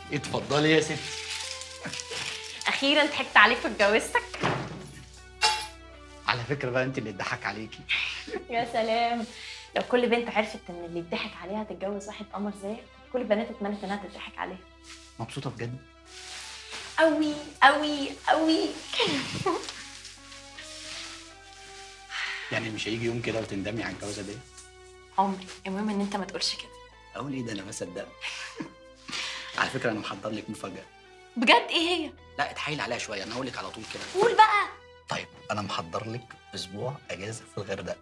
اتفضلي يا ستي اخيرا ضحكت عليك واتجوزتك على فكره بقى انت اللي اتضحك عليكي يا سلام لو كل بنت عرفت ان اللي اتضحك عليها تتجوز واحد قمر زيك كل البنات اتمنت انها تضحك عليها مبسوطه بجد قوي قوي قوي يعني مش هيجي يوم كده وتندمي على الجوازه دي عمري المهم ان انت ما تقولش كده اقول ايه ده انا ما صدقت على فكره انا محضر لك مفاجاه بجد ايه هي لا اتحايل عليها شويه انا هقول لك على طول كده قول بقى طيب انا محضر لك اسبوع اجازه في الغردقه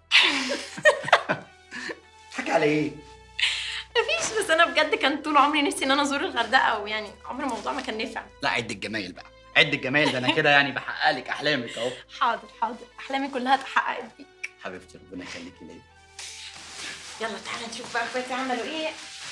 حكي على ايه مفيش بس انا بجد كان طول عمري نفسي ان انا ازور الغردقه ويعني عمر الموضوع ما كان نافع لا عد الجمايل بقى عد الجمايل ده انا كده يعني بحقق لك احلامك اهو حاضر حاضر احلامي كلها اتحققت بيك حبيبتي ربنا يخليكي ليا يلا تعالى نشوف بقى اخواتي عملوا ايه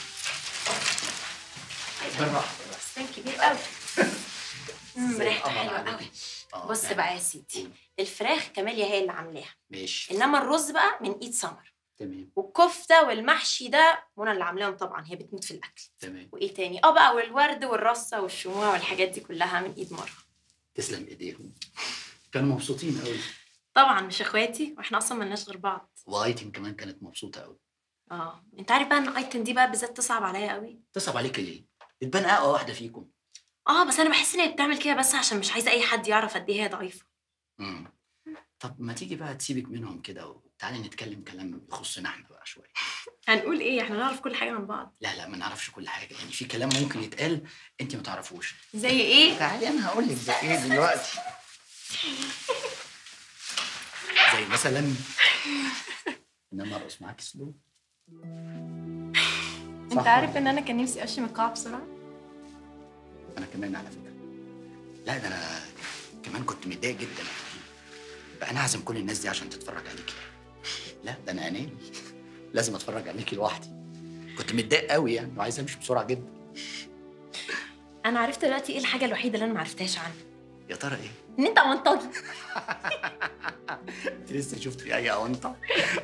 بالراحه فستان كبير قوي أمم، زي ريحته القمر حلوه عليكي. قوي آه، بص يعني. بقى يا سيدي الفراخ كماليا هي اللي عاملاها ماشي انما الرز بقى من ايد سمر تمام والكفته والمحشي ده منى اللي عاملاهم طبعا هي بتموت في الاكل تمام وايه تاني اه بقى والورد والرصه والشموع والحاجات دي كلها من ايد مره تسلم ايديهم كانوا مبسوطين قوي طبعا مش اخواتي واحنا اصلا ملناش غير بعض وايتن كمان كانت مبسوطه قوي اه انت عارف بقى ان ايتن دي بقى بالذات تصعب عليا قوي تصعب عليك ليه؟ تبان اقوى واحده فيكم اه بس انا بحس ان هي بتعمل كده بس عشان مش عايزه اي حد يعرف قد ايه هي ضعيفه امم طب ما تيجي بقى تسيبك منهم كده وتعالي نتكلم كلام يخصنا احنا بقى شويه هنقول ايه احنا نعرف كل حاجه عن بعض لا لا ما نعرفش كل حاجه يعني في كلام ممكن يتقال انت ما تعرفوش زي ايه تعالي انا هقول لك زي ايه دلوقتي زي مثلا ان انا ارقص معاك سلو انت عارف ان انا كان نفسي اشم القاعه بسرعه انا كمان على فكره لا ده انا كمان كنت متضايق جدا بقى انا اعزم كل الناس دي عشان تتفرج عليكي لا ده انا اناني لازم اتفرج عليكي لوحدي كنت متضايق قوي يعني وعايز امشي بسرعه جدا انا عرفت دلوقتي ايه الحاجه الوحيده اللي انا ما عرفتهاش عنك يا ترى ايه ان انت منطقي انت لسه شفتي اي اونطه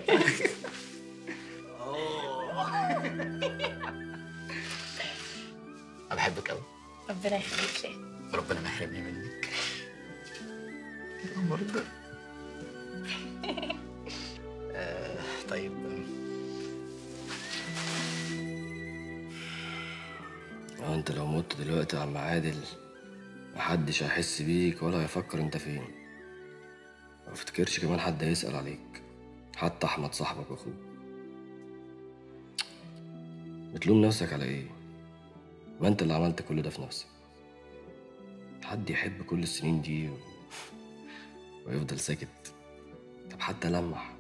انا بحبك قوي ربنا يخليك ليه ربنا ما يحرمني منك القمر ده آه، طيب اه انت لو مت دلوقتي يا عم عادل محدش هيحس بيك ولا هيفكر انت فين ما افتكرش كمان حد هيسأل عليك حتى احمد صاحبك واخوك بتلوم نفسك على ايه ما انت اللي عملت كل ده في نفسك حد يحب كل السنين دي و... ويفضل ساكت طب حتى لمح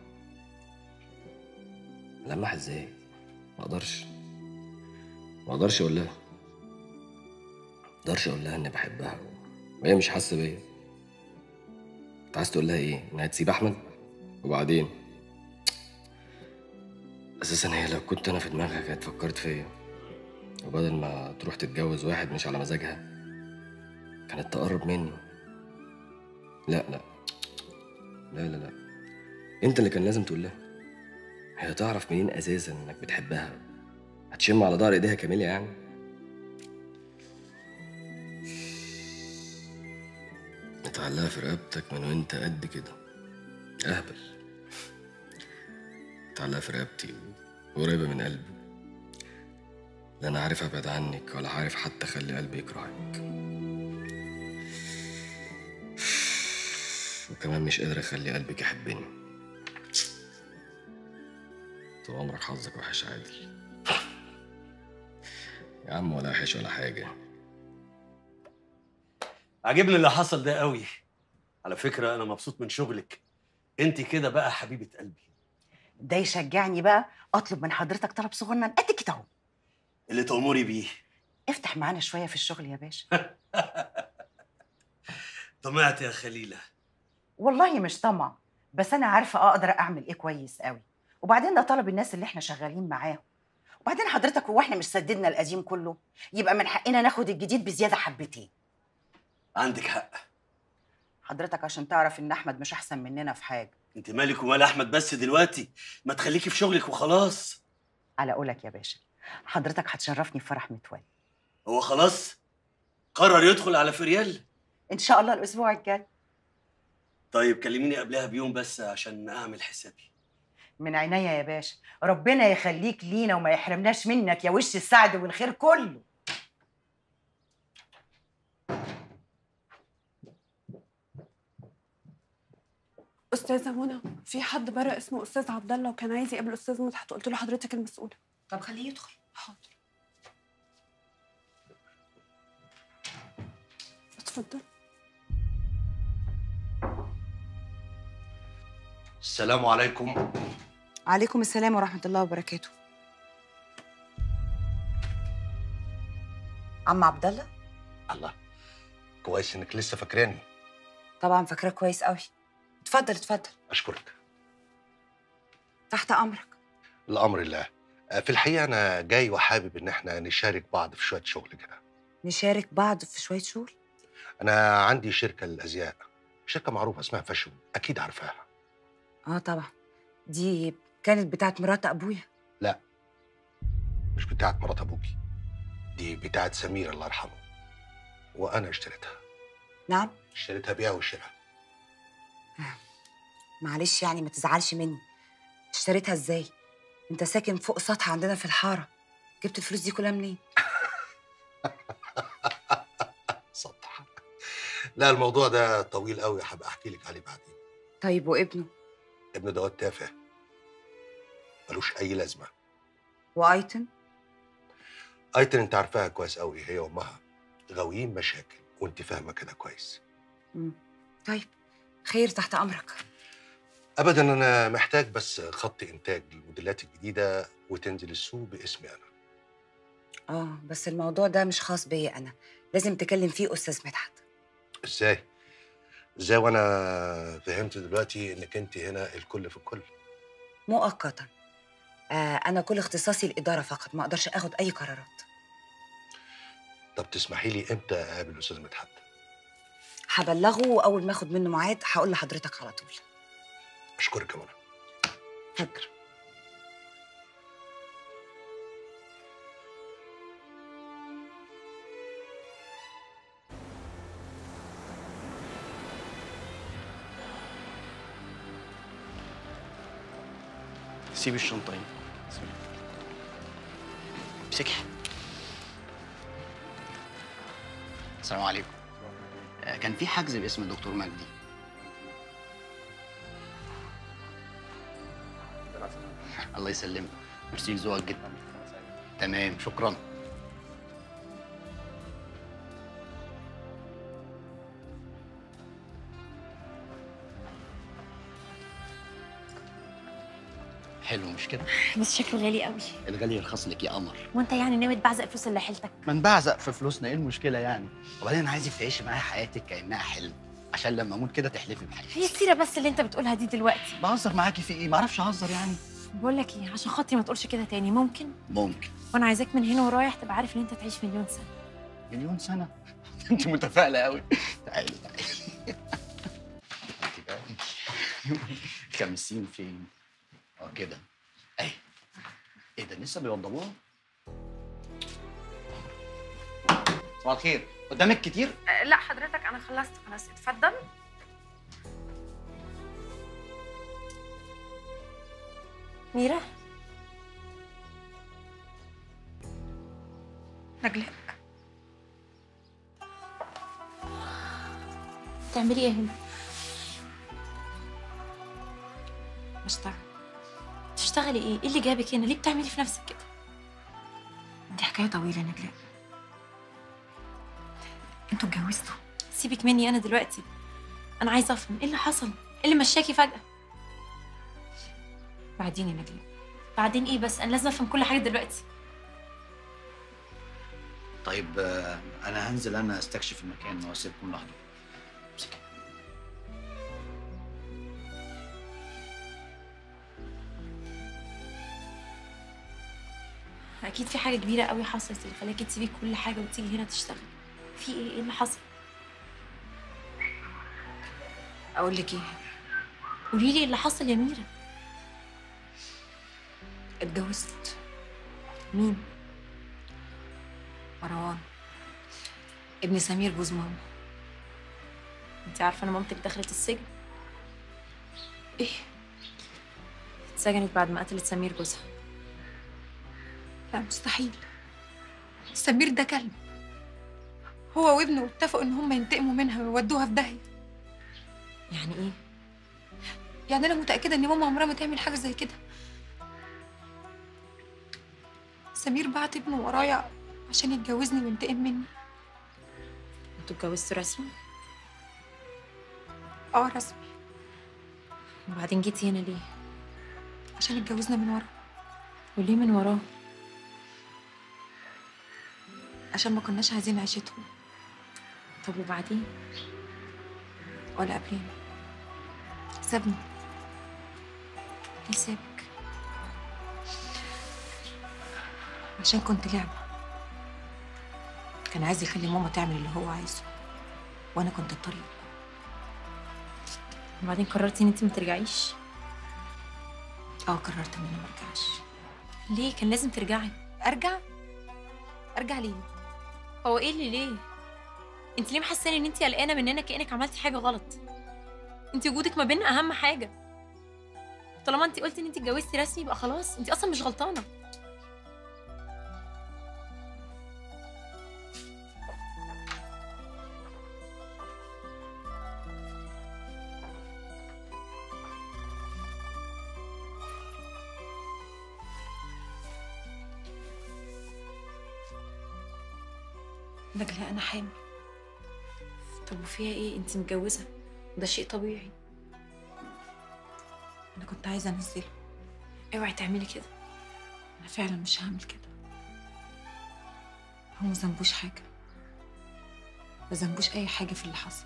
لمح ازاي ما اقدرش ما اقدرش اقول لها ما اقدرش اقول لها اني بحبها وهي مش حاسه بيا انت عايز تقول لها ايه انها تسيب احمد وبعدين اساسا هي لو كنت انا في دماغها كانت فكرت فيا وبدل ما تروح تتجوز واحد مش على مزاجها كانت تقرب مني لا لا لا لا لا انت اللي كان لازم تقول لها هي تعرف منين اساسا انك بتحبها هتشم على ظهر ايديها كامله يعني متعلقة في رقبتك من وانت قد كده اهبل متعلقة في رقبتي وقريبة من قلبي لا انا عارف ابعد عنك ولا عارف حتى اخلي قلبي يكرهك وكمان مش قادر اخلي قلبك يحبني طول عمرك حظك وحش عادل يا عم ولا وحش ولا حاجة عجبني اللي حصل ده قوي على فكرة أنا مبسوط من شغلك أنت كده بقى حبيبة قلبي ده يشجعني بقى اطلب من حضرتك طلب صغنن قد كده اهو اللي تأمري بيه افتح معانا شويه في الشغل يا باشا طمعت يا خليلة والله مش طمع بس انا عارفه اقدر اعمل ايه كويس قوي وبعدين ده طلب الناس اللي احنا شغالين معاهم وبعدين حضرتك هو احنا مش سددنا القديم كله يبقى من حقنا ناخد الجديد بزياده حبتين عندك حق حضرتك عشان تعرف ان احمد مش احسن مننا في حاجه أنت مالك ومال أحمد بس دلوقتي ما تخليكي في شغلك وخلاص على قولك يا باشا حضرتك هتشرفني في فرح متولي هو خلاص قرر يدخل على فريال ان شاء الله الاسبوع الجاي طيب كلميني قبلها بيوم بس عشان اعمل حسابي من عينيا يا باشا ربنا يخليك لينا وما يحرمناش منك يا وش السعد والخير كله استاذه منى في حد بره اسمه استاذ عبد الله وكان عايز يقابل استاذ مدحت قلت له حضرتك المسؤوله طب خليه يدخل حاضر اتفضل السلام عليكم عليكم السلام ورحمه الله وبركاته عم عبد الله الله كويس انك لسه فاكراني طبعا فاكراه كويس قوي اتفضل اتفضل اشكرك تحت امرك الامر الله آه، في الحقيقه انا جاي وحابب ان احنا نشارك بعض في شويه شغل كده نشارك بعض في شويه شغل انا عندي شركه للازياء شركه معروفه اسمها فاشون اكيد عارفاها اه طبعا دي كانت بتاعت مرات ابويا مش بتاعت مرات ابوكي دي بتاعت سمير الله يرحمه وانا اشتريتها نعم اشتريتها بيع وشراء معلش يعني ما تزعلش مني اشتريتها ازاي انت ساكن فوق سطح عندنا في الحاره جبت الفلوس دي كلها منين سطح لا الموضوع ده طويل قوي هبقى احكي لك عليه بعدين طيب وابنه ابنه دوت تافه ملوش اي لازمه وايتن ايتن انت عارفاها كويس قوي هي وامها غاويين مشاكل وانت فاهمه كده كويس مم. طيب خير تحت امرك ابدا انا محتاج بس خط انتاج للموديلات الجديده وتنزل السوق باسمي انا اه بس الموضوع ده مش خاص بيا انا لازم تكلم فيه استاذ مدحت ازاي ازاي وانا فهمت دلوقتي انك انت هنا الكل في الكل مؤقتا آه انا كل اختصاصي الاداره فقط ما اقدرش اخد اي قرارات طب تسمحي لي امتى اقابل الاستاذ مدحت هبلغه واول ما اخد منه ميعاد هقول لحضرتك على طول اشكرك يا منى اتفضل سيب الشنطة هنا امسكها السلام عليكم آه، كان في حجز باسم الدكتور مجدي الله يسلمك ميرسي لذوقك جدا تمام شكرا حلو مش كده؟ بس شكله غالي قوي الغالي يرخص لك يا قمر وانت يعني ناوي تبعزق الفلوس اللي حيلتك ما نبعزق في فلوسنا ايه المشكله يعني وبعدين انا عايزك تعيشي معايا حياتك كانها حلم عشان لما اموت كده تحلفي بحاجه هي السيره بس اللي انت بتقولها دي دلوقتي بهزر معاكي في ايه ما اعرفش اهزر يعني بقول لك ايه عشان خاطري ما تقولش كده تاني ممكن ممكن وانا عايزاك من هنا ورايح تبقى عارف ان انت تعيش مليون سنه مليون سنه انت متفائله قوي تعالي تعالي انت بقى خمسين فين اه كده اهي ايه ده لسه بيوضبوها صباح الخير قدامك كتير لا حضرتك انا خلصت خلاص اتفضل ميرا نجلاء تعملي ايه هنا بشتغل تشتغلي ايه ايه اللي جابك هنا ليه بتعملي في نفسك كده دي حكايه طويله نجلاء انتوا اتجوزتوا سيبك مني انا دلوقتي انا عايزه افهم ايه اللي حصل ايه اللي مشاكي فجاه بعدين يا نجلاء بعدين ايه بس انا لازم افهم كل حاجه دلوقتي طيب آه، انا هنزل انا استكشف المكان واسيبكم لوحدكم امسكي. اكيد في حاجه كبيره قوي حصلت اللي خلاكي تسيبي كل حاجه وتيجي هنا تشتغلي في ايه ايه اللي حصل اقول لك ايه قولي لي ايه اللي حصل يا ميرا اتجوزت مين مروان ابن سمير جوز ماما انت عارفه ان مامتك دخلت السجن ايه اتسجنت بعد ما قتلت سمير جوزها لا مستحيل سمير ده كلب هو وابنه اتفقوا ان هم ينتقموا منها ويودوها في داهيه يعني ايه يعني انا متاكده ان ماما عمرها ما تعمل حاجه زي كده سمير بعت ابنه ورايا عشان يتجوزني وينتقم مني انتوا اتجوزتوا رسمي اه رسمي وبعدين جيتي هنا ليه عشان اتجوزنا من ورا وليه من وراه عشان ما كناش عايزين عيشتهم طب وبعدين ولا قبلين سابني ليه سابك عشان كنت لعبة كان عايز يخلي ماما تعمل اللي هو عايزه وانا كنت الطريق وبعدين قررتي ان انت ما ترجعيش اه قررت ان انا ما ارجعش ليه كان لازم ترجعي ارجع ارجع ليه هو ايه اللي ليه انت ليه محسانه ان انت قلقانه مننا كانك عملتي حاجه غلط انت وجودك ما بيننا اهم حاجه طالما انت قلتي ان انت اتجوزتي رسمي يبقى خلاص انت اصلا مش غلطانه نجلاء انا حامل طب وفيها ايه انت متجوزه ده شيء طبيعي انا كنت عايزه انزله اوعي تعملي كده انا فعلا مش هعمل كده هو ما ذنبوش حاجه ما ذنبوش اي حاجه في اللي حصل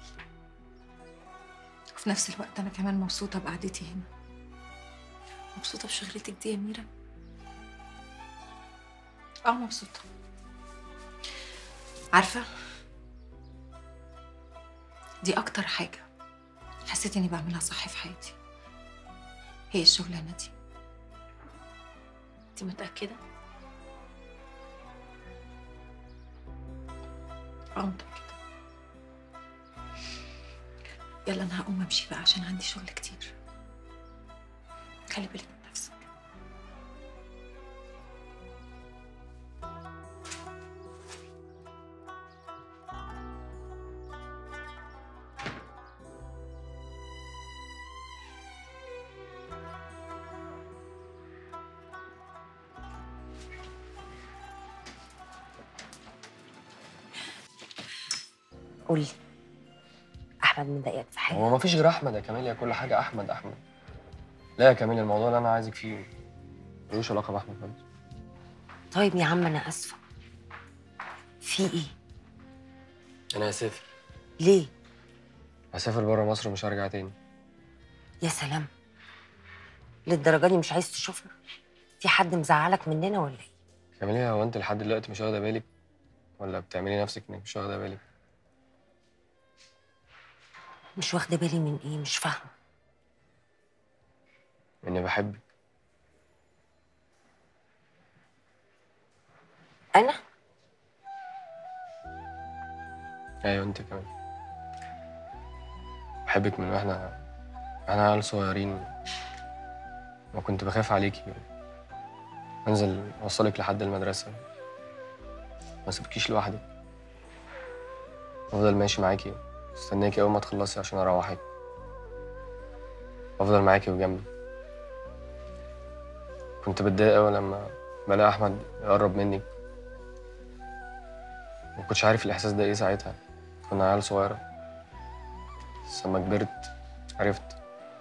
وفي نفس الوقت انا كمان مبسوطه بقعدتي هنا مبسوطه بشغلتك دي يا ميرا اه مبسوطه عارفه دي اكتر حاجه حسيت اني بعملها صح في حياتي هي الشغلانه دي انت متاكده اه متأكدة يلا أنا هقوم أمشي بقى عشان عندي شغل كتير خلي بالك من نفسك قولي احمد مضايقك في حاجه هو ما فيش غير احمد يا كمال يا كل حاجه احمد احمد لا يا كمال الموضوع اللي انا عايزك فيه ملوش علاقه باحمد خالص طيب يا عم انا اسفه في ايه انا هسافر ليه هسافر بره مصر ومش هرجع تاني يا سلام للدرجه دي مش عايز تشوفنا في حد مزعلك مننا ولا ايه كمال هو انت لحد دلوقتي مش واخده بالك ولا بتعملي نفسك انك مش واخده بالك مش واخده بالي من ايه مش فاهمه اني بحبك انا ايوه انت كمان بحبك من واحنا احنا عيال صغيرين وكنت بخاف عليكي انزل اوصلك لحد المدرسه ما اسيبكيش لوحدك افضل ماشي معاكي استناكي اول ما تخلصي عشان اروحك افضل معاكي وجنبي كنت بتضايق قوي لما بلاقي احمد يقرب منك ما كنتش عارف الاحساس ده ايه ساعتها كنا عيال صغيره بس لما كبرت عرفت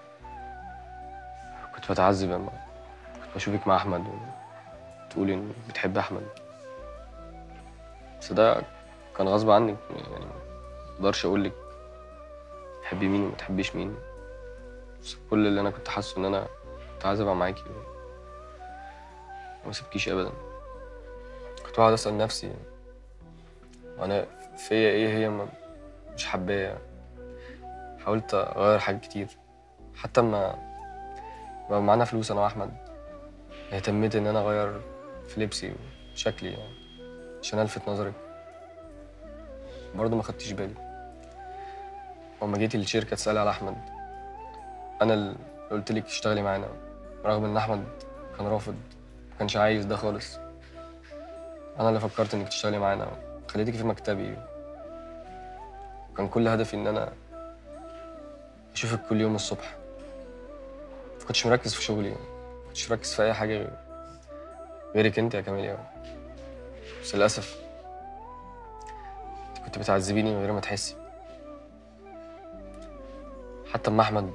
كنت بتعذب لما كنت بشوفك مع احمد وتقولي انك بتحب احمد بس ده كان غصب عنك يعني ما اقدرش اقول لك تحبي مين وما تحبيش مين بس كل اللي انا كنت حاسه ان انا كنت عايز ابقى معاكي وما سيبكيش ابدا كنت بقعد اسال نفسي وانا فيا ايه هي ما مش حباه حاولت اغير حاجات كتير حتى ما ما معانا فلوس انا واحمد اهتميت ان انا اغير في لبسي وشكلي يعني عشان الفت نظرك برضه ما خدتيش بالي وما جيتي الشركة تسألي على أحمد أنا اللي قلت لك اشتغلي معانا رغم إن أحمد كان رافض ما كانش عايز ده خالص أنا اللي فكرت إنك تشتغلي معانا خليتك في مكتبي وكان كل هدفي إن أنا أشوفك كل يوم الصبح ما كنتش مركز في شغلي ما كنتش مركز في أي حاجة غير غيرك أنت يا كاميليا بس للأسف كنت بتعذبيني من غير ما تحسي حتى اما احمد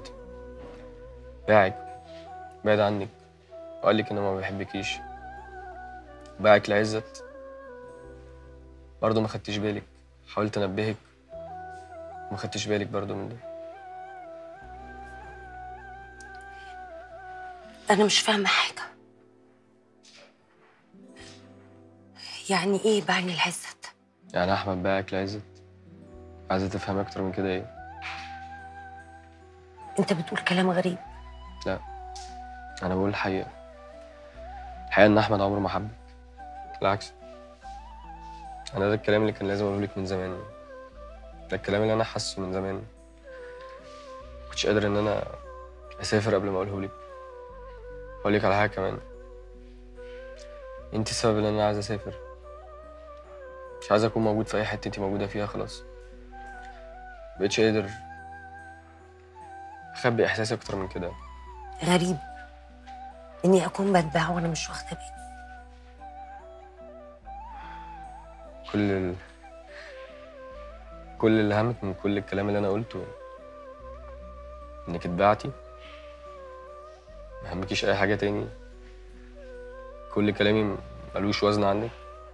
باعك بعد عنك وقال لك انه ما بيحبكيش باعك لعزت برضه ما خدتيش بالك حاولت انبهك وما خدتيش بالك برضه من ده انا مش فاهمه حاجه يعني ايه بعني العزت يعني احمد باعك لعزت عايزه تفهم اكتر من كده ايه انت بتقول كلام غريب انا بقول الحقيقه الحقيقه ان احمد عمره ما حبك بالعكس انا ده الكلام اللي كان لازم اقوله لك من زمان ده الكلام اللي انا حاسه من زمان كنتش قادر ان انا اسافر قبل ما اقوله لك اقول لك على حاجه كمان انت السبب ان انا عايز اسافر مش عايز اكون موجود في اي حته انت موجوده فيها خلاص مبقتش قادر اخبي احساسي اكتر من كده غريب اني اكون بتباع وانا مش واخده بالي كل ال... كل اللي همك من كل الكلام اللي انا قلته انك اتبعتي ما همكيش اي حاجه تاني كل كلامي ملوش وزن عندك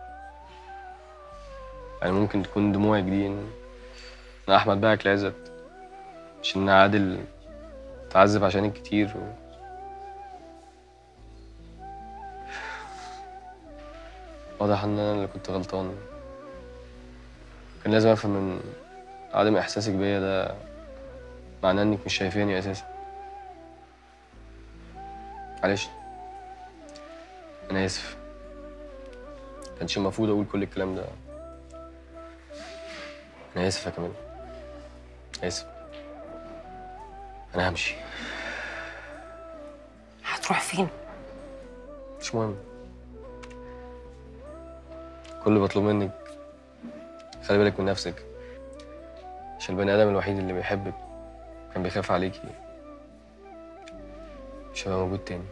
يعني ممكن تكون دموعك دي ان إن احمد باعك لعزت مش ان عادل تعذب عشانك كتير و... واضح ان انا اللي كنت غلطان كان لازم افهم من عدم احساسك بيا ده معناه انك مش شايفاني اساسا معلش انا اسف كانش المفروض اقول كل الكلام ده انا اسف يا كمال اسف انا همشي هتروح فين مش مهم كل اللي بطلب منك خلي بالك من نفسك عشان البني ادم الوحيد اللي بيحبك كان بيخاف عليكي مش هيبقى موجود تاني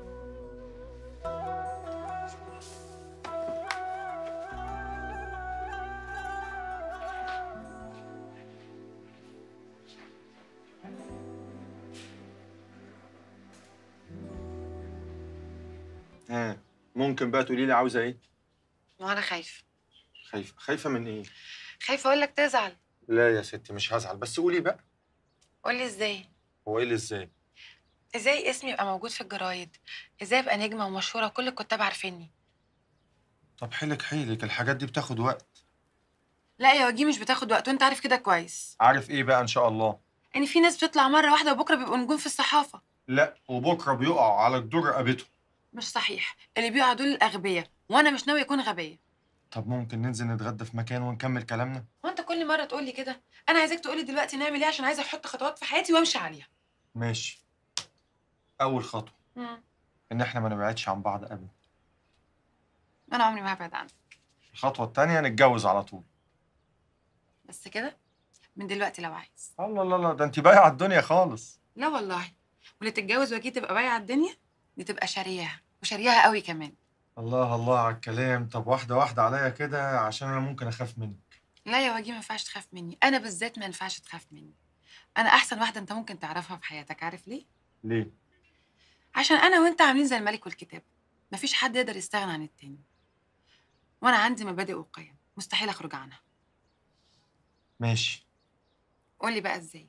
ها ممكن بقى تقولي لي عاوزه ايه وانا خايفه خايفه خايفه من ايه خايفه اقول لك تزعل لا يا ستي مش هزعل بس قولي بقى قولي ازاي هو ايه اللي ازاي ازاي اسمي يبقى موجود في الجرايد ازاي ابقى نجمه ومشهوره وكل الكتاب عارفيني طب حيلك حيلك الحاجات دي بتاخد وقت لا يا وجيه مش بتاخد وقت وانت عارف كده كويس عارف ايه بقى ان شاء الله ان في ناس بتطلع مره واحده وبكره بيبقوا نجوم في الصحافه لا وبكره بيقعوا على جدور رقبتهم مش صحيح اللي بيقعوا دول الاغبياء وانا مش ناويه اكون غبيه طب ممكن ننزل نتغدى في مكان ونكمل كلامنا وانت كل مره تقول لي كده انا عايزاك تقولي دلوقتي نعمل ايه عشان عايزه احط خطوات في حياتي وامشي عليها ماشي اول خطوه مم. ان احنا ما نبعدش عن بعض ابدا انا عمري ما هبعد عنك الخطوه التانية نتجوز على طول بس كده من دلوقتي لو عايز الله الله الله ده انت بايعه الدنيا خالص لا والله واللي تتجوز وجيه تبقى بايعه الدنيا دي تبقى شارياها وشارياها قوي كمان الله الله على الكلام طب واحده واحده عليا كده عشان انا ممكن اخاف منك لا يا وجيه ما ينفعش تخاف مني انا بالذات ما ينفعش تخاف مني انا احسن واحده انت ممكن تعرفها في حياتك عارف ليه ليه عشان انا وانت عاملين زي الملك والكتاب مفيش حد يقدر يستغنى عن التاني وانا عندي مبادئ وقيم مستحيل اخرج عنها ماشي قولي بقى ازاي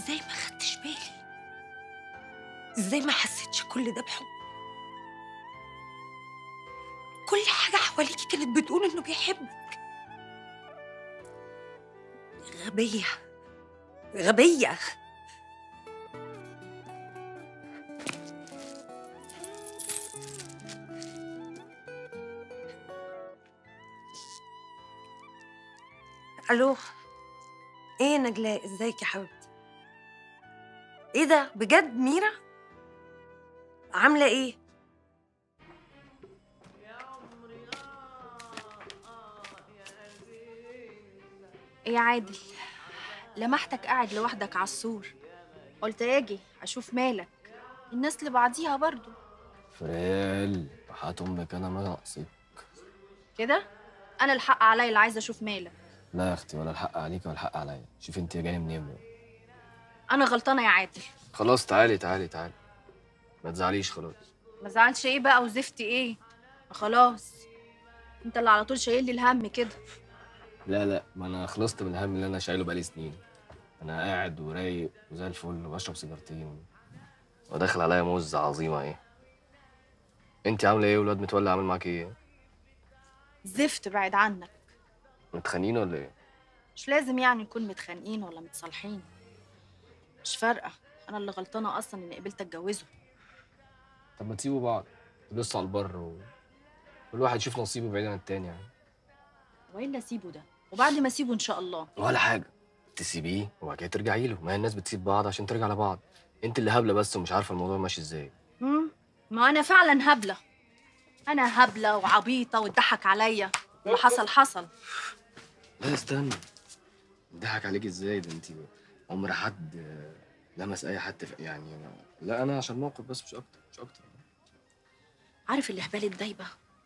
ازاي ما خدتش بالي ازاي ما حسيتش كل ده بحب كل حاجة حواليكي كانت بتقول انه بيحبك غبية غبية الو ايه يا نجلاء ازيك يا حبيبتي ايه ده بجد ميرا عامله ايه يا عادل لمحتك قاعد لوحدك على السور قلت اجي اشوف مالك الناس لبعضيها برضو فريال وحياة امك انا ما ناقصك كده انا الحق عليا اللي عايزه اشوف مالك لا يا اختي ولا الحق عليك ولا الحق عليا شوف انت جايه منين بقى. انا غلطانه يا عادل خلاص تعالي تعالي تعالي ما تزعليش خلاص ما زعلش ايه بقى وزفتي ايه خلاص انت اللي على طول شايل لي الهم كده لا لا ما انا خلصت من الهم اللي انا شايله بقالي سنين انا قاعد ورايق وزي الفل وبشرب سيجارتين وداخل عليا موزة عظيمة ايه انت عاملة ايه والواد متولي عامل معاك ايه زفت بعد عنك متخانقين ولا ايه مش لازم يعني نكون متخانقين ولا متصالحين مش فارقه انا اللي غلطانه اصلا اني قبلت اتجوزه طب ما تسيبوا بعض تبصوا على البر و... كل واحد يشوف نصيبه بعيد عن التاني يعني والا اسيبه ده وبعد ما اسيبه ان شاء الله ولا حاجة تسيبيه وبعد كده ترجعي له ما هي الناس بتسيب بعض عشان ترجع لبعض انت اللي هبلة بس ومش عارفة الموضوع ماشي ازاي امم ما انا فعلا هبله انا هبله وعبيطه واتضحك عليا اللي حصل حصل لا استنى ضحك عليك ازاي ده انت عمر حد لمس اي حد في يعني لا انا عشان موقف بس مش اكتر مش اكتر عارف الهبال الدايبه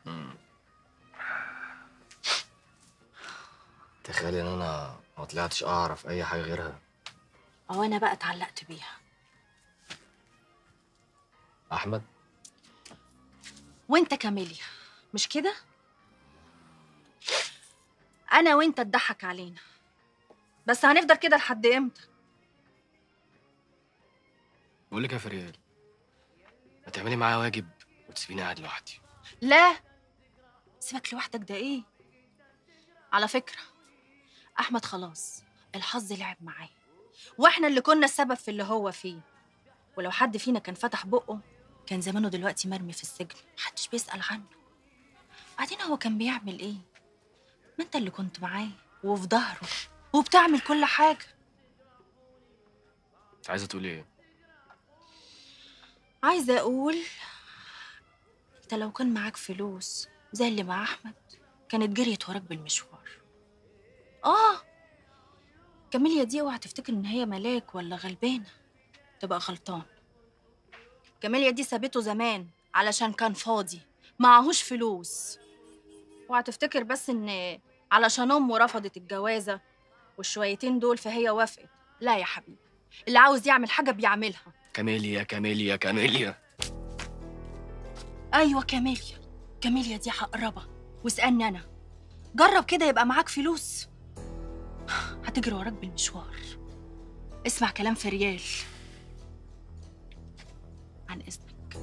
تخيلي ان انا ما طلعتش اعرف اي حاجه غيرها او انا بقى اتعلقت بيها احمد وانت كاميليا مش كده انا وانت اتضحك علينا بس هنفضل كده لحد امتى بقول لك يا فريال ما تعملي معايا واجب وتسيبيني قاعد لوحدي لا سيبك لوحدك ده ايه على فكرة أحمد خلاص الحظ لعب معاه واحنا اللي كنا السبب في اللي هو فيه ولو حد فينا كان فتح بقه كان زمانه دلوقتي مرمي في السجن محدش بيسأل عنه بعدين هو كان بيعمل ايه ما انت اللي كنت معاه وفي ظهره وبتعمل كل حاجة انت عايزه تقولي ايه عايزة أقول أنت لو كان معاك فلوس زي اللي مع أحمد كانت جريت وراك بالمشوار آه كاميليا دي اوعى تفتكر إن هي ملاك ولا غلبانة تبقى غلطان كاميليا دي سابته زمان علشان كان فاضي معهوش فلوس اوعى تفتكر بس إن علشان أمه رفضت الجوازة والشويتين دول فهي وافقت لا يا حبيبي اللي عاوز يعمل حاجة بيعملها كاميليا كاميليا كاميليا ايوه كاميليا كاميليا دي هقربها واسالني انا جرب كده يبقى معاك فلوس هتجري وراك بالمشوار اسمع كلام فريال عن اذنك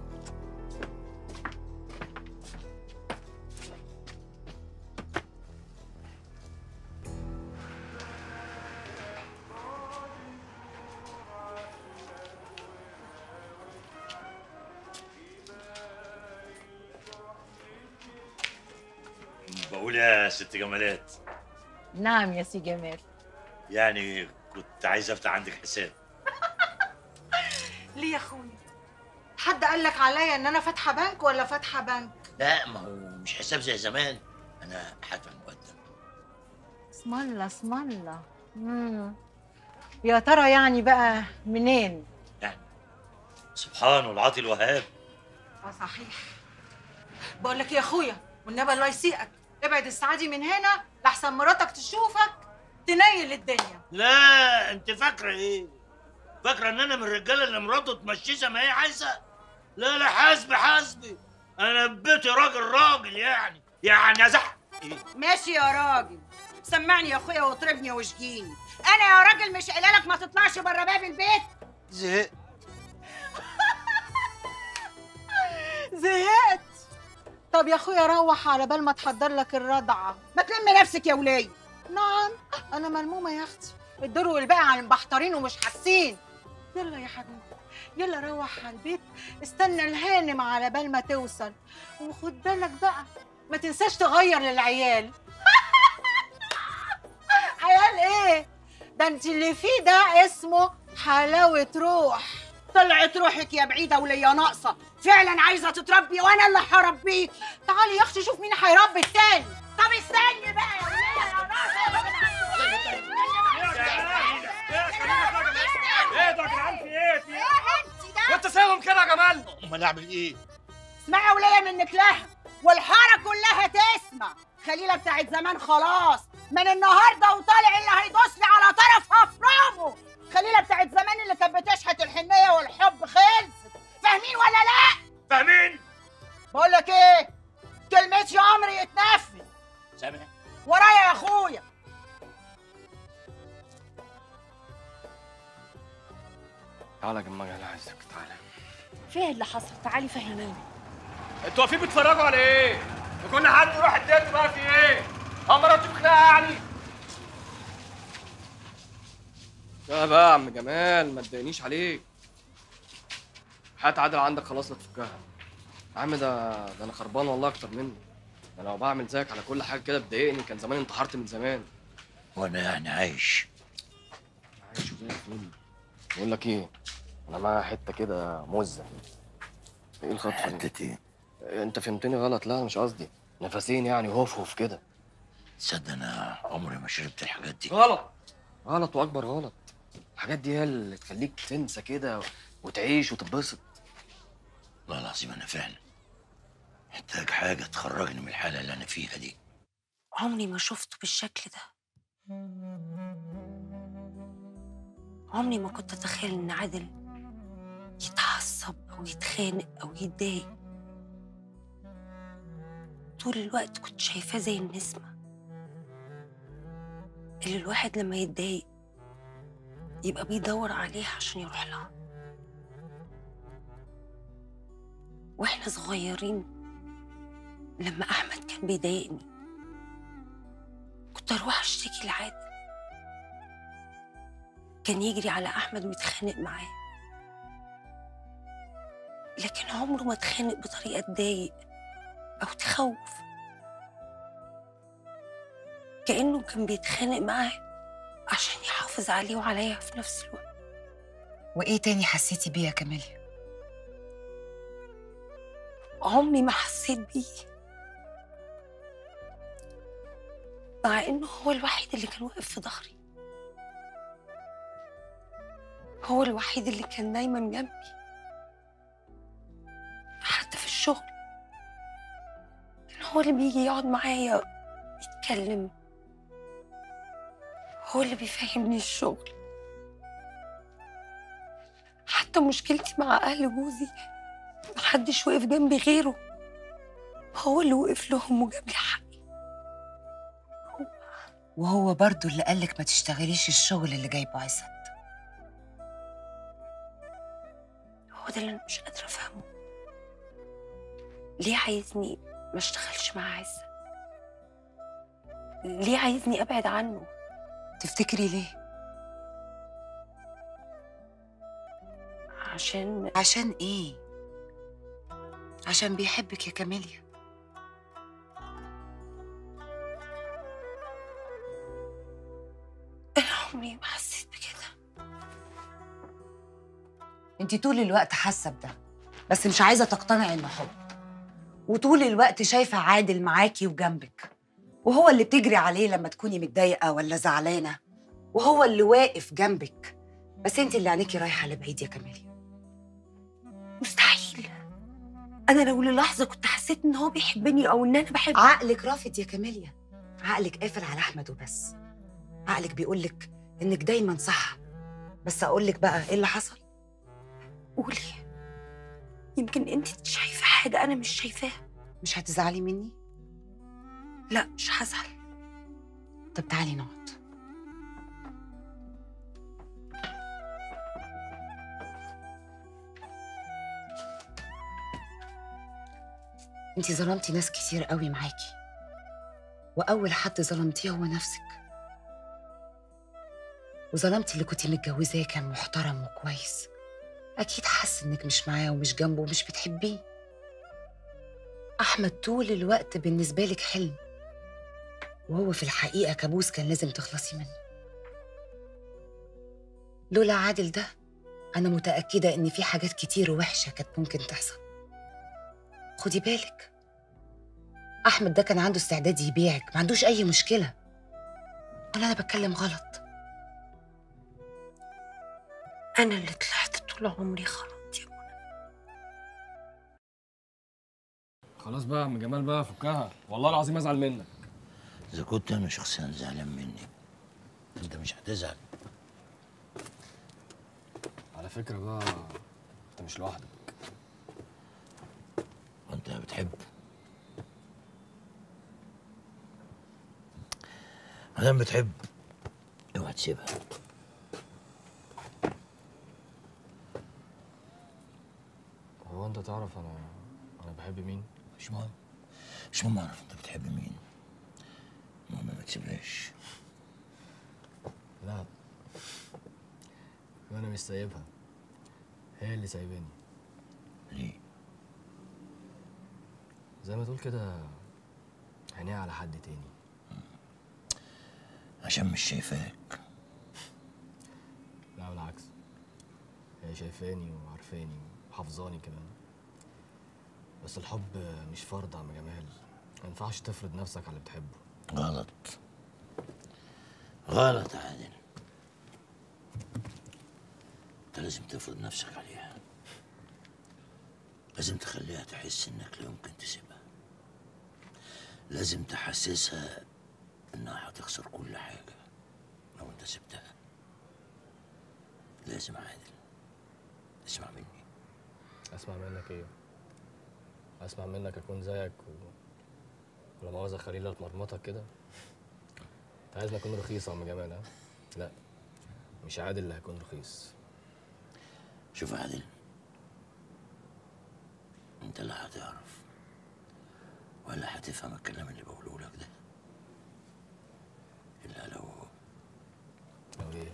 بقول يا ست جمالات نعم يا سي جمال يعني كنت عايز افتح عندك حساب ليه يا اخويا حد قال لك عليا ان انا فاتحه بنك ولا فاتحه بنك لا ما هو مش حساب زي زمان انا هدفع مقدم اسم الله اسم الله مم. يا ترى يعني بقى منين سبحان والعاطي الوهاب اه صحيح بقول لك يا اخويا والنبي الله يسيئك ابعد السعادي من هنا لحسن مراتك تشوفك تنيل الدنيا لا انت فاكره ايه فاكره ان انا من الرجاله اللي مراته تمشيه زي ما هي عايزه لا لا حاسبي حاسبي انا بيتي راجل راجل يعني يعني ازح ماشي يا راجل سمعني يا اخويا واطربني واشجيني انا يا راجل مش قايله لك ما تطلعش بره باب البيت زهقت زهقت طب يا اخويا روح على بال ما تحضر لك الرضعه ما تلم نفسك يا وليه نعم انا ملمومه يا اختي الدور والباقي على المبحترين ومش حاسين يلا يا حبيبي يلا روح على البيت استنى الهانم على بال ما توصل وخد بالك بقى ما تنساش تغير للعيال عيال ايه ده انت اللي فيه ده اسمه حلاوه روح طلعت روحك يا بعيده وليا ناقصه فعلا عايزه تتربي وانا اللي هربيك تعالي يا اختي شوف مين هيربي التاني طب استني بقى يا وليه ايه ده يا جدعان في ايه في ايه انت ده وانت سايبهم كده يا جمال امال اعمل ايه اسمعي يا وليه منك لها والحاره كلها تسمع خليله بتاعت زمان خلاص من النهارده وطالع اللي هيدوس لي على طرف افرامه خليله بتاعت زمان اللي كانت بتشحت الحنيه والحب خلصت فاهمين ولا لا فاهمين بقول لك ايه كلمتي امري يتنفذ سامع ورايا يا اخويا تعالى يا جماعه انا عايزك تعالى فيه اللي حصل تعالي فهميني انتوا واقفين بتتفرجوا على ايه؟ وكل حد يروح الديت بقى في ايه؟ امراتي بخناقه يعني لا بقى يا عم جمال ما تضايقنيش عليك حياة عادل عندك خلاص لا تفكها يا عم ده ده انا خربان والله اكتر منه ده لو بعمل زيك على كل حاجه كده بتضايقني كان زمان انتحرت من زمان وانا يعني عايش عايش زي الفل بقول لك ايه انا معايا حته كده مزه ايه الخطفه دي؟ حتة ايه؟ انت فهمتني غلط لا مش قصدي نفسين يعني هوف هوف كده تصدق انا عمري ما شربت الحاجات دي غلط غلط واكبر غلط الحاجات دي هي اللي تخليك تنسى كده وتعيش وتتبسط والله العظيم انا فعلا محتاج حاجه تخرجني من الحاله اللي انا فيها دي عمري ما شفته بالشكل ده عمري ما كنت اتخيل ان عادل يتعصب او يتخانق او يتضايق طول الوقت كنت شايفاه زي النسمة اللي الواحد لما يتضايق يبقى بيدور عليها عشان يروح لها واحنا صغيرين لما احمد كان بيضايقني كنت اروح اشتكي لعادل كان يجري على احمد ويتخانق معاه لكن عمره ما اتخانق بطريقه تضايق او تخوف كانه كان بيتخانق معاه عشان يحافظ عليه وعليا في نفس الوقت وايه تاني حسيتي بيه يا كاميليا عمري ما حسيت بيه مع انه هو الوحيد اللي كان واقف في ظهري هو الوحيد اللي كان دايما جنبي حتى في الشغل كان هو اللي بيجي يقعد معايا يتكلم هو اللي بيفهمني الشغل حتى مشكلتي مع أهل جوزي محدش وقف جنبي غيره هو اللي وقف لهم وجاب لي حقي وهو برضو اللي قالك ما تشتغليش الشغل اللي جايبه عزت هو ده اللي انا مش قادره افهمه ليه عايزني ما اشتغلش مع عزة ليه عايزني ابعد عنه تفتكري ليه عشان عشان ايه عشان بيحبك يا كاميليا انا عمري ما حسيت بكده انت طول الوقت حاسه بده بس مش عايزه تقتنعي انه حب وطول الوقت شايفه عادل معاكي وجنبك وهو اللي بتجري عليه لما تكوني متضايقه ولا زعلانه وهو اللي واقف جنبك بس انت اللي عينيكي رايحه لبعيد يا كاميليا مستحيل انا لو للحظه كنت حسيت ان هو بيحبني او ان انا بحبه عقلك رافض يا كاميليا عقلك قافل على احمد وبس عقلك بيقولك انك دايما صح بس اقولك بقى ايه اللي حصل قولي يمكن انت شايفه حاجه انا مش شايفاها مش هتزعلي مني لا مش هزعل طب تعالي نقعد انتي ظلمتي ناس كتير قوي معاكي واول حد ظلمتيه هو نفسك وظلمتي اللي كنتي متجوزاه كان محترم وكويس اكيد حس انك مش معاه ومش جنبه ومش بتحبيه احمد طول الوقت بالنسبه لك حلم وهو في الحقيقه كابوس كان لازم تخلصي منه لولا عادل ده انا متاكده ان في حاجات كتير وحشه كانت ممكن تحصل خدي بالك احمد ده كان عنده استعداد يبيعك ما عندوش اي مشكله ولا انا بتكلم غلط انا اللي طلعت طول عمري غلط خلاص بقى يا عم جمال بقى فكها والله العظيم ازعل منك اذا كنت انا شخصيا زعلان مني انت مش هتزعل على فكره بقى انت مش لوحدك وانت بتحب ما دام بتحب اوعى تسيبها هو انت تعرف انا انا بحب مين مش مهم مش مهم اعرف انت بتحب مين المهم ما تسيبهاش لا وانا مش سايبها هي اللي سايباني ليه زي ما تقول كده عينيها على حد تاني عشان مش شايفاك لا بالعكس هي شايفاني وعارفاني وحافظاني كمان بس الحب مش فرض يا عم جمال ما ينفعش تفرض نفسك على اللي بتحبه غلط غلط يا عادل انت لازم تفرض نفسك عليها لازم تخليها تحس انك لا يمكن تسيبها لازم تحسسها انها هتخسر كل حاجة لو انت سبتها لازم يا عادل اسمع مني اسمع منك ايه اسمع منك اكون زيك و... ولا مؤاخذة خليل اتمرمطك كده انت عايزني اكون رخيص يا عم جمال ها لا مش عادل اللي هيكون رخيص شوف يا عادل انت لا هتعرف ولا هتفهم الكلام اللي بقوله لك ده الا لو لو ايه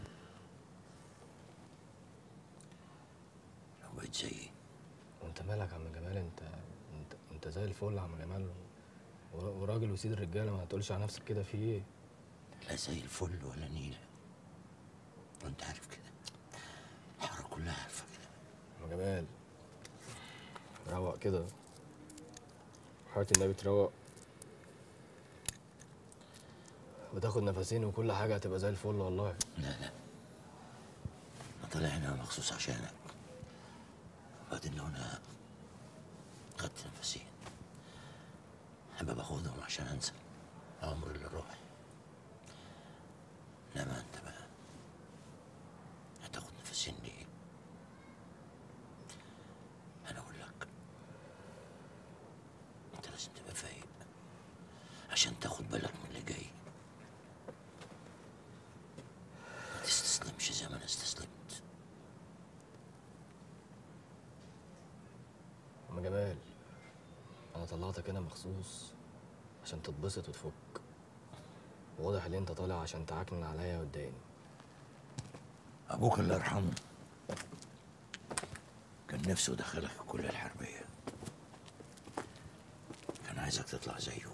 لو بقيت زيي وانت مالك يا عم جمال انت انت انت زي الفل يا عم جمال و- وراجل وسيد الرجاله ما تقولش على نفسك كده في ايه لا زي الفل ولا نيلة وانت عارف كده الحارة كلها عارفة كده يا عم جمال روق كده حياة النبي تروق وتاخد نفسين وكل حاجة هتبقى زي الفل والله لا لا انا طالع هنا مخصوص عشانك وبعدين لو انا خدت نفسين حابب باخدهم عشان انسى العمر اللي راح انما انت بقى هتاخد نفسين ليه انا اقول لك انت لازم تبقى فايق عشان تاخد بالك من اللي جاي ما تستسلمش زي ما انا استسلمت عم جمال انا طلعتك هنا مخصوص عشان تتبسط وتفك واضح ان انت طالع عشان تعكنن عليا وتضايقني ابوك الله يرحمه كان نفسه يدخلك الكليه الحربيه كان عايزك تطلع زيه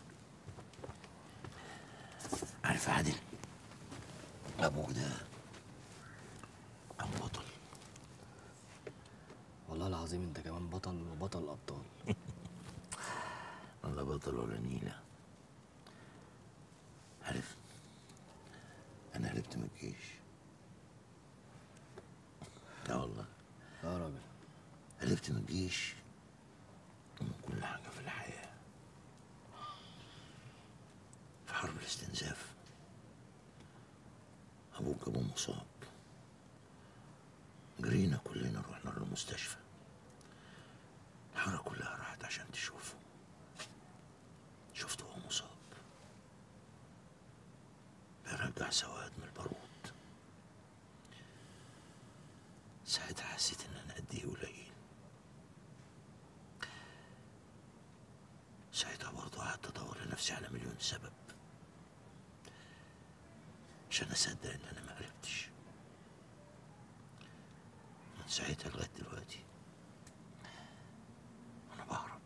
عارف يا عادل ابوك ده كان بطل والله العظيم انت كمان بطل وبطل ابطال ولا بطل ولا نيلة عارف أنا هربت من الجيش لا والله لا راجل هربت من الجيش ومن كل حاجة في الحياة في حرب الاستنزاف أبوك جابوه مصاب جرينا كلنا رحنا للمستشفى الحارة كلها راحت عشان تشوفه شفته وهو مصاب حسيت ان انا قد ايه قليل ساعتها برضه قعدت ادور لنفسي على مليون سبب عشان اصدق ان انا ما قلبتش من ساعتها لغايه دلوقتي انا بهرب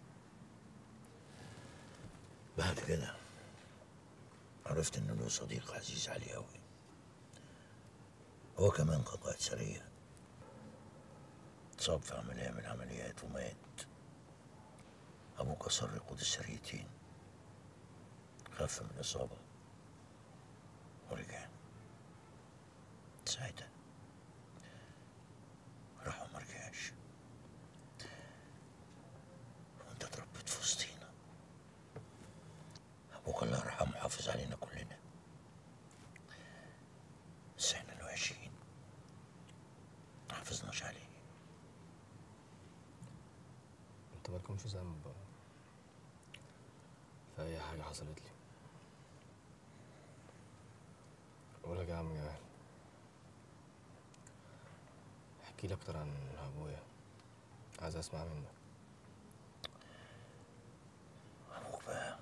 بعد كده عرفت انه له صديق عزيز علي قوي هو كمان كان قائد سرية اتصاب في عملية من العمليات ومات أبوه كسر رقود السريتين خف من الإصابة ورجع ساعتها راح وما رجعش وانت اتربيت في وسطينا ابوك الله يرحمه حافظ علينا كلنا بس احنا الوحشين ما حافظناش عليه انت مالكمش ذنب في اي حاجه حصلت لي اقول لك يا عم جمال احكي لي اكتر عن ابويا عايز اسمع منك ابوك بقى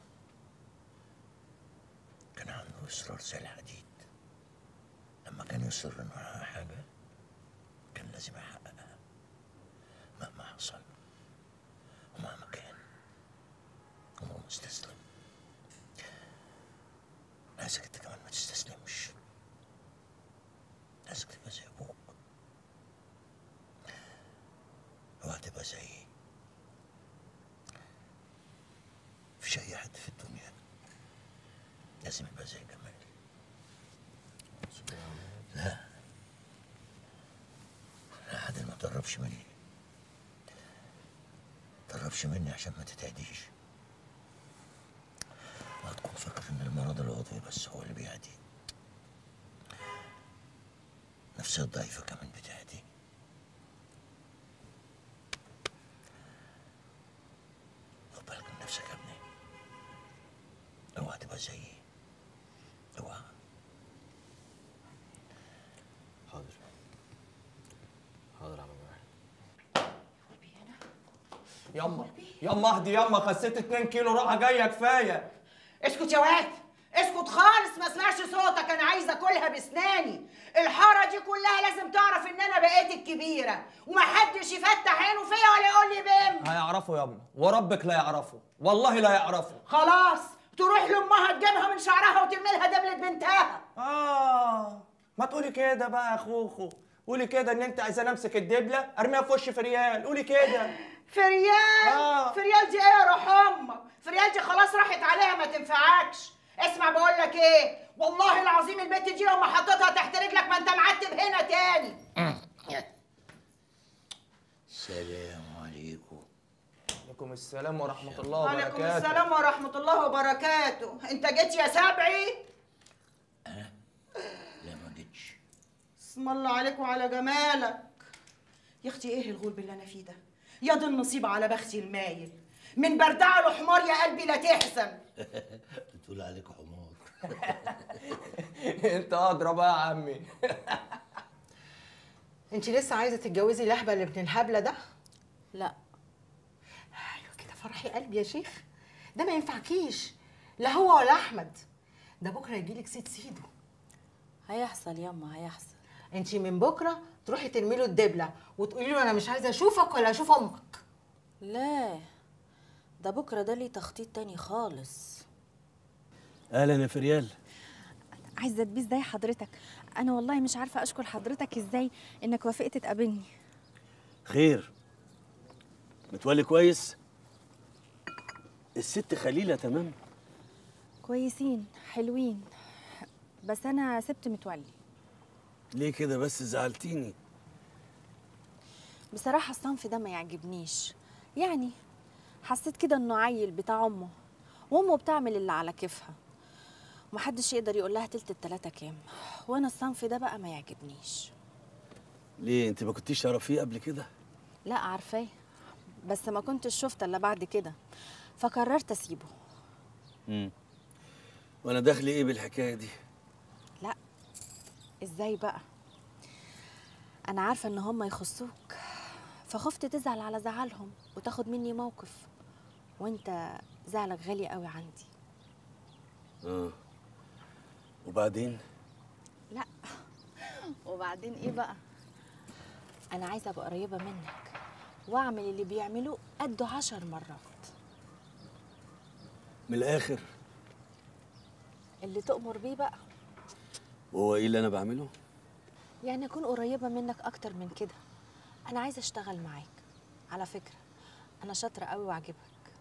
كان عنده اصرار زي الحديد لما كان يصر انه يحقق حاجه كان لازم يحققها مهما حصل ومهما كان هو مستسلم عايزك انت كمان ما تستسلمش عايزك تبقى زي ابوك اوعى تبقى زيي مفيش اي حد في الدنيا لازم يبقى زي جمال لا لا عادل ما تقربش مني تقربش مني عشان ما تتعديش وهتكون فاكر ان المرض العضوي بس هو اللي بيعدي نفسية ضعيفة كمان بتعدي خد بالك من نفسك يا ابني اوعى تبقى زيي اوعى حاضر حاضر يا عم جمال يما يما اهدي يما خسيت 2 كيلو راحه جايه كفايه اسكت يا واد اسكت خالص ما اسمعش صوتك انا عايزه اكلها باسناني الحاره دي كلها لازم تعرف ان انا بقيت الكبيره ومحدش يفتح عينه فيا ولا يقول لي بم هيعرفوا يما وربك لا يعرفوا والله لا يعرفوا خلاص تروح لامها تجيبها من شعرها وترمي لها دبله بنتها اه ما تقولي كده بقى يا خوخو قولي كده ان انت عايزه امسك الدبله ارميها في وش فريال قولي كده فريال آه. فريال دي ايه يا روح امك فريال دي خلاص راحت عليها ما تنفعكش اسمع بقول لك ايه والله العظيم البت دي لو ما حطيتها تحت رجلك ما انت معتب هنا تاني السلام عليكم عليكم السلام ورحمه الله وعليكم وبركاته السلام ورحمه الله وبركاته انت جيت يا سبعي لا ما جيتش اسم الله عليك وعلى جمالك يا اختي ايه الغلب اللي انا فيه ده يا دي النصيب على بختي المايل من بردعه لحمار يا قلبي لا تحزن بتقول عليك حمار انت ادرى بقى يا عمي انت لسه عايزه تتجوزي لهبه اللي ابن الهبله ده لا ايوه كده فرحي قلبي يا شيخ ده ما ينفعكيش لا هو ولا احمد ده بكره يجيلك سيد سيدو هيحصل ياما هيحصل انت من بكره تروحي ترمي له الدبله وتقولي له انا مش عايزه اشوفك ولا اشوف امك لا ده بكره ده ليه تخطيط تاني خالص اهلا يا فريال عايزه تبيه ازاي حضرتك انا والله مش عارفه اشكر حضرتك ازاي انك وافقت تقابلني خير متولي كويس الست خليلة تمام كويسين حلوين بس انا سبت متولي ليه كده بس زعلتيني بصراحه الصنف ده ما يعجبنيش يعني حسيت كده انه عيل بتاع امه وامه بتعمل اللي على كيفها ومحدش يقدر يقول لها تلت التلاته كام وانا الصنف ده بقى ما يعجبنيش ليه انت ما كنتيش تعرفيه قبل كده لا عارفاه بس ما كنتش شفت الا بعد كده فقررت اسيبه امم وانا داخلي ايه بالحكايه دي لا ازاي بقى انا عارفه ان هم يخصوك فخفت تزعل على زعلهم وتاخد مني موقف وانت زعلك غالي قوي عندي اه وبعدين لا وبعدين ايه بقى انا عايزه ابقى قريبه منك واعمل اللي بيعملوه قده عشر مرات من الاخر اللي تؤمر بيه بقى وهو ايه اللي انا بعمله يعني اكون قريبه منك اكتر من كده انا عايزه اشتغل معاك على فكره انا شاطره قوي وعجبك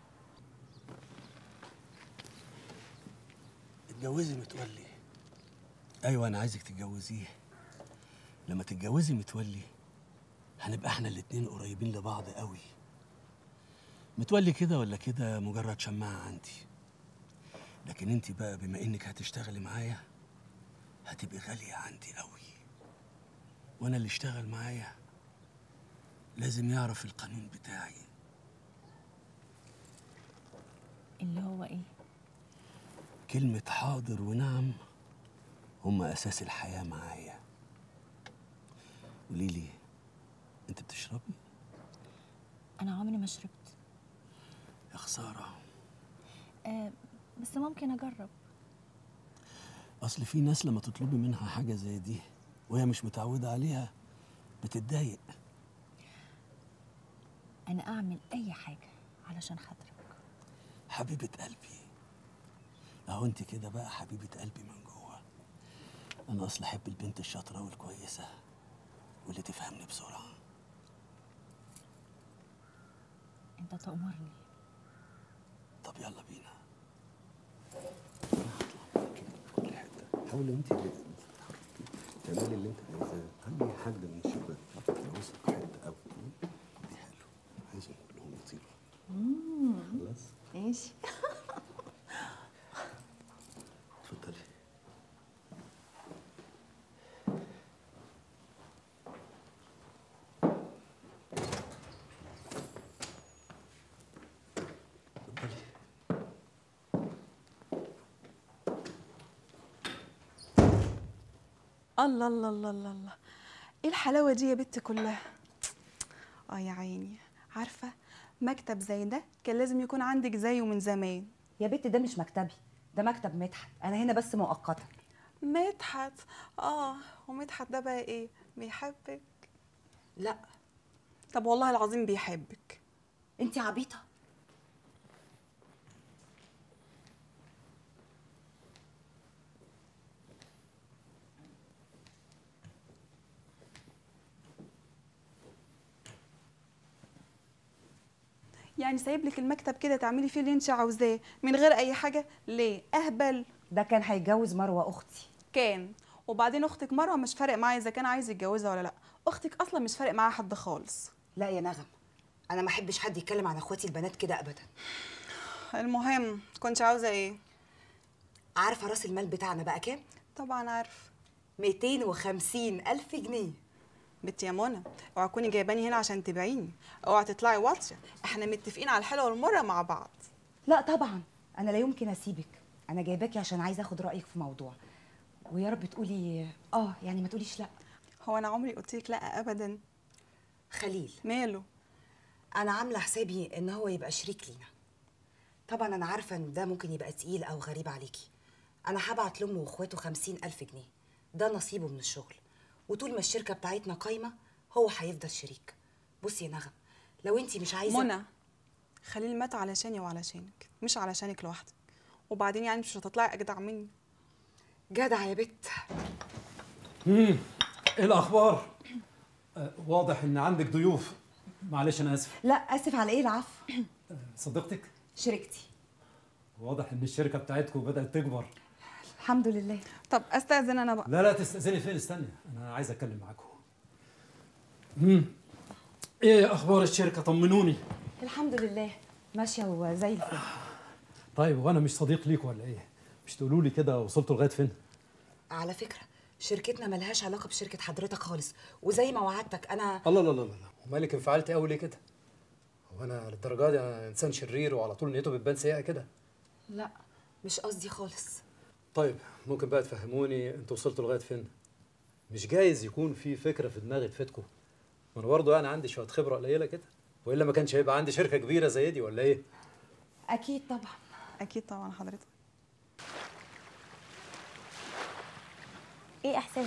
اتجوزي متولي ايوه انا عايزك تتجوزيه لما تتجوزي متولي هنبقى احنا الاتنين قريبين لبعض قوي متولي كده ولا كده مجرد شماعة عندي لكن انت بقى بما انك هتشتغلي معايا هتبقي غالية عندي قوي وانا اللي اشتغل معايا لازم يعرف القانون بتاعي اللي هو ايه كلمة حاضر ونعم هما أساس الحياة معايا قولي لي أنت بتشربي؟ انا عمري ما شربت يا خسارة آه بس ممكن اجرب أصل في ناس لما تطلبي منها حاجة زي دي وهي مش متعودة عليها بتتضايق انا اعمل اي حاجه علشان خاطرك حبيبة قلبي أهو أنت كده بقى حبيبة قلبي من جوه أنا أصل أحب البنت الشاطرة والكويسة واللي تفهمني بسرعة انت تأمرني طب يلا بينا حاولي انت اللي تعملي اللي انت عايزاه اي حد من الشباب يوصل حته قوي دي حلو عايزهم كلهم يطيروا خلاص ماشي اتفضلي الله الله الله الله الله ايه الحلاوه دي يا بت كلها اه يا عيني عارفه مكتب زي ده كان لازم يكون عندك زيه من زمان يا بت ده مش مكتبي ده مكتب مدحت انا هنا بس مؤقتا مدحت اه ومدحت ده بقى ايه بيحبك لا طب والله العظيم بيحبك انت عبيطه يعني سايب لك المكتب كده تعملي فيه اللي انت عاوزاه من غير اي حاجه ليه اهبل ده كان هيتجوز مروه اختي كان وبعدين اختك مروه مش فارق معايا اذا كان عايز يتجوزها ولا لا اختك اصلا مش فارق معاها حد خالص لا يا نغم انا ما احبش حد يتكلم عن اخواتي البنات كده ابدا المهم كنت عاوزه ايه عارفه راس المال بتاعنا بقى كام طبعا عارف 250 الف جنيه بنت يا منى اوعى تكوني جايباني هنا عشان تبيعيني اوعى تطلعي واطيه احنا متفقين على الحلوه والمره مع بعض لا طبعا انا لا يمكن اسيبك انا جايباكي عشان عايزه اخد رايك في موضوع ويا رب تقولي اه يعني ما تقوليش لا هو انا عمري قلت لك لا ابدا خليل ماله انا عامله حسابي ان هو يبقى شريك لينا طبعا انا عارفه ان ده ممكن يبقى تقيل او غريب عليكي انا هبعت لامه واخواته خمسين الف جنيه ده نصيبه من الشغل وطول ما الشركه بتاعتنا قايمه هو هيفضل شريك بصي يا نغم لو انت مش عايزه منى خليل مات علشاني وعلشانك مش علشانك لوحدك وبعدين يعني مش هتطلعي اجدع مني جدع يا بت امم ايه الاخبار آه، واضح ان عندك ضيوف معلش انا اسف لا اسف على ايه العفو صديقتك شركتي واضح ان الشركه بتاعتكم بدات تكبر الحمد لله طب استاذن انا بقى لا لا تستاذني فين استني انا عايز اتكلم معاكم امم ايه اخبار الشركه طمنوني الحمد لله ماشيه وزي الفل طيب وانا مش صديق ليك ولا ايه مش تقولوا لي كده وصلتوا لغايه فين على فكره شركتنا ملهاش علاقه بشركه حضرتك خالص وزي ما وعدتك انا الله الله الله الله ومالك انفعلتي قوي ليه كده هو انا للدرجه دي انا انسان شرير وعلى طول نيته بتبان سيئه كده لا مش قصدي خالص طيب ممكن بقى تفهموني انتوا وصلتوا لغايه فين مش جايز يكون في فكره في دماغي تفيدكم ما انا برضه يعني عندي شويه خبره قليله كده والا ما كانش هيبقى عندي شركه كبيره زي دي ولا ايه اكيد طبعا اكيد طبعا حضرتك ايه احساسك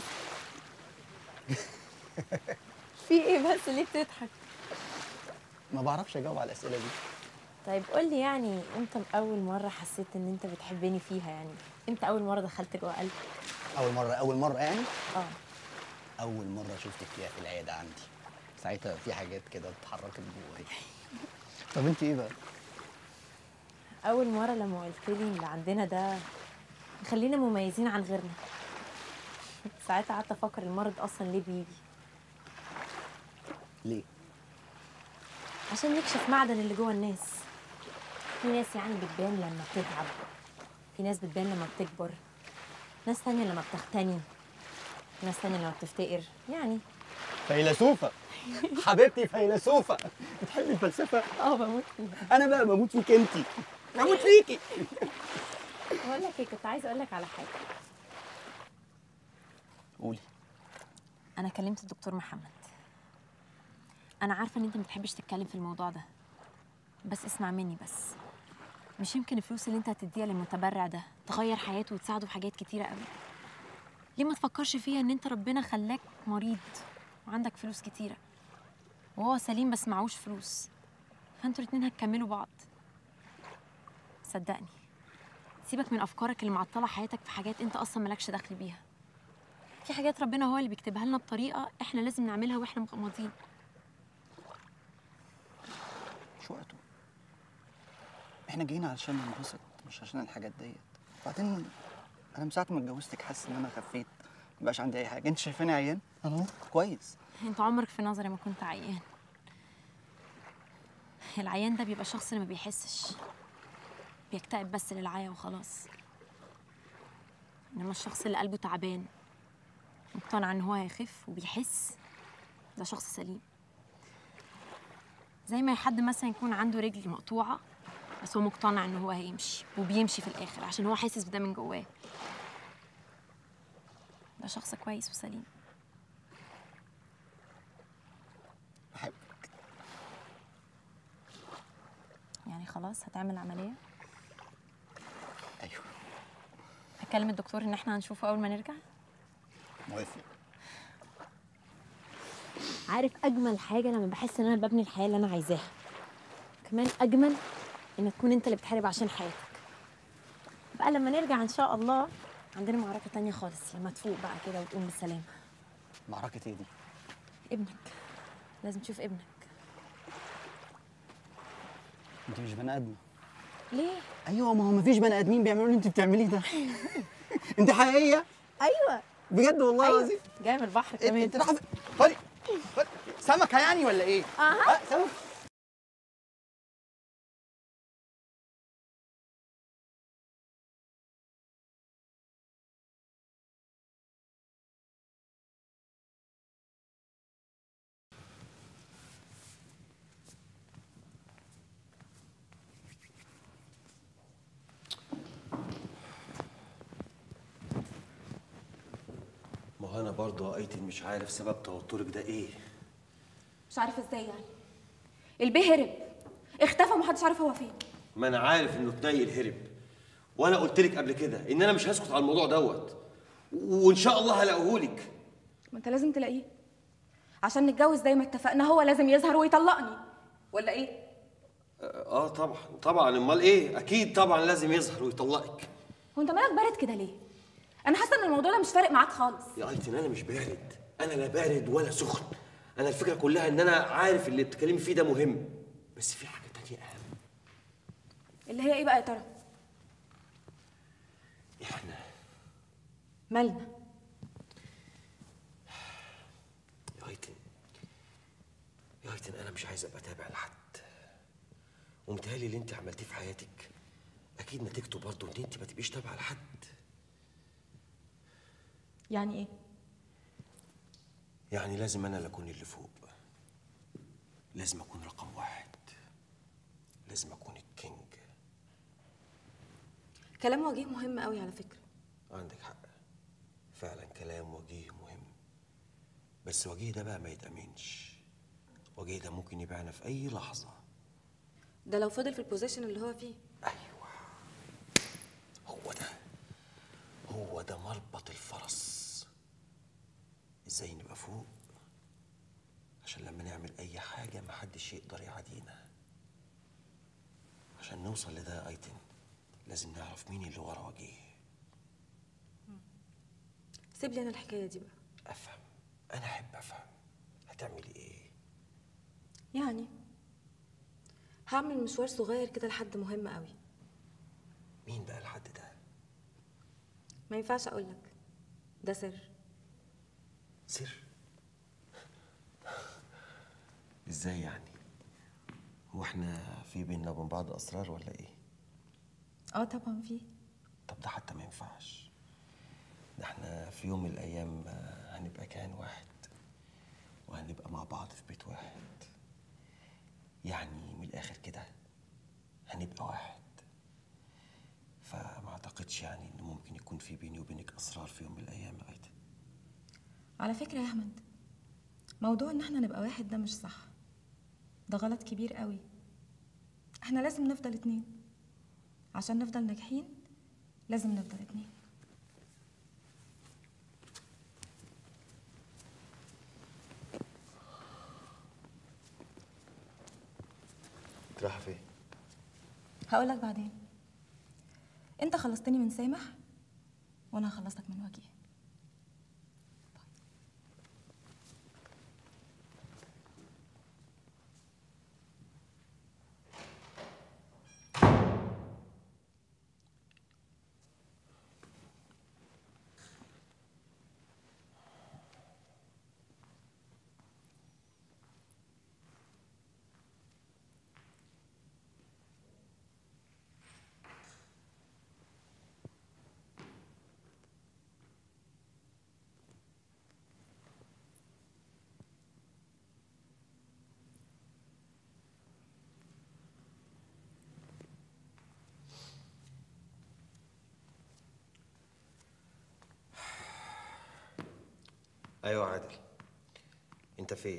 في ايه بس ليه بتضحك ما بعرفش اجاوب على الاسئله دي طيب قول لي يعني امتى اول مره حسيت ان انت بتحبني فيها يعني امتى اول مره دخلت جوه قلبي اول مره اول مره يعني اه اول مره شفتك فيها في العياده عندي ساعتها في حاجات كده اتحركت جوايا طب انت ايه بقى اول مره لما قلت لي اللي عندنا ده يخلينا مميزين عن غيرنا ساعتها قعدت افكر المرض اصلا ليه بيجي ليه عشان نكشف معدن اللي جوه الناس في ناس يعني بتبان لما بتتعب في ناس بتبان لما بتكبر ناس تانية لما بتغتني ناس تانية لما بتفتقر يعني فيلسوفه حبيبتي فيلسوفه بتحبي الفلسفه اه بموت فيها انا بقى بموت فيك انت بموت فيكي بقول لك ايه كنت عايزه اقول لك على حاجه قولي انا كلمت الدكتور محمد انا عارفه ان انت ما بتحبش تتكلم في الموضوع ده بس اسمع مني بس مش يمكن الفلوس اللي انت هتديها للمتبرع ده تغير حياته وتساعده في حاجات كتيره قوي ليه ما تفكرش فيها ان انت ربنا خلاك مريض وعندك فلوس كتيره وهو سليم بس معهوش فلوس فانتوا الاتنين هتكملوا بعض صدقني سيبك من افكارك اللي معطله حياتك في حاجات انت اصلا مالكش دخل بيها في حاجات ربنا هو اللي بيكتبها لنا بطريقه احنا لازم نعملها واحنا مغمضين مش وقته احنا جايين علشان ننبسط مش عشان الحاجات ديت وبعدين انا من ساعه ما اتجوزتك حاسس ان انا خفيت مبقاش عندي اي حاجه انت شايفاني عيان انا اهو كويس انت عمرك في نظري ما كنت عيان العيان ده بيبقى شخص اللي ما بيحسش بيكتئب بس للعيا وخلاص انما الشخص اللي قلبه تعبان مقتنع ان هو هيخف وبيحس ده شخص سليم زي ما حد مثلا يكون عنده رجل مقطوعه بس هو مقتنع ان هو هيمشي وبيمشي في الاخر عشان هو حاسس بده من جواه ده شخص كويس وسليم بحبك يعني خلاص هتعمل عمليه ايوه هكلم الدكتور ان احنا هنشوفه اول ما نرجع موافق عارف اجمل حاجه لما بحس ان انا ببني الحياه اللي انا عايزاها كمان اجمل ان تكون انت اللي بتحارب عشان حياتك بقى لما نرجع ان شاء الله عندنا معركه تانية خالص لما تفوق بقى كده وتقوم بالسلامه معركه ايه دي ابنك لازم تشوف ابنك انت مش بني ادم ليه ايوه ما هو مفيش بني ادمين بيعملوا اللي انت بتعمليه ده انت حقيقيه ايوه بجد والله أيوة. العظيم جاي من البحر انت كمان انت رايحه فين؟ خدي خدي. سمكه يعني ولا ايه؟ اها آه، سمكه ما هو انا برضه يا ايتن مش عارف سبب توترك ده ايه مش عارف ازاي يعني البيه هرب اختفى ومحدش عارف هو فين ما انا عارف انه تنيل هرب وانا قلت لك قبل كده ان انا مش هسكت على الموضوع دوت وان شاء الله هلاقيهولك ما انت لازم تلاقيه عشان نتجوز زي ما اتفقنا هو لازم يظهر ويطلقني ولا ايه اه طبعا طبعا امال ايه اكيد طبعا لازم يظهر ويطلقك هو انت مالك بارد كده ليه انا حاسه ان الموضوع ده مش فارق معاك خالص يا ايتن انا مش بارد انا لا بارد ولا سخن انا الفكره كلها ان انا عارف اللي بتتكلمي فيه ده مهم بس في حاجه تانية اهم اللي هي ايه بقى يا ترى احنا مالنا يا ايتن يا ايتن انا مش عايز ابقى تابع لحد ومتهيألي اللي انت عملتيه في حياتك اكيد نتيجته برضه ان انت ما تبقيش تابعه لحد يعني ايه يعني لازم انا اللي اكون اللي فوق لازم اكون رقم واحد لازم اكون الكينج كلام وجيه مهم قوي على فكره عندك حق فعلا كلام وجيه مهم بس وجيه ده بقى ما يتأمنش وجيه ده ممكن يبيعنا في أي لحظة ده لو فضل في البوزيشن اللي هو فيه هو ده هو ده مربط الفرس ازاي نبقى فوق عشان لما نعمل اي حاجة محدش يقدر يعادينا عشان نوصل لده ايتن لازم نعرف مين اللي ورا وجيه سيب لي انا الحكايه دي بقى افهم انا احب افهم هتعملي ايه يعني هعمل مشوار صغير كده لحد مهم قوي مين بقى الحد ده ما ينفعش اقولك ده سر سر ازاي يعني هو احنا في بيننا وبين بعض اسرار ولا ايه اه طبعا في طب ده حتى ما ينفعش ده احنا في يوم من الايام آه، هنبقى كيان واحد وهنبقى مع بعض في بيت واحد يعني من الاخر كده هنبقى واحد فما اعتقدش يعني ان ممكن يكون في بيني وبينك اسرار في يوم من الايام يا ايتن على فكره يا احمد موضوع ان احنا نبقى واحد ده مش صح ده غلط كبير قوي احنا لازم نفضل اتنين عشان نفضل ناجحين لازم نفضل اتنين انت رايحه فين هقولك بعدين انت خلصتني من سامح وانا هخلصك من وجيه ايوه عادل انت فين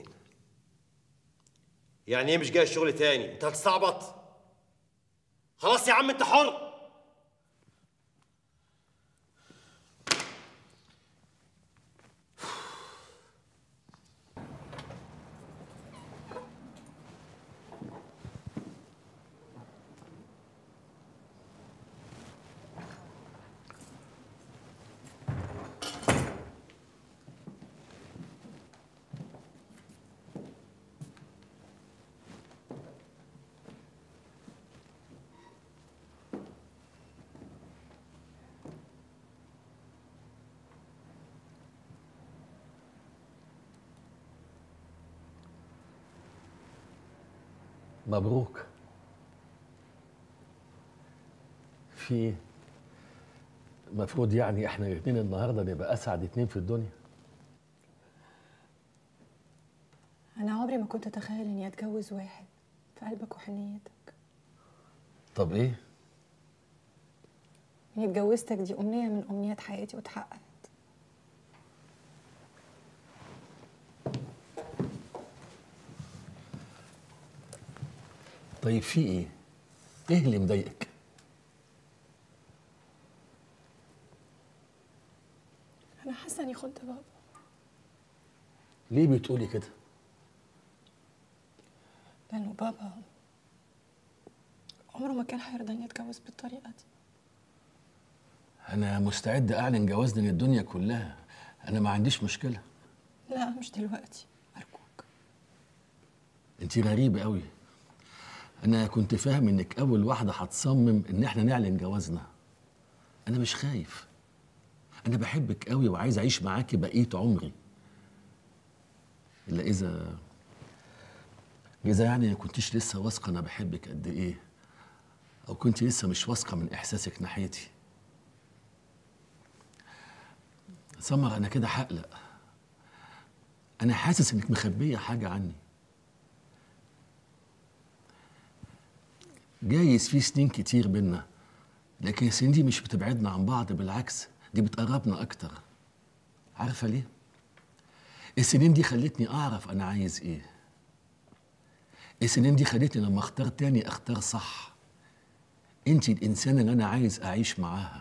يعني ايه مش جاي الشغل تاني انت هتستعبط خلاص يا عم انت حر مبروك في ايه؟ المفروض يعني احنا الاثنين النهارده نبقى اسعد اتنين في الدنيا انا عمري ما كنت اتخيل اني اتجوز واحد في قلبك وحنيتك طب ايه؟ اني اتجوزتك دي امنيه من امنيات حياتي واتحققت طيب في ايه؟ ايه اللي مضايقك؟ انا حاسه اني خنت بابا ليه بتقولي كده؟ لانه بابا عمره ما كان هيرضى اني اتجوز بالطريقه دي انا مستعد اعلن جوازنا للدنيا كلها انا ما عنديش مشكله لا مش دلوقتي انت غريبه قوي انا كنت فاهم انك اول واحده هتصمم ان احنا نعلن جوازنا انا مش خايف انا بحبك قوي وعايز اعيش معاكي بقيه عمري الا اذا اذا يعني ما كنتيش لسه واثقه انا بحبك قد ايه او كنت لسه مش واثقه من احساسك ناحيتي سمر انا كده هقلق انا حاسس انك مخبيه حاجه عني جايز في سنين كتير بينا لكن السنين دي مش بتبعدنا عن بعض بالعكس دي بتقربنا اكتر عارفه ليه السنين دي خلتني اعرف انا عايز ايه السنين دي خلتني لما اختار تاني اختار صح انت الانسانه اللي انا عايز اعيش معاها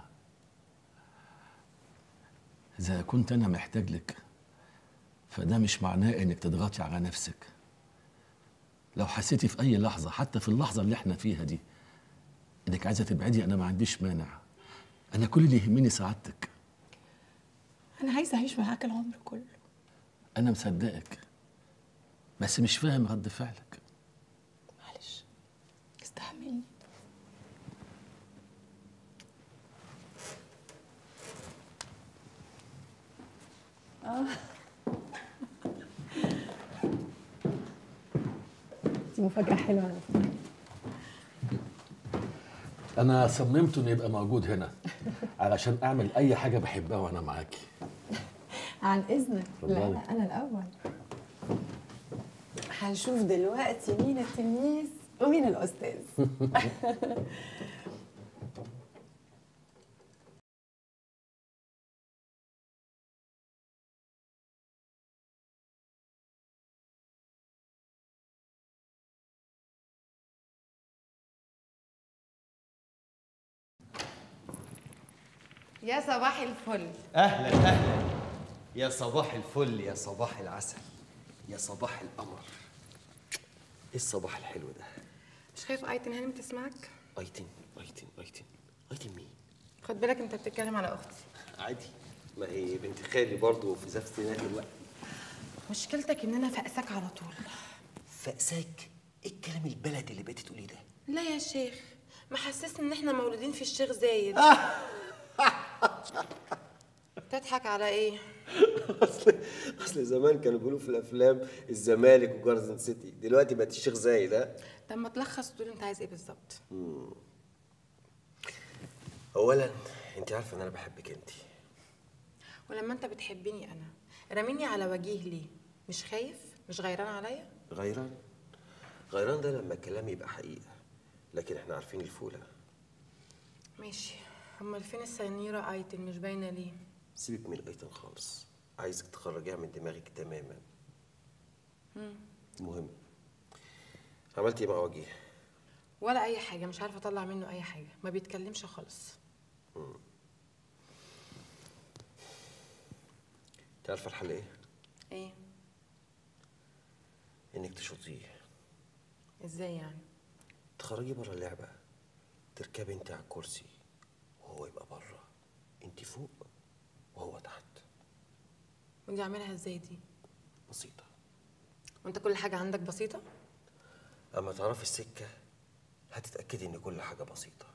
اذا كنت انا محتاج لك فده مش معناه انك تضغطي على نفسك لو حسيتي في اي لحظه حتى في اللحظه اللي احنا فيها دي انك عايزه تبعدي انا ما عنديش مانع انا كل اللي يهمني سعادتك انا عايزه اعيش معاك العمر كله انا مصدقك بس مش فاهم رد فعلك معلش استحملني اه دي مفاجأة حلوة على فكرة انا صممت انه يبقى موجود هنا علشان اعمل اي حاجه بحبها وانا معاكي عن إذنك لا اتفضلي. لا أنا الأول هنشوف دلوقتي مين التلميذ ومين الأستاذ يا صباح الفل اهلا اهلا يا صباح الفل يا صباح العسل يا صباح القمر ايه الصباح الحلو ده مش خايف ايتن هانم تسمعك ايتن ايتن ايتن ايتن مين خد بالك انت بتتكلم على اختي عادي ما هي بنت خالي برضه في زفت نهايه الوقت مشكلتك ان انا فاقساك على طول فأساك ايه الكلام البلدي اللي بقيتي تقوليه ده لا يا شيخ محسسني ان احنا مولودين في الشيخ زايد تضحك على ايه اصل اصل زمان كانوا بيقولوا في الافلام الزمالك وجاردن سيتي دلوقتي بقت الشيخ زايد ها طب ما تلخص وتقول انت عايز ايه بالظبط مم. اولا انت عارفه ان انا بحبك انت ولما انت بتحبني انا راميني على وجيه ليه مش خايف مش غيران عليا غيران غيران ده لما الكلام يبقى حقيقه لكن احنا عارفين الفوله ماشي امال فين السنيره ايتن مش باينه ليه سيبك من ايتن خالص عايزك تخرجيها من دماغك تماما مم. المهم عملت ايه مع وجيه ولا اي حاجه مش عارفه اطلع منه اي حاجه ما بيتكلمش خالص مم. انت عارفه الحل ايه ايه انك تشوطيه ازاي يعني تخرجي بره اللعبه تركبي انت على الكرسي وهو يبقى بره انت فوق وهو تحت ودي اعملها ازاي دي بسيطه وانت كل حاجه عندك بسيطه اما تعرفي السكه هتتاكدي ان كل حاجه بسيطه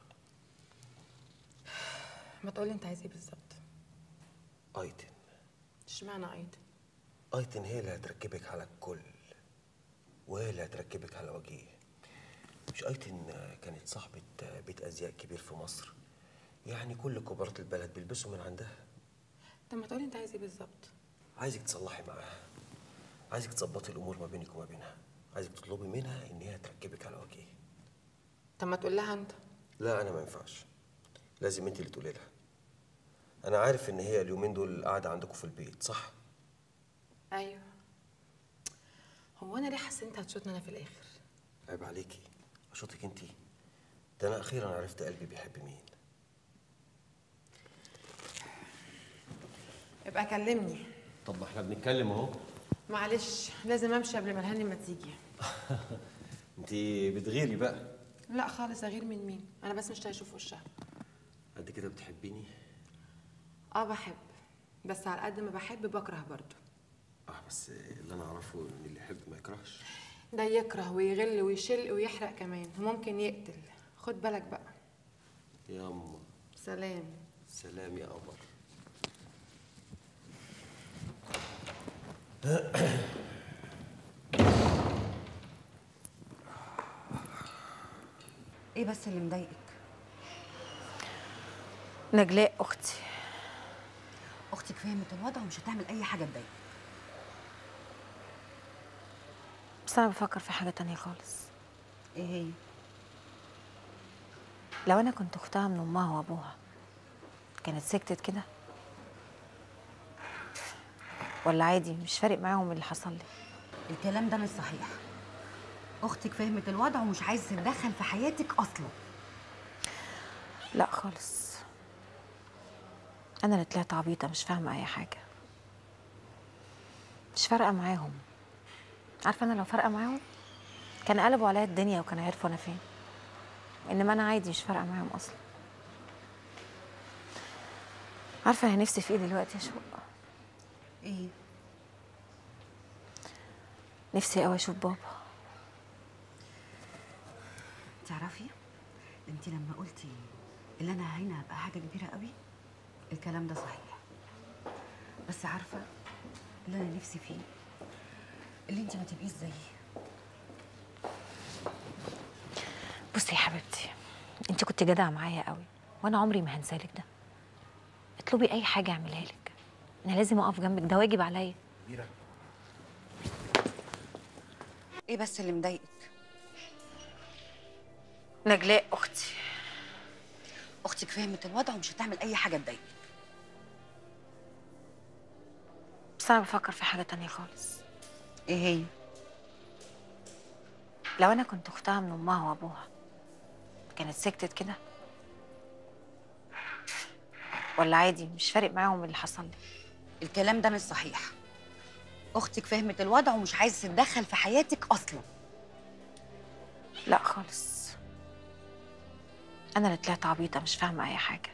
ما تقولي انت عايز ايه بالظبط ايتن اشمعنى ايتن ايتن هي اللي هتركبك على الكل وهي اللي هتركبك على وجيه مش ايتن كانت صاحبة بيت ازياء كبير في مصر يعني كل كبارات البلد بيلبسوا من عندها طب ما تقولي انت عايز ايه بالظبط عايزك تصلحي معاها عايزك تظبطي الامور ما بينك وما بينها عايزك تطلبي منها ان هي تركبك على وجيه طب ما تقول لها انت لا انا ما ينفعش لازم انت اللي تقولي لها انا عارف ان هي اليومين دول قاعده عندكم في البيت صح ايوه هو انا ليه حاسه انت هتشوتني انا في الاخر عيب عليكي اشوطك انت ده انا اخيرا عرفت قلبي بيحب مين ابقى كلمني طب ما احنا بنتكلم اهو معلش لازم امشي قبل ما الهانم ما تيجي انت بتغيري بقى لا خالص اغير من مين انا بس مش هشوف وشها قد كده بتحبيني اه بحب بس على قد ما بحب بكره برضو اه بس اللي انا اعرفه ان اللي يحب ما يكرهش ده يكره ويغل ويشل ويحرق كمان وممكن يقتل خد بالك بقى يا اما سلام سلام يا قمر ايه بس اللي مضايقك نجلاء اختي اختك فهمت الوضع ومش هتعمل اي حاجه تضايقك بس انا بفكر في حاجه تانية خالص ايه هي لو انا كنت اختها من امها وابوها كانت سكتت كده ولا عادي مش فارق معاهم اللي حصل لي الكلام ده مش صحيح اختك فهمت الوضع ومش عايزه تتدخل في حياتك اصلا لا خالص انا اللي طلعت عبيطه مش فاهمه اي حاجه مش فارقه معاهم عارفه انا لو فارقه معاهم كان قلبوا عليا الدنيا وكانوا عرفوا انا فين انما انا عادي مش فارقه معاهم اصلا عارفه انا نفسي في ايه دلوقتي يا شوق ايه نفسي قوي اشوف بابا تعرفي انت لما قلتي اللي انا هنا هبقى حاجه كبيره قوي الكلام ده صحيح بس عارفه اللي انا نفسي فيه اللي انت ما تبقيش زيي بصي يا حبيبتي انت كنت جدعه معايا قوي وانا عمري ما هنسالك ده اطلبي اي حاجه اعملها لك انا لازم اقف جنبك ده واجب عليا ميرا ايه بس اللي مضايقك نجلاء اختي اختك فهمت الوضع ومش هتعمل اي حاجه تضايقك بس انا بفكر في حاجه تانية خالص ايه هي لو انا كنت اختها من امها وابوها كانت سكتت كده ولا عادي مش فارق معاهم اللي حصل لي الكلام ده مش صحيح اختك فهمت الوضع ومش عايزه تتدخل في حياتك اصلا لا خالص انا اللي طلعت عبيطه مش فاهمه اي حاجه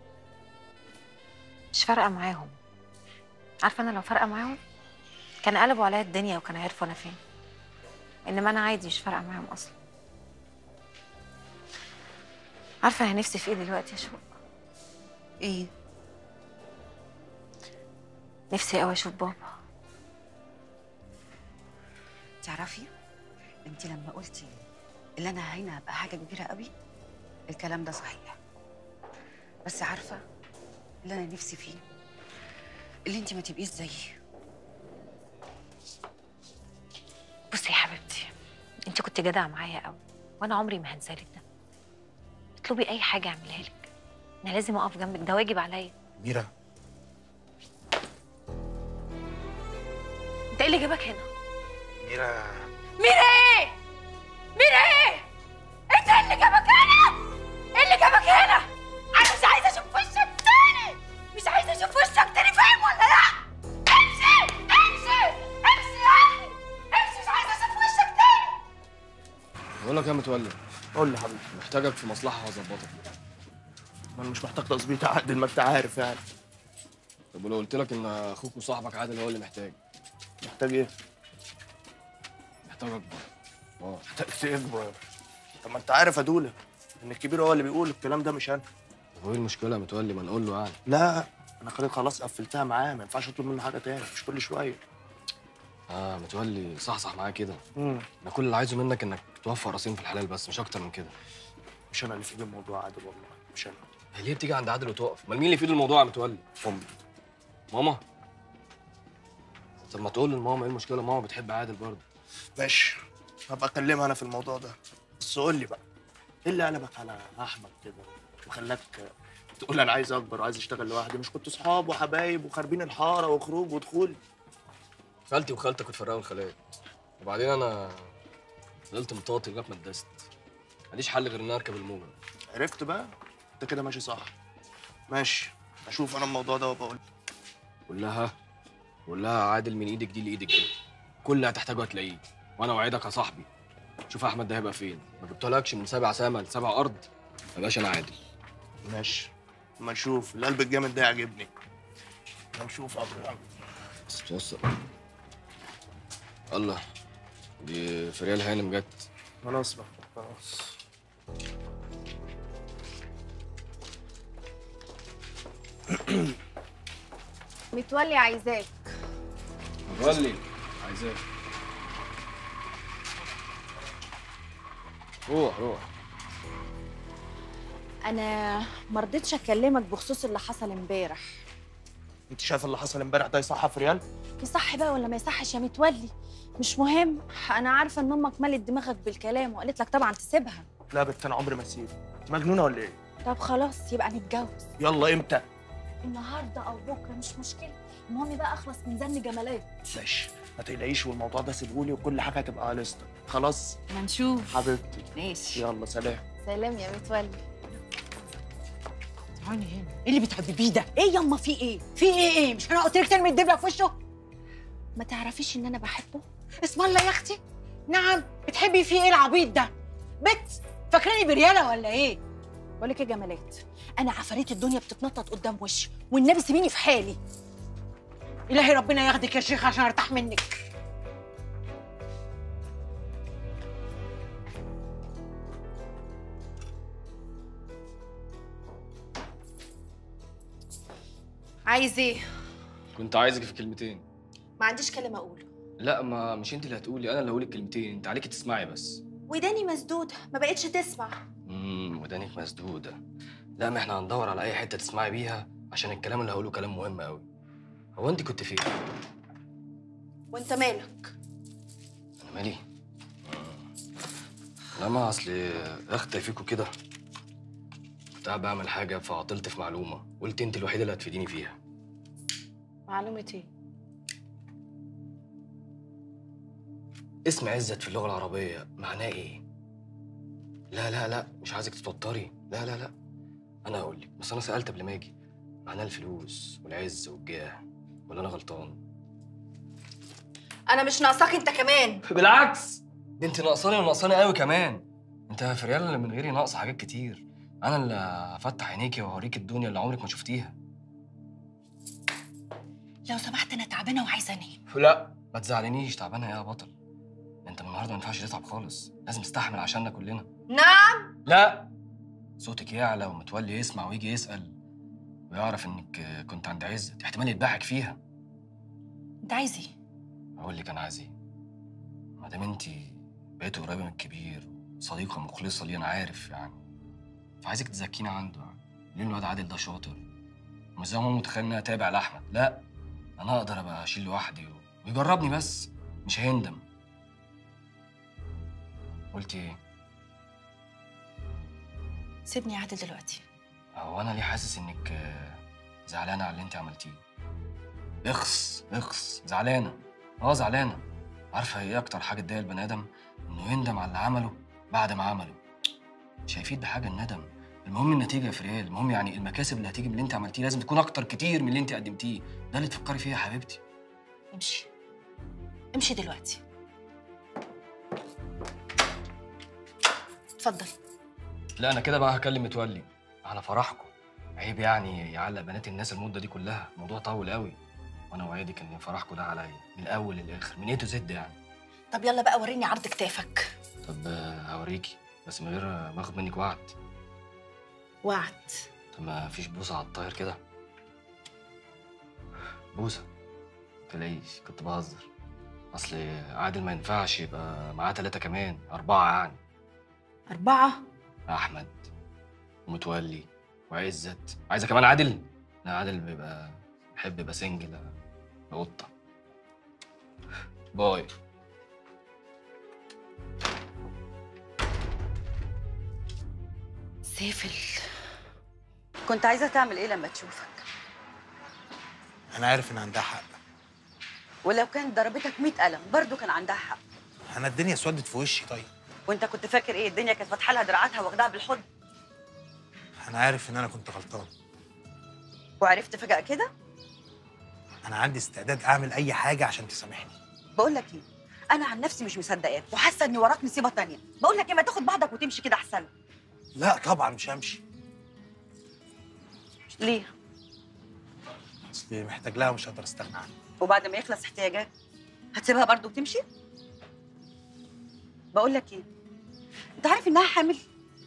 مش فارقه معاهم عارفه انا لو فارقه معاهم كان قلبوا عليا الدنيا وكانوا عرفوا انا فين انما انا عادي مش فارقه معاهم اصلا عارفه انا نفسي في ايه دلوقتي يا شوق ايه نفسي قوي اشوف بابا تعرفي انت لما قلتي اللي انا هنا هبقى حاجه كبيره قوي الكلام ده صحيح بس عارفه اللي انا نفسي فيه اللي انت ما تبقيش زيي بصي يا حبيبتي انت كنت جدعه معايا قوي وانا عمري ما هنسالك ده اطلبي اي حاجه اعملها لك انا لازم اقف جنبك ده واجب عليا ميرا انت ايه اللي جابك هنا ميرا ميرا ايه؟ ميرا ايه؟ انت إيه اللي جابك هنا؟ ايه اللي جابك هنا؟ انا مش عايزه اشوف وشك تاني مش عايزه اشوف وشك تاني فاهم ولا لا؟ امشي امشي امشي يا اخي امشي مش عايزه اشوف وشك تاني بقول لك يا متولي قول لي حبيبي محتاجك في مصلحه هظبطك ما انا مش محتاج تظبيط عقد ما انت عارف يعني طب ولو قلت لك ان اخوك وصاحبك عادل هو اللي محتاج محتاج ايه؟ محتاج اكبر اه محتاج تكبر طب ما انت عارف يا دوله ان الكبير هو اللي بيقول الكلام ده مش انا هو ايه المشكله يا متولي ما نقول له يعني لا انا خليك خلاص قفلتها معاه ما ينفعش اطلب منه حاجه تاني مش كل شويه اه متولي صحصح معاه كده امم انا كل اللي عايزه منك انك توفر راسين في الحلال بس مش اكتر من كده مش انا اللي في ايدي الموضوع عادل والله مش انا هي ليه بتيجي عند عادل وتقف امال مين اللي في ايده الموضوع يا متولي امي ماما طب ما تقول لماما ايه المشكله ماما بتحب عادل برضه ماشي هبقى اكلمها انا في الموضوع ده بس قول لي بقى ايه اللي قلبك على احمد كده وخلاك تقول انا عايز اكبر وعايز اشتغل لوحدي مش كنتوا صحاب وحبايب وخاربين الحاره وخروج ودخول خالتي وخالتك اتفرقوا الخالات وبعدين انا فضلت مطاطي لغايه ما اتدست ماليش حل غير ان أنا اركب الموجه عرفت بقى انت كده ماشي صح ماشي اشوف انا الموضوع ده وبقول قول لها قول لها عادل من ايدك دي لايدك دي كل اللي هتحتاجه هتلاقيه وانا اوعدك يا صاحبي شوف احمد ده هيبقى فين ما جبتهولكش من سبع سما لسبع ارض ما بقاش انا عادل ماشي اما نشوف القلب الجامد ده يعجبني اما نشوف ابو بس توصل الله دي فريال هانم جت خلاص بقى خلاص متولي عايزاك متولي عايزاك روح روح انا ما رضيتش اكلمك بخصوص اللي حصل امبارح انت شايف اللي حصل امبارح ده يصح في ريال يصح بقى ولا ما يصحش يا متولي مش مهم انا عارفه ان امك ملت دماغك بالكلام وقالت لك طبعا تسيبها لا يا بنت انا عمري ما اسيب مجنونه ولا ايه طب خلاص يبقى نتجوز يلا امتى النهارده او بكره مش مشكله المهم بقى اخلص من زن جمالات ماشي ما تقلقيش والموضوع ده سيبهولي وكل حاجه هتبقى على لسته خلاص ما نشوف حبيبتي ماشي يلا سلام سلام يا متولي تعالي هنا ايه اللي بتعذبيه ده ايه ياما في ايه في ايه ايه مش انا قلت لك ترمي الدبله في وشه ما تعرفيش ان انا بحبه اسم الله يا اختي نعم بتحبي فيه ايه العبيط ده بت فاكراني برياله ولا ايه بقول لك يا جمالات انا عفاريت الدنيا بتتنطط قدام وشي والنبي سيبيني في حالي الهي ربنا ياخدك يا شيخ عشان ارتاح منك عايز ايه كنت عايزك في كلمتين ما عنديش كلام اقوله لا ما مش انت اللي هتقولي انا اللي هقول الكلمتين انت عليكي تسمعي بس وداني مسدوده ما بقتش تسمع امم ودانك مسدوده لا ما احنا هندور على اي حته تسمعي بيها عشان الكلام اللي هقوله كلام مهم قوي هو انت كنت فين وانت مالك انا مالي لا ما اصل اختي فيكوا كده كنت قاعد بعمل حاجه فعطلت في معلومه قلت انت الوحيده اللي هتفيديني فيها معلومه ايه اسم عزت في اللغه العربيه معناه ايه لا لا لا مش عايزك تتوتري لا لا لا انا هقول لك بس انا سالت قبل ما اجي معناه الفلوس والعز والجاه ولا انا غلطان انا مش ناقصاك انت كمان بالعكس دي انت ناقصاني وناقصاني قوي كمان انت يا فريال اللي من غيري ناقص حاجات كتير انا اللي هفتح عينيكي واوريك الدنيا اللي عمرك ما شفتيها لو سمحت انا تعبانه وعايزه انام لا ما تزعلنيش تعبانه يا بطل انت من النهارده ما ينفعش تتعب خالص لازم تستحمل عشاننا كلنا نعم لا صوتك يعلى ومتولي يسمع ويجي يسال ويعرف انك كنت عند عزت احتمال يذبحك فيها انت عايز ايه اقول لك انا عايز ايه ما دام انت بقيتي قريبه من الكبير وصديقه مخلصه لي انا عارف يعني فعايزك تزكينا عنده يعني ليه الواد عادل ده شاطر مش زي ما هو متخيل ان انا تابع لاحمد لا انا اقدر ابقى اشيل لوحدي و- ويجربني بس مش هيندم قلت ايه سيبني يا عادل دلوقتي هو انا ليه حاسس انك آه، زعلانه على اللي انت عملتيه اخس اخس زعلانه اه زعلانه عارفه ايه اكتر حاجه تضايق البني ادم انه يندم على اللي عمله بعد ما عمله مش هيفيد بحاجه الندم المهم النتيجه يا فريال المهم يعني المكاسب اللي هتيجي من اللي انت عملتيه لازم تكون اكتر كتير من اللي انت قدمتيه ده اللي تفكري فيه يا حبيبتي امشي امشي دلوقتي اتفضل لا انا كده بقى هكلم متولي على فرحكم عيب يعني يعلق بنات الناس المده دي كلها الموضوع طول قوي وانا وعدك ان فرحكم ده عليا من الاول للاخر من ايه تو زد يعني طب يلا بقى وريني عرض كتافك طب آه، هوريكي بس من غير ما اخد منك وعد وعد طب ما فيش بوسه على الطاير كده بوسه تلاقيش كنت بهزر اصل عادل ما ينفعش يبقى معاه ثلاثه كمان اربعه يعني أربعة احمد ومتولي وعزت عايزه كمان عادل لا عادل بيبقى بيحب يبقى سنجل قطه باي سافل كنت عايزه تعمل ايه لما تشوفك انا عارف ان عندها حق ولو كانت ضربتك 100 قلم برضه كان عندها حق انا الدنيا اسودت في وشي طيب وانت كنت فاكر ايه الدنيا كانت فاتحه لها دراعاتها واخداها بالحضن انا عارف ان انا كنت غلطان وعرفت فجاه كده انا عندي استعداد اعمل اي حاجه عشان تسامحني بقول لك ايه انا عن نفسي مش مصدقاك وحاسه ان وراك مصيبه تانية بقول لك ايه ما تاخد بعضك وتمشي كده احسن لا طبعا مش همشي ليه اصل محتاج لها ومش هقدر استغنى عنها وبعد ما يخلص احتياجك هتسيبها برضه وتمشي بقول لك ايه انت عارف انها حامل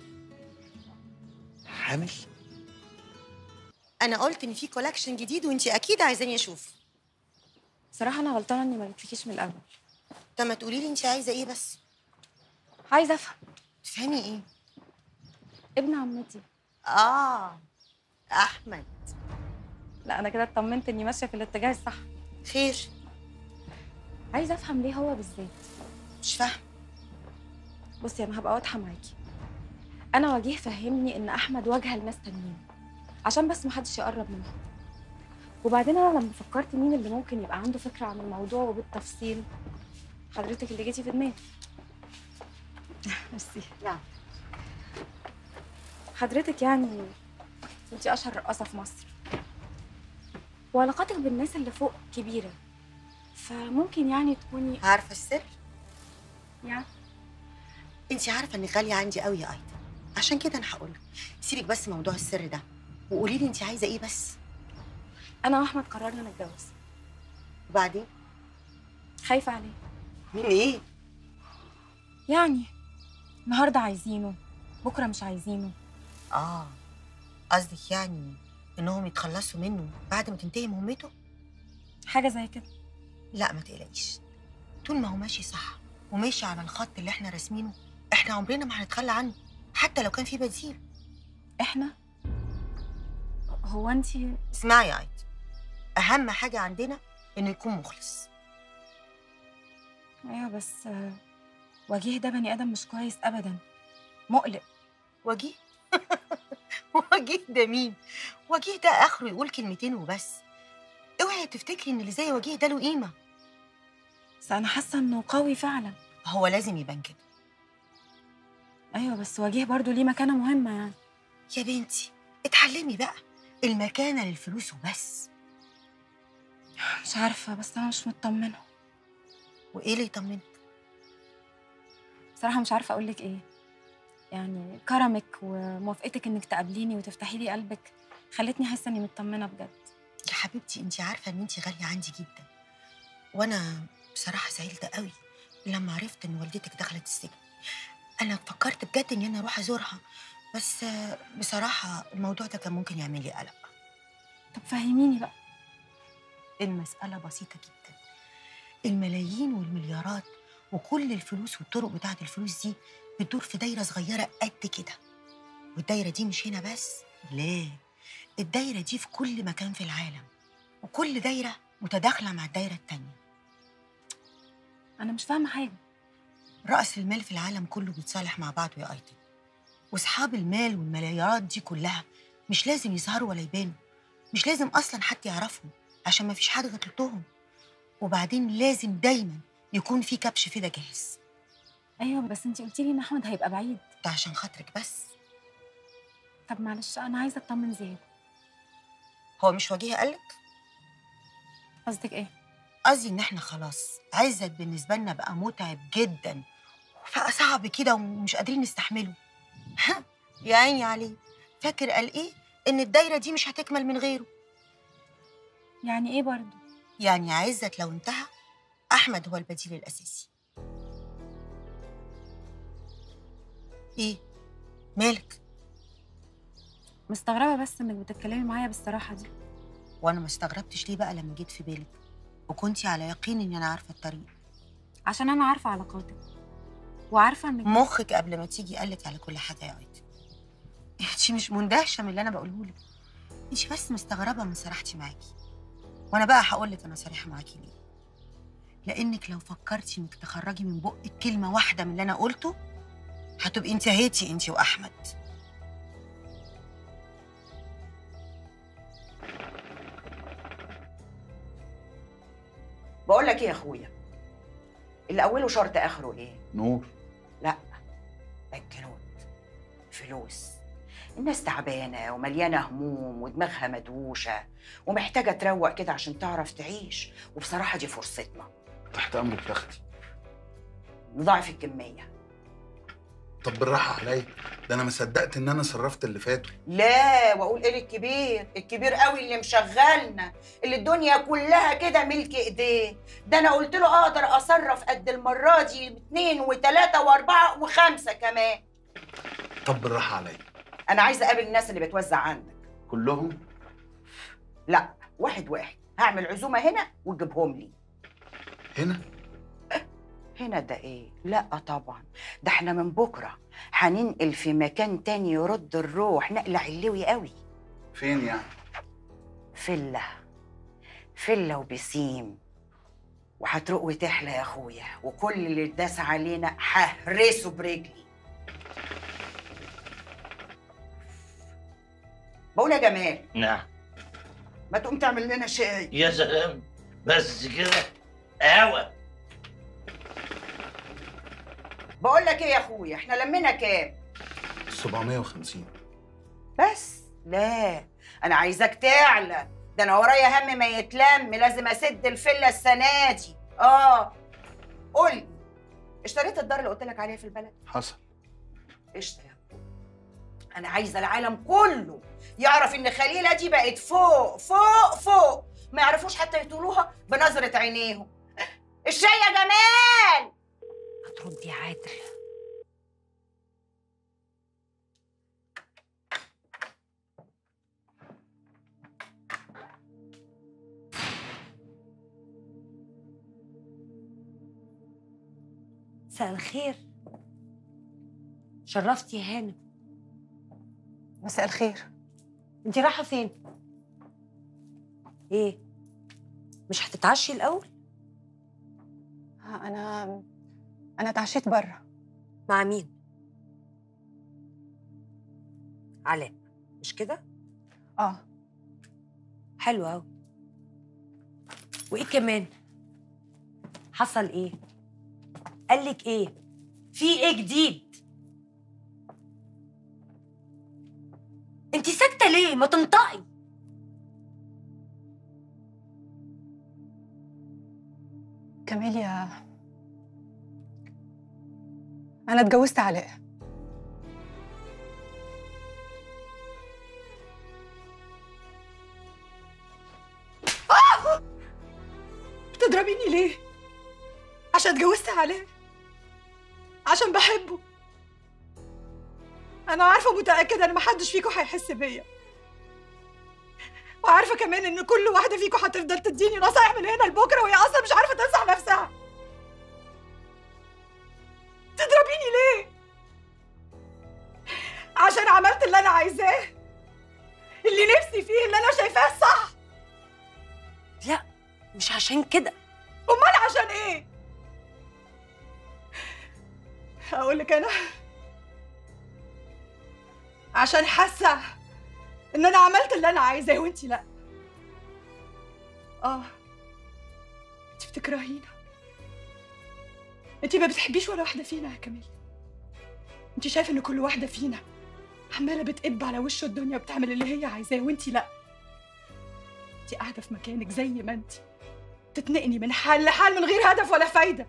حامل انا قلت ان في كولكشن جديد وانت اكيد عايزاني اشوف صراحة أنا غلطانة إني ما جبتلكيش من الأول طب ما تقولي لي انت عايزه ايه بس عايزة أفهم تفهمي ايه ابن عمتي اه احمد لا أنا كده اطمنت إني ماشية في الاتجاه الصح خير عايزة أفهم ليه هو بالذات مش فاهم بصي أنا هبقى واضحة معاكي أنا وجيه فهمني إن أحمد واجهة لناس تانيين عشان بس محدش يقرب منهم وبعدين انا لما فكرت مين اللي ممكن يبقى عنده فكره عن الموضوع وبالتفصيل حضرتك اللي جيتي في دماغي ميرسي نعم حضرتك يعني انت اشهر رقاصه في مصر وعلاقاتك بالناس اللي فوق كبيره فممكن يعني تكوني عارفه السر يعني انت عارفه انك غاليه عندي قوي يا ايضا عشان كده انا هقول لك سيبك بس موضوع السر ده وقولي لي انت عايزه ايه بس انا واحمد قررنا نتجوز وبعدين خايفه عليه من ايه يعني النهارده عايزينه بكره مش عايزينه اه قصدك يعني انهم يتخلصوا منه بعد ما تنتهي مهمته حاجه زي كده لا ما تقلقيش طول ما هو ماشي صح وماشي على الخط اللي احنا راسمينه احنا عمرنا ما هنتخلى عنه حتى لو كان في بديل احنا هو انت اسمعي يا ايت اهم حاجه عندنا انه يكون مخلص ايوه بس آه، وجيه ده بني ادم مش كويس ابدا مقلق وجيه وجيه ده مين وجيه ده اخره يقول كلمتين وبس اوعي تفتكري ان اللي زي وجيه ده له قيمه بس انا حاسه انه قوي فعلا هو لازم يبان كده ايوه بس وجيه برضو ليه مكانه مهمه يعني يا بنتي اتعلمي بقى المكانه للفلوس وبس مش عارفه بس انا مش مطمنه وايه اللي يطمنك بصراحه مش عارفه اقول لك ايه يعني كرمك وموافقتك انك تقابليني وتفتحي لي قلبك خلتني حاسه اني مطمنه بجد يا حبيبتي انت عارفه ان انت غاليه عندي جدا وانا بصراحه زعلت قوي لما عرفت ان والدتك دخلت السجن انا فكرت بجد ان انا اروح ازورها بس آه، بصراحه الموضوع ده كان ممكن يعمل لي قلق طب فهميني بقى المساله بسيطه جدا الملايين والمليارات وكل الفلوس والطرق بتاعه الفلوس دي بتدور في دايره صغيره قد كده والدايره دي مش هنا بس لا الدايره دي في كل مكان في العالم وكل دايره متداخله مع الدايره التانيه انا مش فاهمه حاجه رأس المال في العالم كله بيتصالح مع بعضه يا أيتن وأصحاب المال والمليارات دي كلها مش لازم يظهروا ولا يبانوا مش لازم أصلا حد يعرفهم عشان ما فيش حد غلطهم وبعدين لازم دايما يكون في كبش فدا جاهز ايوه بس انت قلتي لي ان احمد هيبقى بعيد ده عشان خاطرك بس طب معلش انا عايزه اطمن زياد هو مش وجيه قالك قصدك ايه قصدي ان احنا خلاص عزت بالنسبه لنا بقى متعب جدا بقى صعب كده ومش قادرين نستحمله ها يا عيني عليه فاكر قال ايه ان الدايره دي مش هتكمل من غيره يعني ايه برضه يعني عزت لو انتهى احمد هو البديل الاساسي ايه مالك مستغربه بس انك بتتكلمي معايا بالصراحه دي وانا ما استغربتش ليه بقى لما جيت في بالك وكنتي على يقين اني انا عارفه الطريق عشان انا عارفه علاقاتك وعارفه انك مخك قبل ما تيجي قالك على كل حاجه يا عيد انت مش مندهشه من اللي انا بقوله لك انت بس مستغربه من صراحتي معاكي وانا بقى هقول لك انا صريحه معاكي ليه لانك لو فكرتي انك تخرجي من بقك كلمه واحده من اللي انا قلته هتبقي انتهيتي انت واحمد بقول لك ايه يا اخويا اللي اوله شرط اخره ايه نور لا بنكنوت فلوس الناس تعبانه ومليانه هموم ودماغها مدوشه ومحتاجه تروق كده عشان تعرف تعيش وبصراحه دي فرصتنا تحت امرك يا اختي نضاعف الكميه طب بالراحه عليا ده انا ما صدقت ان انا صرفت اللي فاتوا لا واقول ايه الكبير الكبير قوي اللي مشغلنا اللي الدنيا كلها كده ملك ايديه ده انا قلت له اقدر اصرف قد المره دي اتنين وتلاته واربعه وخمسه كمان طب بالراحه عليا انا عايزه اقابل الناس اللي بتوزع عندك كلهم لا واحد واحد هعمل عزومه هنا وتجيبهم لي هنا هنا ده ايه لا طبعا ده احنا من بكره هننقل في مكان تاني يرد الروح نقله علوي قوي فين يعني فله فله وبسيم وهتروق وتحلى يا اخويا وكل اللي اتداس علينا ههرسه برجلي بقول يا جمال نعم ما تقوم تعمل لنا شاي يا سلام بس كده قهوه بقول لك ايه يا اخويا احنا لمينا كام 750 بس لا انا عايزاك تعلى ده انا ورايا هم ما يتلم لازم اسد الفله السنه دي اه قول لي اشتريت الدار اللي قلت لك عليها في البلد حصل قشطه يا أخويا. انا عايزه العالم كله يعرف ان خليله دي بقت فوق فوق فوق ما يعرفوش حتى يطولوها بنظره عينيهم الشاي يا جمال هترد يا عادل مساء الخير شرفتي يا هانم مساء الخير انت رايحه فين ايه مش هتتعشي الاول انا انا اتعشيت بره مع مين علاء مش كده اه حلو قوي وايه كمان حصل ايه قالك ايه في ايه جديد انت ساكته ليه ما تنطقي كاميليا انا اتجوزت علاء آه! بتضربيني ليه؟ عشان اتجوزت عليه عشان بحبه انا عارفه متاكده ان محدش فيكم هيحس بيا وعارفه كمان ان كل واحده فيكم هتفضل تديني نصايح من هنا لبكره وهي اصلا مش عارفه تنصح نفسها تضربيني ليه عشان عملت اللي انا عايزاه اللي نفسي فيه اللي انا شايفاه الصح لا مش عشان كده امال عشان ايه هقول لك انا عشان حاسه ان انا عملت اللي انا عايزاه وانتي لا اه انت بتكرهينا انت ما بتحبيش ولا واحده فينا يا كمال انت شايفه ان كل واحده فينا عماله بتقب على وش الدنيا وبتعمل اللي هي عايزاه وانتي لا انت قاعده في مكانك زي ما انت تتنقني من حال لحال من غير هدف ولا فايده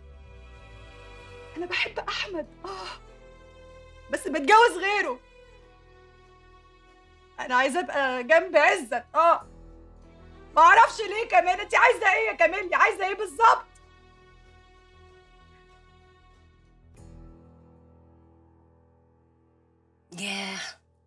انا بحب احمد اه بس بتجوز غيره انا عايزه ابقى جنب عزت اه ما اعرفش ليه كمان انت عايزه ايه يا كاميليا عايزه ايه بالظبط ياه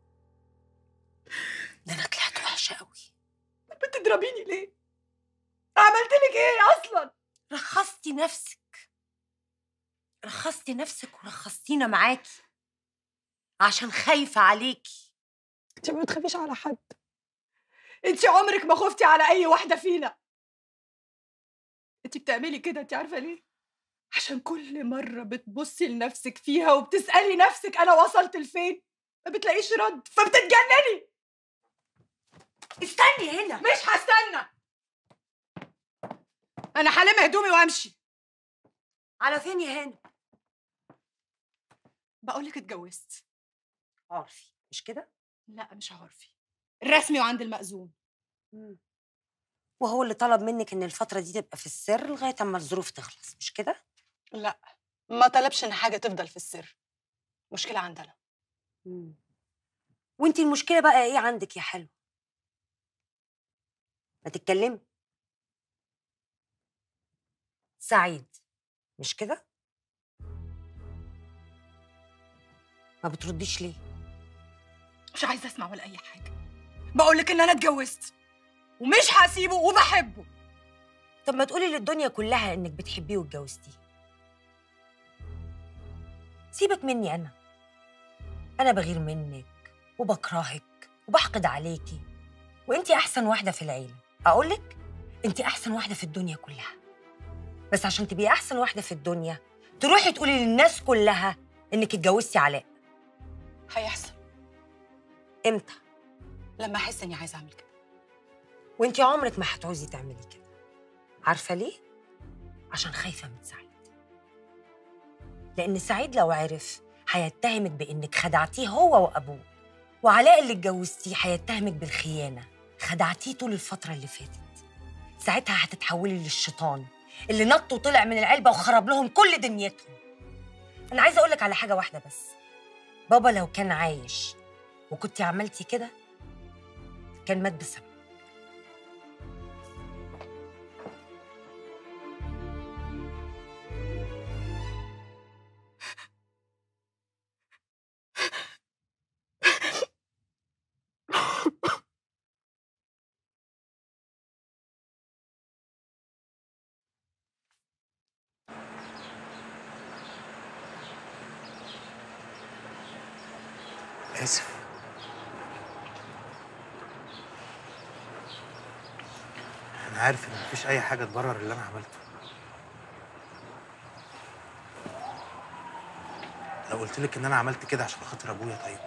ده انا طلعت وحشه قوي بتضربيني ليه عملت لك ايه اصلا رخصتي نفسك رخصتي نفسك ورخصتينا معاكي عشان خايفه عليكي انت ما بتخافيش على حد انت عمرك ما خفتي على اي واحده فينا انت بتعملي كده انت عارفه ليه عشان كل مره بتبصي لنفسك فيها وبتسالي نفسك انا وصلت لفين ما بتلاقيش رد فبتتجنني استني هنا مش هستنى انا هلم هدومي وامشي على فين يا هانم بقول لك اتجوزت عرفي مش كده لا مش عرفي الرسمي وعند المأذون وهو اللي طلب منك ان الفتره دي تبقى في السر لغايه اما الظروف تخلص مش كده لا ما طلبش ان حاجه تفضل في السر مشكله عندنا وانتي المشكله بقى ايه عندك يا حلو ما تتكلمي سعيد مش كده ما بترديش ليه مش عايزه اسمع ولا اي حاجه بقول لك ان انا اتجوزت ومش هسيبه وبحبه طب ما تقولي للدنيا كلها انك بتحبيه واتجوزتيه سيبك مني انا انا بغير منك وبكرهك وبحقد عليكي وانتي احسن واحده في العيله اقولك انتي احسن واحده في الدنيا كلها بس عشان تبقي احسن واحده في الدنيا تروحي تقولي للناس كلها انك اتجوزتي علاء هيحصل امتى لما احس اني عايزه اعمل كده وانت عمرك ما هتعوزي تعملي كده عارفه ليه عشان خايفه من سعيد لان سعيد لو عرف هيتهمك بانك خدعتيه هو وابوه وعلاء اللي اتجوزتيه هيتهمك بالخيانه خدعتيه طول الفتره اللي فاتت ساعتها هتتحولي للشيطان اللي نط وطلع من العلبه وخرب لهم كل دنيتهم انا عايزه اقول لك على حاجه واحده بس بابا لو كان عايش وكنتي عملتي كده كان مات بسبب آسف أنا عارف إن مفيش أي حاجة تبرر اللي أنا عملته لو قلت لك إن أنا عملت كده عشان خاطر أبويا طيب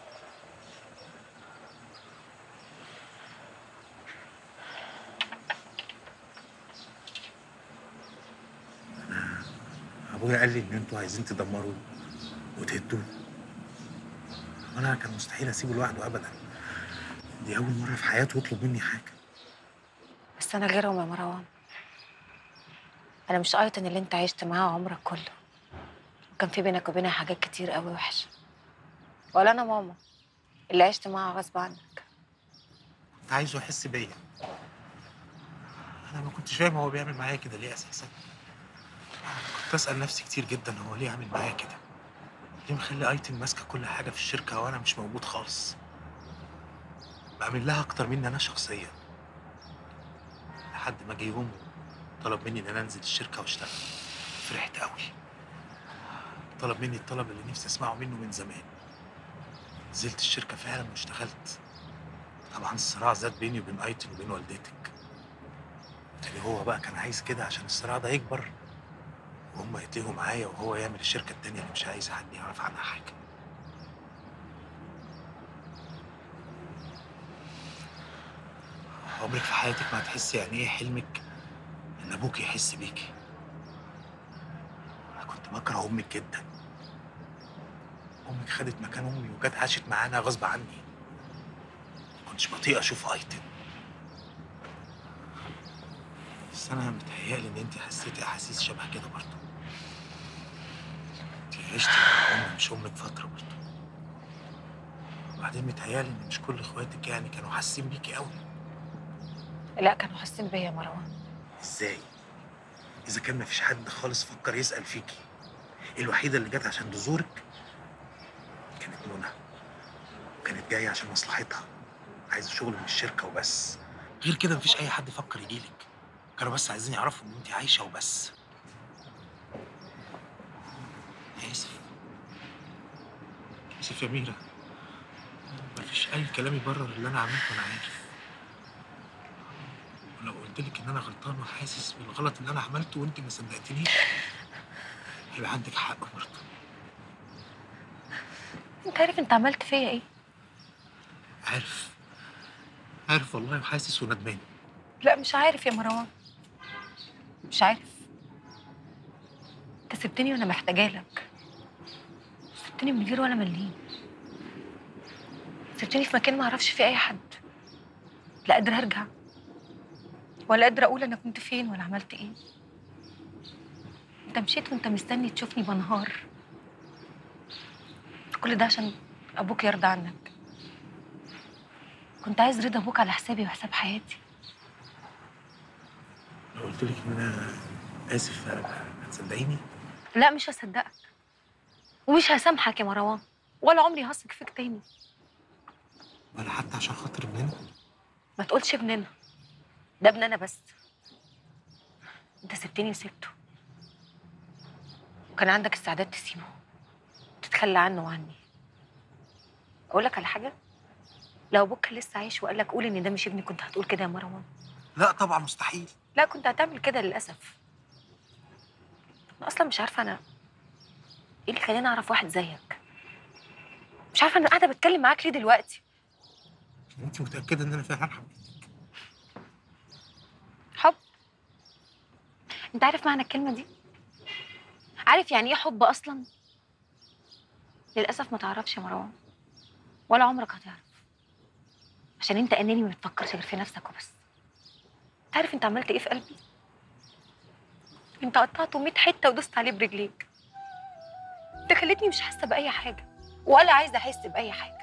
أنا أبويا قال لي إن أنتوا عايزين تدمروه وتهدوه وانا كان مستحيل اسيبه لوحده ابدا دي اول مره في حياته يطلب مني حاجه بس انا غيرهم يا مروان انا مش ايتن اللي انت عشت معاه عمرك كله وكان في بينك وبينها حاجات كتير قوي وحشه ولا انا ماما اللي عشت معاها غصب عنك كنت عايزه يحس بيا انا ما كنتش فاهم هو بيعمل معايا كده ليه اساسا كنت اسال نفسي كتير جدا هو ليه عامل معايا كده ليه مخلي ايتن ماسكه كل حاجه في الشركه وانا مش موجود خالص بعمل لها اكتر مني انا شخصيا لحد ما جه يوم طلب مني ان انا انزل الشركه واشتغل فرحت قوي طلب مني الطلب اللي نفسي اسمعه منه من زمان نزلت الشركه فعلا واشتغلت طبعا الصراع زاد بيني وبين ايتن وبين والدتك تاني هو بقى كان عايز كده عشان الصراع ده يكبر وهم يتلهوا معايا وهو يعمل الشركه التانيه اللي مش عايز حد يعرف عنها حاجه عمرك في حياتك ما هتحسي يعني ايه حلمك ان ابوك يحس بيكي انا كنت بكره امك جدا امك خدت مكان امي وجت عاشت معانا غصب عني ما كنتش بطيء اشوف ايتن بس انا متهيألي ان انت حسيتي احاسيس شبه كده برضه انت عشتي مع امي مش امك فتره برضه وبعدين متهيألي ان مش كل اخواتك يعني كانوا حاسين بيكي قوي لا كانوا حاسين بيا يا مروان ازاي اذا كان مفيش حد خالص فكر يسأل فيكي الوحيده اللي جت عشان تزورك كانت منى وكانت جايه عشان مصلحتها عايزه شغل من الشركه وبس غير كده مفيش اي حد فكر يجيلك كانوا بس عايزين يعرفوا ان انت عايشه وبس اسف اسف يا ميرا مفيش اي كلام يبرر اللي انا عملته انا عارف ولو قلت لك ان انا غلطان وحاسس بالغلط اللي انا عملته وانت ما صدقتنيش هيبقى عندك حق برضه انت عارف انت عملت فيا ايه عارف عارف والله وحاسس وندمان لا مش عارف يا مروان مش عارف انت سبتني وانا محتاجه لك سبتني من غير ولا مليم سبتني في مكان ما اعرفش فيه اي حد لا قادره ارجع ولا قادره اقول انا كنت فين ولا عملت ايه انت مشيت وانت مستني تشوفني بنهار كل ده عشان ابوك يرضى عنك كنت عايز رضا ابوك على حسابي وحساب حياتي لو قلت لك ان انا اسف هتصدقيني لا مش هصدقك ومش هسامحك يا مروان ولا عمري هثق فيك تاني ولا حتى عشان خاطر ابننا ما تقولش ابننا ده ابننا بس انت سبتني وسبته وكان عندك استعداد تسيبه تتخلى عنه وعني اقول لك على حاجه لو ابوك كان لسه عايش وقال لك قول ان ده مش ابني كنت هتقول كده يا مروان لا طبعا مستحيل لا كنت هتعمل كده للاسف انا اصلا مش عارفه انا ايه اللي خلاني اعرف واحد زيك مش عارفه انا قاعده بتكلم معاك ليه دلوقتي انت متاكده ان انا فعلا حبيت انت عارف معنى الكلمه دي عارف يعني ايه حب اصلا للاسف ما تعرفش يا مروان ولا عمرك هتعرف عشان انت اناني ما بتفكرش غير في نفسك وبس انت عارف انت عملت ايه في قلبي انت قطعته 100 حته ودوست عليه برجليك انت خلتني مش حاسه باي حاجه ولا عايزه احس باي حاجه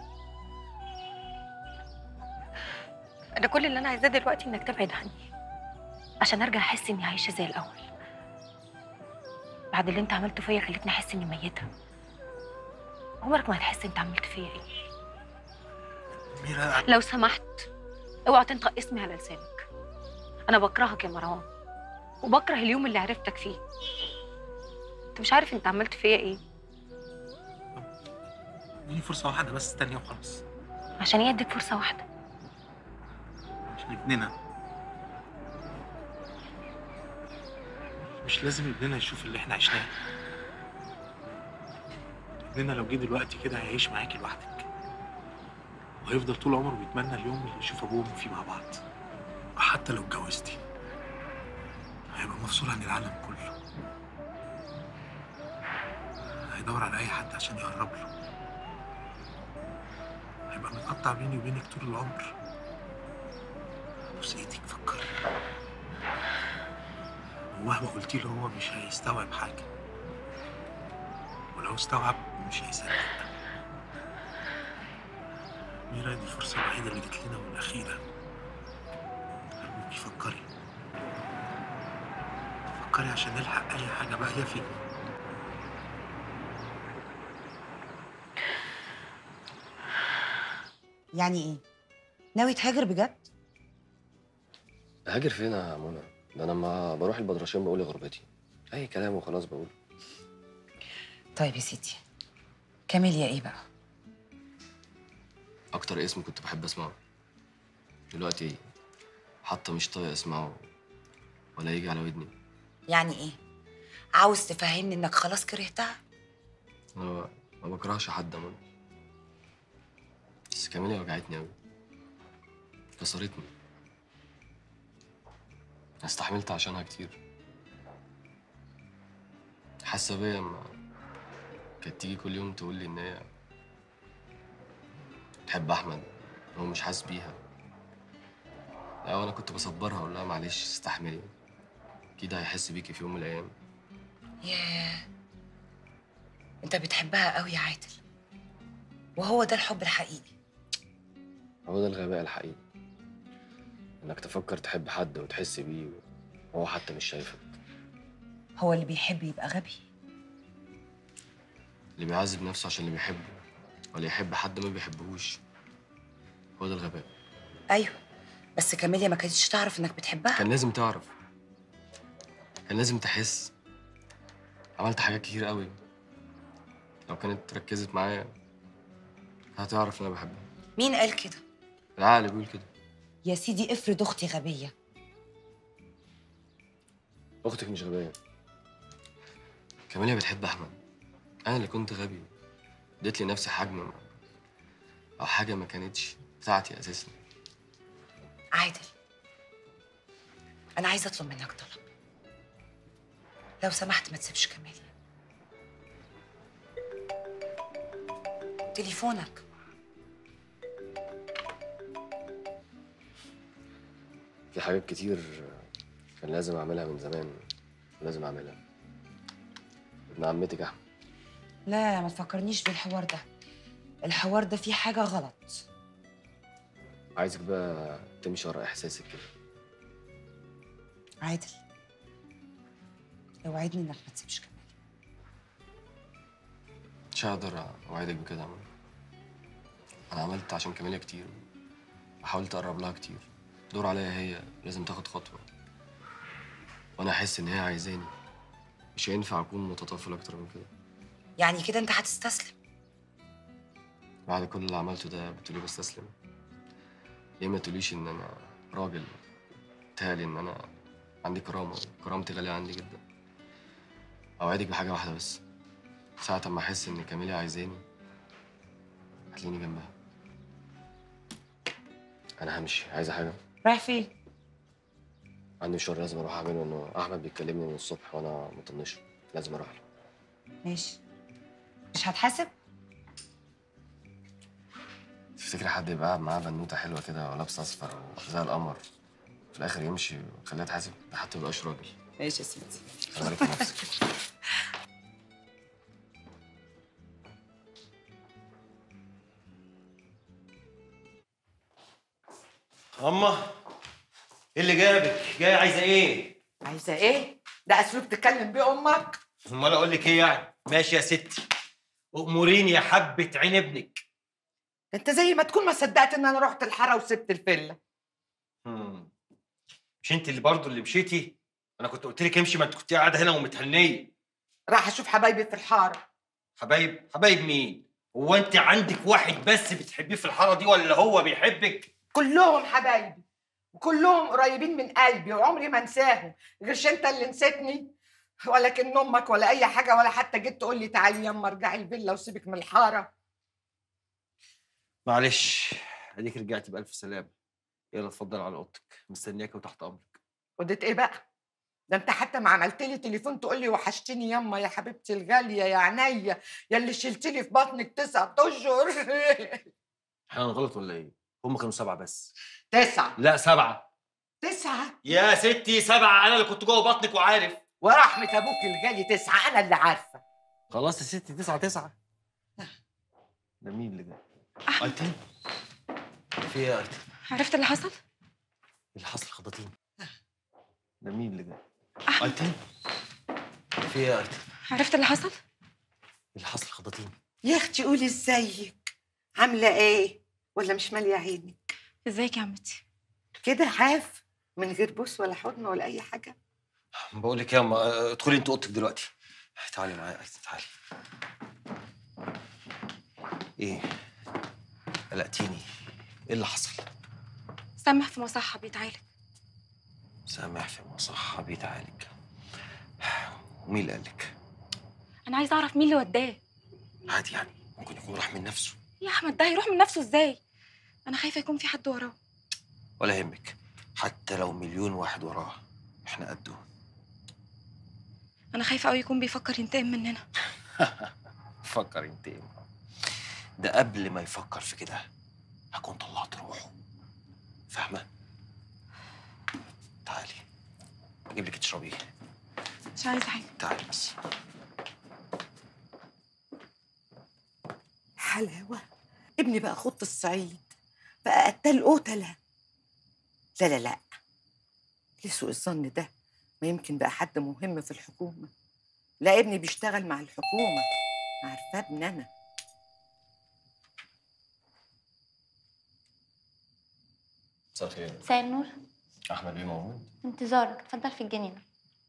انا كل اللي انا عايزاه دلوقتي انك تبعد عني عشان ارجع احس اني عايشه زي الاول بعد اللي انت عملته فيا خلتني احس اني ميته عمرك ما هتحس انت عملت فيا ايه ميرا لو سمحت اوعى تنطق اسمي على لسانك انا بكرهك يا مروان وبكره اليوم اللي عرفتك فيه انت مش عارف انت عملت فيا ايه اديني فرصة واحدة بس استني وخلاص عشان ايه اديك فرصه واحده عشان ابننا مش لازم ابننا يشوف اللي احنا عشناه ابننا لو جه دلوقتي كده هيعيش معاكي لوحدك وهيفضل طول عمره بيتمنى اليوم اللي يشوف ابوه وامه فيه مع بعض وحتى لو اتجوزتي هيبقى مفصول عن العالم كله هيدور على اي حد عشان يقرب له هيبقى متقطع بيني وبينك طول العمر بص ايدك فكري ومهما قلتي له هو مش هيستوعب حاجة ولو استوعب مش هيصدق ميرا دي الفرصة الوحيدة اللي جت لنا والأخيرة أرجوكي فكري فكري عشان نلحق أي حاجة باقية فينا يعني ايه ناوي تهاجر بجد هاجر فين يا منى ده انا لما بروح البدرشين بقول غربتي اي كلام وخلاص بقول طيب يا سيدي كاميليا ايه بقى اكتر اسم كنت بحب اسمعه دلوقتي حتى مش طايق اسمعه ولا يجي على ودني يعني ايه عاوز تفهمني انك خلاص كرهتها انا ما بكرهش حد يا منى بس كاميليا وجعتني قوي كسرتني استحملت عشانها كتير حاسه بيا لما كانت تيجي كل يوم تقول لي ان هي بتحب احمد هو مش حاسس بيها لا وانا كنت بصبرها اقول لها معلش استحملي اكيد هيحس بيكي في يوم من الايام ياه انت بتحبها قوي يا عادل وهو ده الحب الحقيقي هو ده الغباء الحقيقي انك تفكر تحب حد وتحس بيه وهو حتى مش شايفك هو اللي بيحب يبقى غبي اللي بيعذب نفسه عشان اللي بيحبه ولا يحب حد ما بيحبهوش هو ده الغباء ايوه بس كاميليا ما كانتش تعرف انك بتحبها كان لازم تعرف كان لازم تحس عملت حاجات كتير قوي لو كانت ركزت معايا هتعرف ان انا بحبها مين قال كده العقل بيقول كده يا سيدي افرض اختي غبيه اختك مش غبيه كاميليا بتحب احمد انا اللي كنت غبي اديت لنفسي حجم او حاجه ما كانتش بتاعتي اساسا عادل انا عايزه اطلب منك طلب لو سمحت ما تسيبش كاميليا تليفونك في حاجات كتير كان لازم اعملها من زمان لازم اعملها ابن عمتك احمد لا ما تفكرنيش بالحوار ده الحوار ده فيه حاجه غلط عايزك بقى تمشي ورا احساسك كده عادل اوعدني انك ما تسيبش كاميليا مش هقدر اوعدك بكده يا منى. انا عملت عشان كاميليا كتير وحاولت اقرب لها كتير دور عليا هي لازم تاخد خطوه وانا احس ان هي عايزاني مش هينفع اكون متطفل اكتر من كده يعني كده انت هتستسلم بعد كل اللي عملته ده بتقولي بستسلم ليه ما تقوليش ان انا راجل تالي ان انا عندي كرامه كرامتي غاليه عندي جدا اوعدك بحاجه واحده بس ساعة ما احس ان كاميليا عايزاني هتلاقيني جنبها انا همشي عايزه حاجه رايح فين عايز عندي مشوار لازم اروح اعمله انه احمد بيكلمني من الصبح وانا مطنشه لازم اروح له ماشي مش هتحاسب تفتكري حد يبقى قاعد معاه بنوته حلوه كده ولابسه اصفر وزي القمر في الاخر يمشي ويخليها تحاسب ده حتى مبقاش راجل ماشي يا سيدي خلي بالك من نفسك اما ايه اللي جابك جاي عايزه ايه عايزه ايه ده اسلوب تكلم بيه امك امال اقول لك ايه يعني ماشي يا ستي اموريني يا حبه عين ابنك انت زي ما تكون ما صدقت ان انا رحت الحاره وسبت الفيلا هم. مش انت اللي برضه اللي مشيتي انا كنت قلت لك امشي ما انت كنت قاعده هنا ومتهنيه راح اشوف حبايبي في الحاره حبايب حبايب مين هو انت عندك واحد بس بتحبيه في الحاره دي ولا هو بيحبك كلهم حبايبي وكلهم قريبين من قلبي وعمري ما انساهم غيرش انت اللي نسيتني ولا كان امك ولا اي حاجه ولا حتى جيت تقول لي تعالي يما ارجعي الفيلا وسيبك من الحاره معلش اديك رجعتي بالف سلامه يلا اتفضل على اوضتك مستنياك وتحت امرك وديت ايه بقى ده انت حتى ما عملت لي تليفون تقول لي وحشتني يما يا حبيبتي الغاليه يا عينيا يا اللي شلت لي في بطنك تسعة اشهر احنا غلط ولا ايه هم كانوا سبعه بس تسعة لا سبعه تسعة يا ستي سبعه انا اللي كنت جوه بطنك وعارف ورحمة ابوك الغالي تسعة انا اللي عارفة خلاص يا ستي تسعه تسعه ده مين اللي جاي ايتم في ايه يا ايتم عرفت اللي حصل؟ اللي حصل خبطين ده مين اللي جاي ايتم في ايه يا ايتم عرفت اللي حصل؟ اللي حصل خبطين يا اختي قولي ازيك عاملة ايه ولا مش مالية عينك ازيك يا عمتي كده حاف من غير بوس ولا حضن ولا اي حاجة بقول لك يا اما آه، ادخلي انت اوضتك دلوقتي تعالي معايا يا ايتم تعالي ايه قلقتيني ايه اللي حصل سامح في مصحة بيتعالج سامح في مصحة بيتعالج ومين اللي قالك انا عايزه اعرف مين اللي وداه عادي يعني ممكن يكون راح من نفسه يا احمد ده هيروح من نفسه ازاي انا خايفه يكون في حد وراه ولا يهمك حتى لو مليون واحد وراه احنا قده انا خايفه قوي يكون بيفكر ينتقم مننا فكر ينتقم ده قبل ما يفكر في كده هكون طلعت روحه فاهمة؟ تعالي اجيب لك تشربيه مش عايزه حاجه تعالي بس حلاوة ابني بقى خط الصعيد بقى قتال قتلة لا لا لا لسوء الظن ده ما يمكن بقى حد مهم في الحكومة لا ابني بيشتغل مع الحكومة عارفاه ابن أنا مساء الخير مساء النور احمد بيه موجود انتظارك اتفضل في الجنينة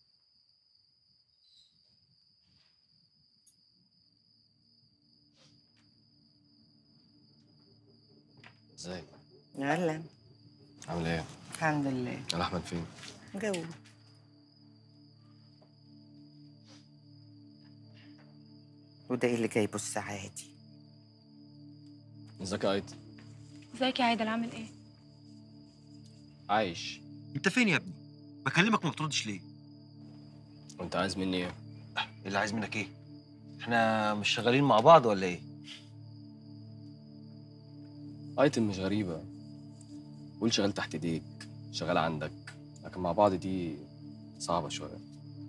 ازيك يلا عامل ايه الحمد لله انا احمد فين جو وده ايه اللي جايبه الساعة دي ازيك يا ايتم ازيك يا عادل عامل ايه عايش انت فين يا ابني؟ بكلمك ما بتردش ليه؟ وانت عايز مني ايه اللي عايز منك ايه؟ احنا مش شغالين مع بعض ولا ايه؟ ايتم مش غريبه قول شغال تحت ايديك شغال عندك لكن مع بعض دي صعبه شويه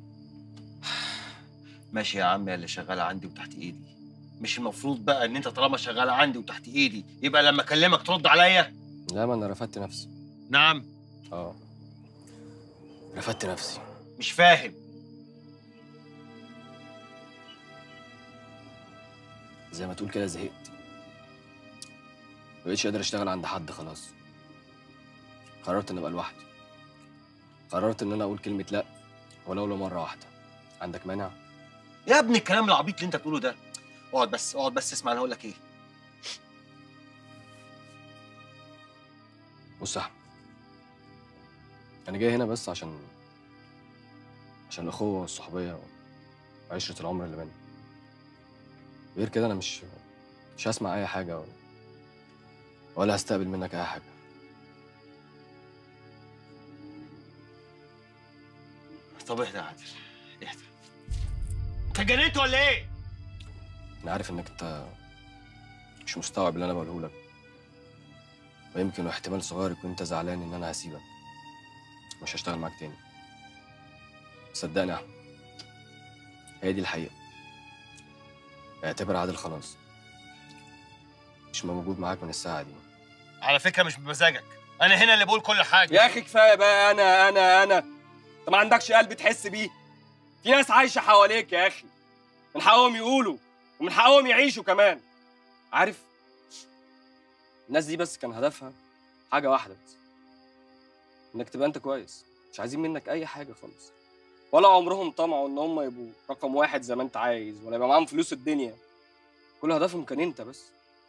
ماشي يا عم يا اللي شغاله عندي وتحت ايدي مش المفروض بقى ان انت طالما شغاله عندي وتحت ايدي يبقى لما اكلمك ترد عليا لا ما انا رفدت نفسي نعم اه رفدت نفسي مش فاهم زي ما تقول كده زهقت مبقتش قادر اشتغل عند حد خلاص قررت ان ابقى لوحدي قررت ان انا اقول كلمه لا ولو لمره واحده عندك مانع يا ابني الكلام العبيط اللي انت بتقوله ده اقعد بس اقعد بس اسمع انا هقول لك ايه بص يا احمد انا جاي هنا بس عشان عشان الاخوه والصحوبيه وعشره العمر اللي بينا غير كده انا مش مش هسمع اي حاجه ولا هستقبل منك اي حاجه طب اهدى يا عادل اهدى انت جنيت ولا ايه؟ انا عارف انك انت مش مستوعب اللي انا بقوله لك ويمكن واحتمال صغير يكون انت زعلان ان انا هسيبك مش هشتغل معاك تاني صدقني يا احمد هي دي الحقيقه اعتبر عادل خلاص مش موجود معاك من الساعه دي على فكره مش بمزاجك انا هنا اللي بقول كل حاجه يا اخي كفايه بقى انا انا انا انت ما عندكش قلب تحس بيه في ناس عايشه حواليك يا اخي من حقهم يقولوا ومن حقهم يعيشوا كمان عارف الناس دي بس كان هدفها حاجه واحده بس انك تبقى انت كويس مش عايزين منك اي حاجه خالص ولا عمرهم طمعوا ان هم يبقوا رقم واحد زي ما انت عايز ولا يبقى معاهم فلوس الدنيا كل هدفهم كان انت بس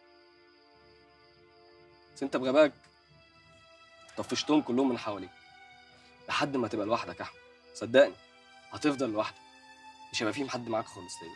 بس انت بغبائك طفشتهم كلهم من حواليك لحد ما تبقى لوحدك يا احمد صدقني هتفضل لوحدك مش هيبقى في حد معاك خالص تاني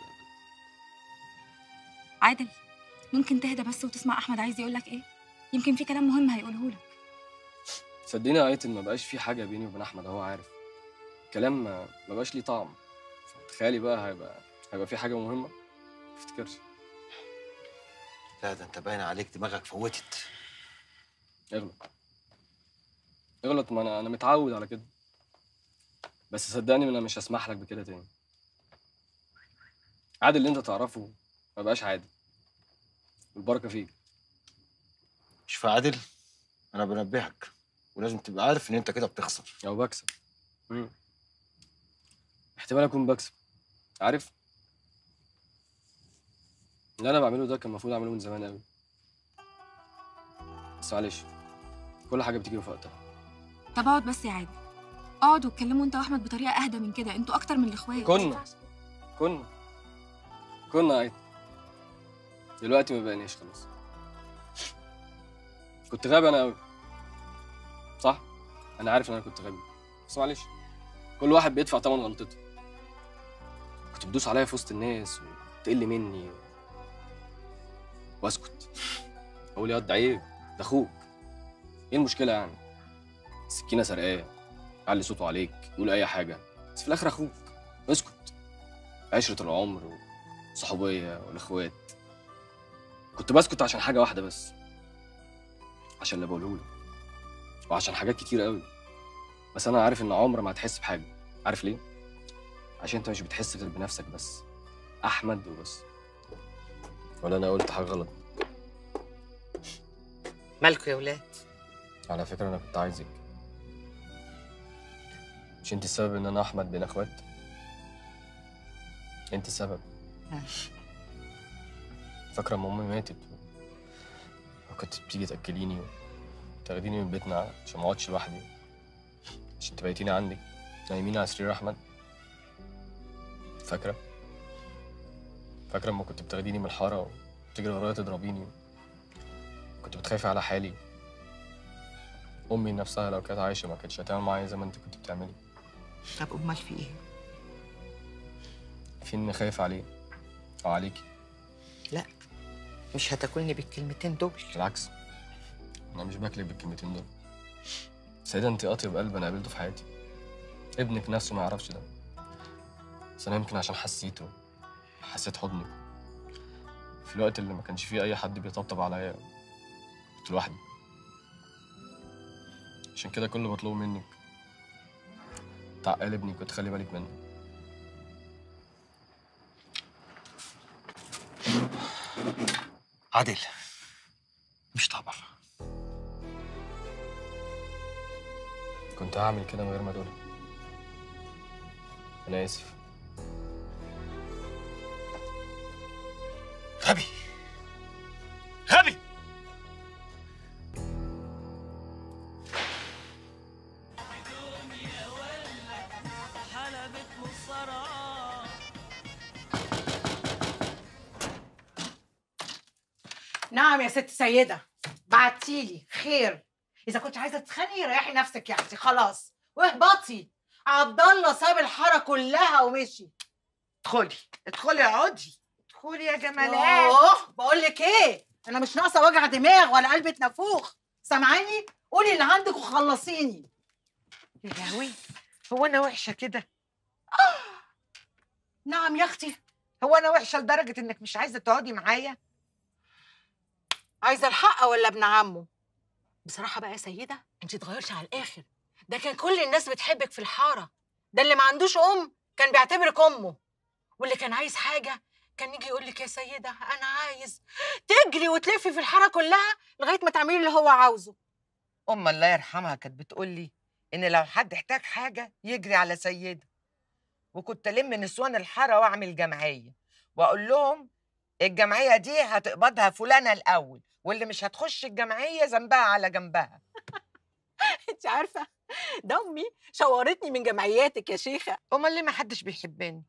عادل ممكن تهدى بس وتسمع احمد عايز يقول لك ايه يمكن في كلام مهم هيقوله لك صدقني يا ايتن ما بقاش في حاجه بيني وبين احمد هو عارف الكلام ما ما بقاش ليه طعم تخيلي بقى هيبقى هيبقى في حاجه مهمه ما افتكرش لا ده انت باين عليك دماغك فوتت اغلط اغلط ما انا انا متعود على كده بس صدقني انا مش هسمح لك بكده تاني عادل اللي انت تعرفه ما بقاش عادل والبركه فيك مش في عادل انا بنبهك ولازم تبقى عارف ان انت كده بتخسر او بكسب مم. احتمال اكون بكسب عارف اللي انا بعمله ده كان المفروض اعمله من زمان قوي بس معلش كل حاجه بتيجي في وقتها طب اقعد بس يا عادل اقعد واتكلموا انت واحمد بطريقه اهدى من كده انتوا اكتر من الاخوات كنا كنا كنا عادي دلوقتي ما بقيناش خلاص كنت غبي انا قوي صح انا عارف ان انا كنت غبي بس معلش كل واحد بيدفع ثمن غلطته كنت بتدوس عليا في وسط الناس وتقل مني واسكت اقول يا ده عيب ده اخوك ايه المشكله يعني السكينه سرقاه يعلي صوته عليك يقول اي حاجه بس في الاخر اخوك اسكت عشره العمر وصحوبيه والاخوات كنت بسكت عشان حاجه واحده بس عشان اللي بقوله لك وعشان حاجات كتير قوي بس انا عارف ان عمر ما هتحس بحاجه عارف ليه عشان انت مش بتحس غير بنفسك بس احمد وبس ولا انا قلت حاجه غلط مالكوا يا ولاد على فكره انا كنت عايزك مش انت السبب ان انا احمد بين اخوات انت السبب فاكره لما امي ماتت وكنت بتيجي تاكليني وتاخديني من بيتنا عشان ما اقعدش لوحدي عشان تبيتيني عندك نايمين على سرير احمد فاكره فاكره لما كنت بتاخديني من الحاره وتجري ورايا تضربيني كنت بتخافي على حالي امي نفسها لو كانت عايشه ما كانتش هتعمل معايا زي ما انت كنت بتعملي طب امال في ايه في اني خايف عليه او عليكي لا مش هتاكلني بالكلمتين دول بالعكس انا مش باكلك بالكلمتين دول سيدة انت اطيب قلب انا قابلته في حياتي ابنك نفسه ما يعرفش ده بس انا يمكن عشان حسيته حسيت حضنك في الوقت اللي ما كانش فيه اي حد بيطبطب عليا كنت لوحدي عشان كده كل اللي بطلبه منك تعقل ابنك وتخلي بالك منه عادل مش طبعا كنت هعمل كده من غير ما تقولي انا اسف غبي غبي نعم يا ست سيدة بعتيلي خير إذا كنت عايزة تتخانقي ريحي نفسك يا أختي خلاص واهبطي عبد الله ساب الحارة كلها ومشي ادخلي ادخلي اقعدي ادخلي يا جمالات اوه بقول لك ايه انا مش ناقصه وجع دماغ ولا قلبة نافوخ سامعاني قولي اللي عندك وخلصيني يا لهوي هو انا وحشه كده نعم يا اختي هو انا وحشه لدرجه انك مش عايزه تقعدي معايا عايزه الحق ولا ابن عمه بصراحه بقى يا سيده انت اتغيرتي على الاخر ده كان كل الناس بتحبك في الحاره ده اللي ما عندوش ام كان بيعتبرك امه واللي كان عايز حاجه كان يجي يقول لك يا سيده انا عايز تجري وتلفي في الحاره كلها لغايه ما تعملي اللي هو عاوزه أم الله يرحمها كانت بتقول لي إن لو حد احتاج حاجة يجري على سيدة وكنت ألم نسوان الحارة وأعمل جمعية وأقول لهم الجمعية دي هتقبضها فلانة الأول واللي مش هتخش الجمعية ذنبها على جنبها انت عارفه ده امي شورتني من جمعياتك يا شيخه امال ليه ما حدش بيحبني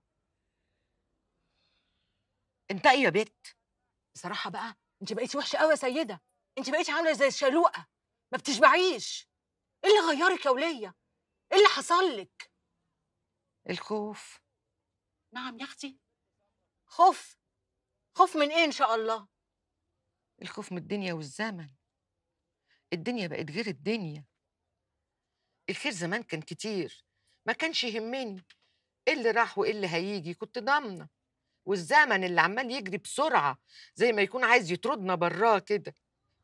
انت ايه يا بت بصراحه بقى انت بقيتي وحشه قوي يا سيده انت بقيتي عامله زي الشلوقه ما بتشبعيش ايه اللي غيرك يا وليه ايه اللي حصل لك الخوف نعم يا اختي خوف خوف من ايه ان شاء الله الخوف من الدنيا والزمن الدنيا بقت غير الدنيا الخير زمان كان كتير ما كانش يهمني ايه اللي راح وايه اللي هيجي كنت ضامنه والزمن اللي عمال يجري بسرعه زي ما يكون عايز يطردنا براه كده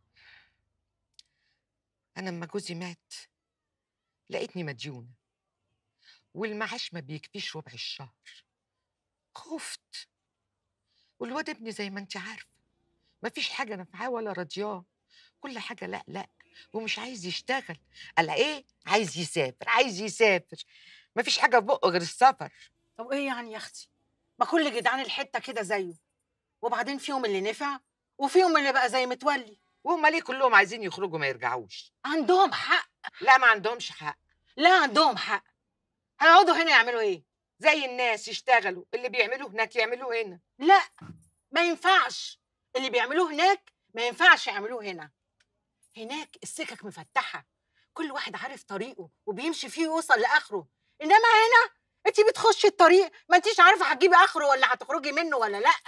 انا لما جوزي مات لقيتني مديونه والمعاش ما بيكفيش ربع الشهر خفت والواد ابني زي ما انت عارفه مفيش حاجه نافعاه ولا راضياه كل حاجه لا لا ومش عايز يشتغل قال ايه عايز يسافر عايز يسافر مفيش حاجه في بقه غير السفر طب ايه يعني يا اختي ما كل جدعان الحته كده زيه وبعدين فيهم اللي نفع وفيهم اللي بقى زي متولي وهم ليه كلهم عايزين يخرجوا ما يرجعوش عندهم حق لا ما عندهمش حق لا عندهم حق هيقعدوا هنا يعملوا ايه زي الناس يشتغلوا اللي بيعملوه هناك يعملوه هنا لا ما ينفعش اللي بيعملوه هناك ما ينفعش يعملوه هنا هناك السكك مفتحه كل واحد عارف طريقه وبيمشي فيه يوصل لاخره انما هنا انت بتخشي الطريق ما انتيش عارفه هتجيبي اخره ولا هتخرجي منه ولا لا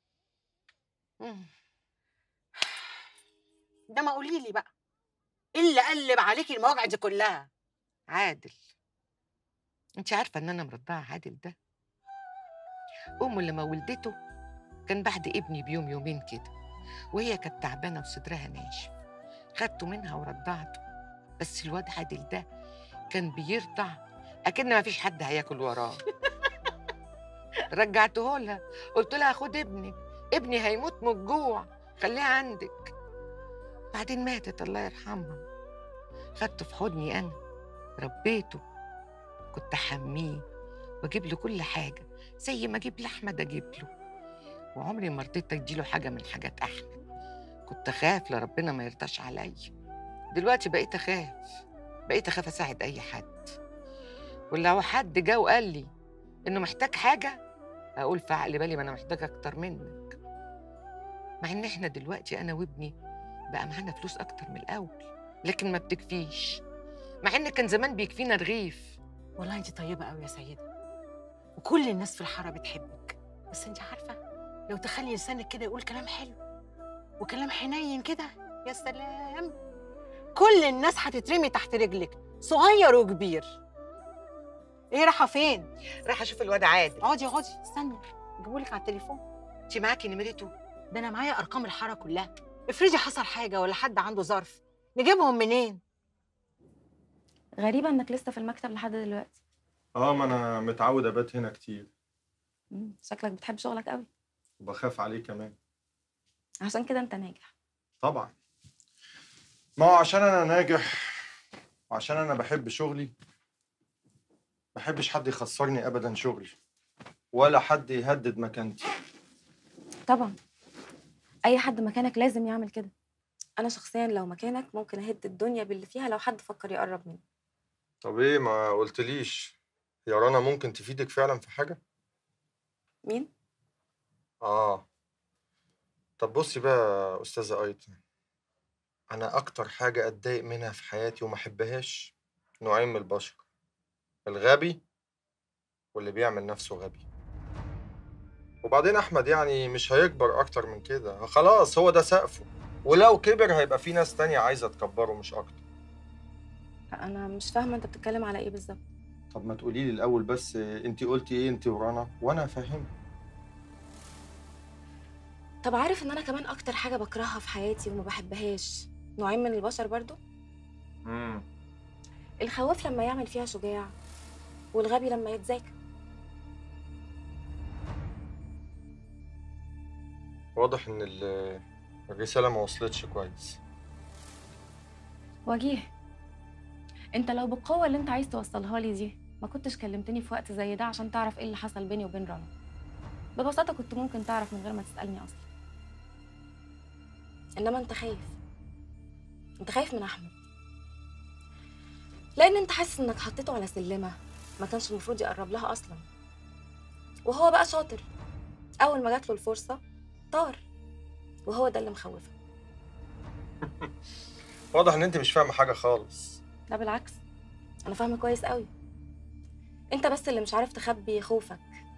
ده ما قولي لي بقى ايه اللي قلب عليكي المواجع دي كلها عادل انت عارفه ان انا مرضعه عادل ده امه لما ولدته كان بعد ابني بيوم يومين كده وهي كانت تعبانه وصدرها ناشف خدته منها ورضعته بس الواد عادل ده كان بيرضع اكن ما فيش حد هياكل وراه رجعته لها قلت لها خد ابنك ابني هيموت من الجوع خليه عندك بعدين ماتت الله يرحمها خدته في حضني انا ربيته كنت احميه واجيب له كل حاجه زي ما اجيب لاحمد اجيب له وعمري ما رضيت اديله حاجه من حاجات احمد كنت اخاف لربنا ما يرضاش عليا دلوقتي بقيت اخاف بقيت اخاف اساعد اي حد ولو حد جه وقال لي انه محتاج حاجه اقول في عقل بالي ما انا محتاج اكتر منك مع ان احنا دلوقتي انا وابني بقى معانا فلوس اكتر من الاول لكن ما بتكفيش مع ان كان زمان بيكفينا رغيف والله انت طيبه قوي يا سيده وكل الناس في الحاره بتحبك بس انت عارفه لو تخلي لسانك كده يقول كلام حلو وكلام حنين كده يا سلام كل الناس هتترمي تحت رجلك صغير وكبير ايه رايحه فين رايحه اشوف الواد عادل اقعدي اقعدي استني اجيبهولك على التليفون انت معاكي نمرته ده انا معايا ارقام الحاره كلها افرضي حصل حاجه ولا حد عنده ظرف نجيبهم منين غريبة انك لسه في المكتب لحد دلوقتي اه ما انا متعود ابات هنا كتير مم، شكلك بتحب شغلك قوي وبخاف عليه كمان عشان كده انت ناجح طبعا ما هو عشان انا ناجح وعشان انا بحب شغلي بحبش حد يخسرني ابدا شغلي ولا حد يهدد مكانتي طبعا اي حد مكانك لازم يعمل كده انا شخصيا لو مكانك ممكن اهد الدنيا باللي فيها لو حد فكر يقرب مني طب ايه ما قلتليش يا رنا ممكن تفيدك فعلا في حاجه مين اه طب بصي بقى يا استاذه ايتن انا اكتر حاجه اتضايق منها في حياتي وما احبهاش نوعين من البشر الغبي واللي بيعمل نفسه غبي وبعدين احمد يعني مش هيكبر اكتر من كده خلاص هو ده سقفه ولو كبر هيبقى في ناس تانية عايزه تكبره مش اكتر انا مش فاهمه انت بتتكلم على ايه بالظبط طب ما تقولي لي الاول بس انت قلتي ايه انت ورانا وانا هفهمك طب عارف ان انا كمان اكتر حاجه بكرهها في حياتي وما بحبهاش نوعين من البشر برضو امم الخواف لما يعمل فيها شجاع والغبي لما يتذاكى واضح ان ال- الرساله ما وصلتش كويس وجيه انت لو بالقوه اللي انت عايز توصلها لي دي ما كنتش كلمتني في وقت زي ده عشان تعرف ايه اللي حصل بيني وبين رنا ببساطه كنت ممكن تعرف من غير ما تسالني اصلا انما انت خايف انت خايف من احمد لان انت حاسس انك حطيته على سلمه ما كانش المفروض يقرب لها اصلا وهو بقى شاطر اول ما جات له الفرصه طار وهو ده اللي مخوفك واضح ان انت مش فاهمه حاجه خالص لا بالعكس انا فاهمه كويس قوي انت بس اللي مش عارف تخبي خوفك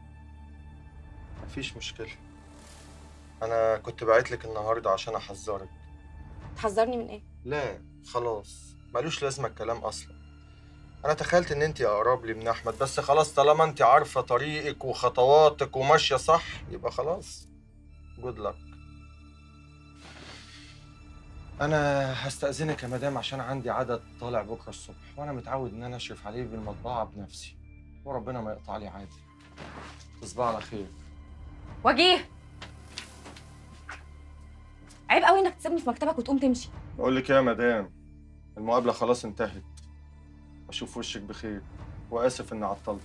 مفيش مشكله انا كنت باعت لك النهارده عشان احذرك تحذرني من ايه لا خلاص ملوش لازمه الكلام اصلا انا تخيلت ان انت اقرب لي من احمد بس خلاص طالما انت عارفه طريقك وخطواتك وماشيه صح يبقى خلاص جود لك انا هستأذنك يا مدام عشان عندي عدد طالع بكره الصبح وانا متعود ان انا اشرف عليه بالمطبعه بنفسي وربنا ما يقطع لي عادي تصبح على خير وجيه عيب قوي انك تسيبني في مكتبك وتقوم تمشي بقول لك ايه يا مدام المقابله خلاص انتهت اشوف وشك بخير واسف اني عطلت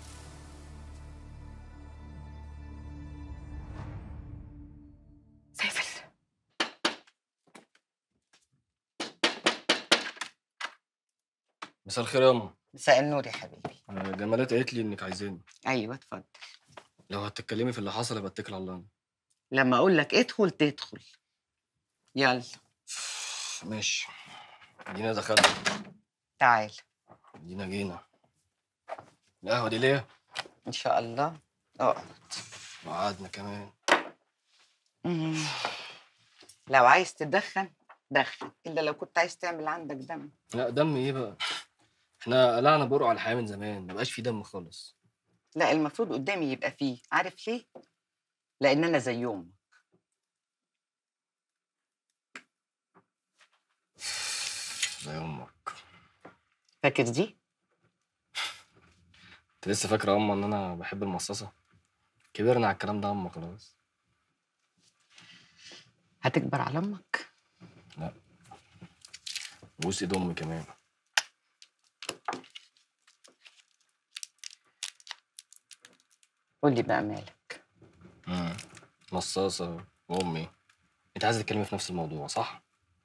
سافل مساء الخير يا أم مساء النور يا حبيبي آه، جمالات قالت لي إنك عايزاني ايوه اتفضل لو هتتكلمي في اللي حصل يبقى اتكل على الله لما اقول لك ادخل تدخل يلا ماشي دينا دخلت تعال دينا جينا القهوة دي ليه؟ ان شاء الله اقعد وقعدنا كمان مم. لو عايز تدخن دخن الا لو كنت عايز تعمل عندك دم لا دم ايه بقى؟ احنا قلعنا برقع على الحياة من زمان مبقاش في دم خالص لا المفروض قدامي يبقى فيه عارف ليه لان انا زي امك زي امك فاكر دي انت لسه فاكرة يا أما إن أنا بحب المصاصة؟ كبرنا على الكلام ده يا أما خلاص هتكبر على امك لا بوس ايد أمي كمان قول لي بقى مالك مم. مصاصة وأمي أنت عايزة تتكلمي في نفس الموضوع صح؟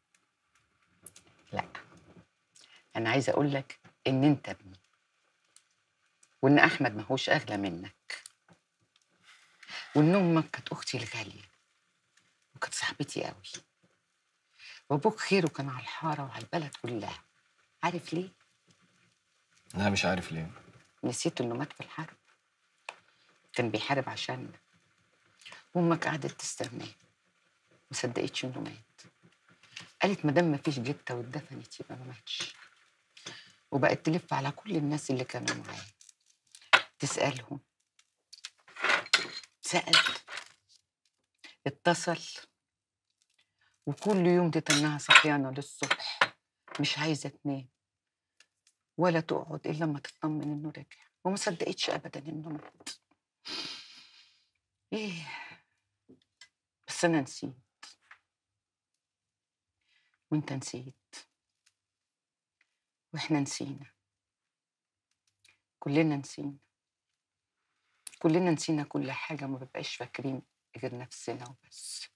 لا انا عايزه اقول لك ان انت ابني وان احمد ماهوش اغلى منك وان امك كانت اختي الغاليه وكانت صاحبتي قوي وابوك خيره كان على الحاره وعلى البلد كلها عارف ليه لا مش عارف ليه نسيت انه مات في الحرب كان بيحارب عشاننا وامك قعدت تستناه ما صدقتش انه مات قالت مادام ما فيش جته واتدفنت يبقى ما ماتش وبقت تلف على كل الناس اللي كانوا معاه تسالهم سال اتصل وكل يوم تتنها صحيانه للصبح مش عايزه تنام ولا تقعد الا لما تطمن انه رجع وما صدقتش ابدا انه مات ايه بس انا نسيت وانت نسيت واحنا نسينا كلنا نسينا كلنا نسينا كل حاجة ما ببقاش فاكرين غير نفسنا وبس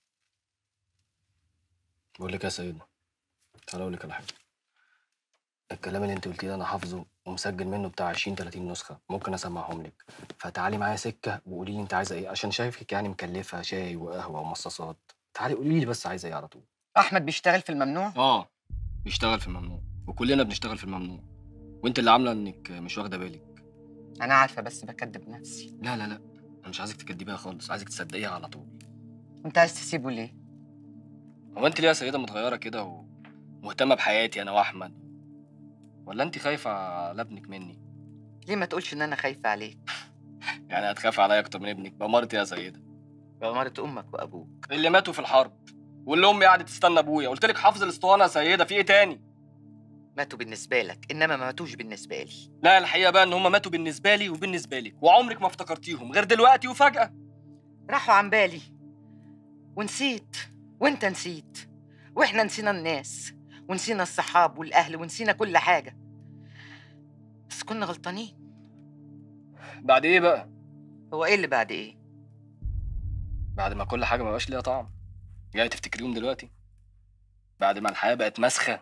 بقول لك يا سيدنا تعالى أقول لك على حاجة الكلام اللي أنت قلتيه ده أنا حافظه ومسجل منه بتاع 20 30 نسخة ممكن أسمعهم لك فتعالي معايا سكة وقولي لي أنت عايزة إيه عشان شايفك يعني مكلفة شاي وقهوة ومصاصات تعالي قولي لي بس عايزة إيه على طول احمد بيشتغل في الممنوع اه بيشتغل في الممنوع وكلنا بنشتغل في الممنوع وانت اللي عامله انك مش واخده بالك انا عارفة بس بكدب نفسي لا لا لا انا مش عايزك تكدبيها خالص عايزك تصدقيها على طول انت عايز تسيبه ليه هو انت ليه يا سيده متغيره كده ومهتمه بحياتي انا واحمد ولا انت خايفه على ابنك مني ليه ما تقولش ان انا خايفه عليك يعني هتخاف عليا اكتر من ابنك بأمارة يا سيدة بأمارة امك وابوك اللي ماتوا في الحرب واللي امي قعدت تستنى ابويا قلت لك حافظ الاسطوانه يا سيده في ايه تاني ماتوا بالنسبه لك انما ما ماتوش بالنسبه لي لا الحقيقه بقى ان هم ماتوا بالنسبه لي وبالنسبه لك وعمرك ما افتكرتيهم غير دلوقتي وفجاه راحوا عن بالي ونسيت وانت نسيت واحنا نسينا الناس ونسينا الصحاب والاهل ونسينا كل حاجه بس كنا غلطانين بعد ايه بقى هو ايه اللي بعد ايه بعد ما كل حاجه ما بقاش ليها طعم جاي تفتكريهم دلوقتي بعد ما الحياه بقت مسخه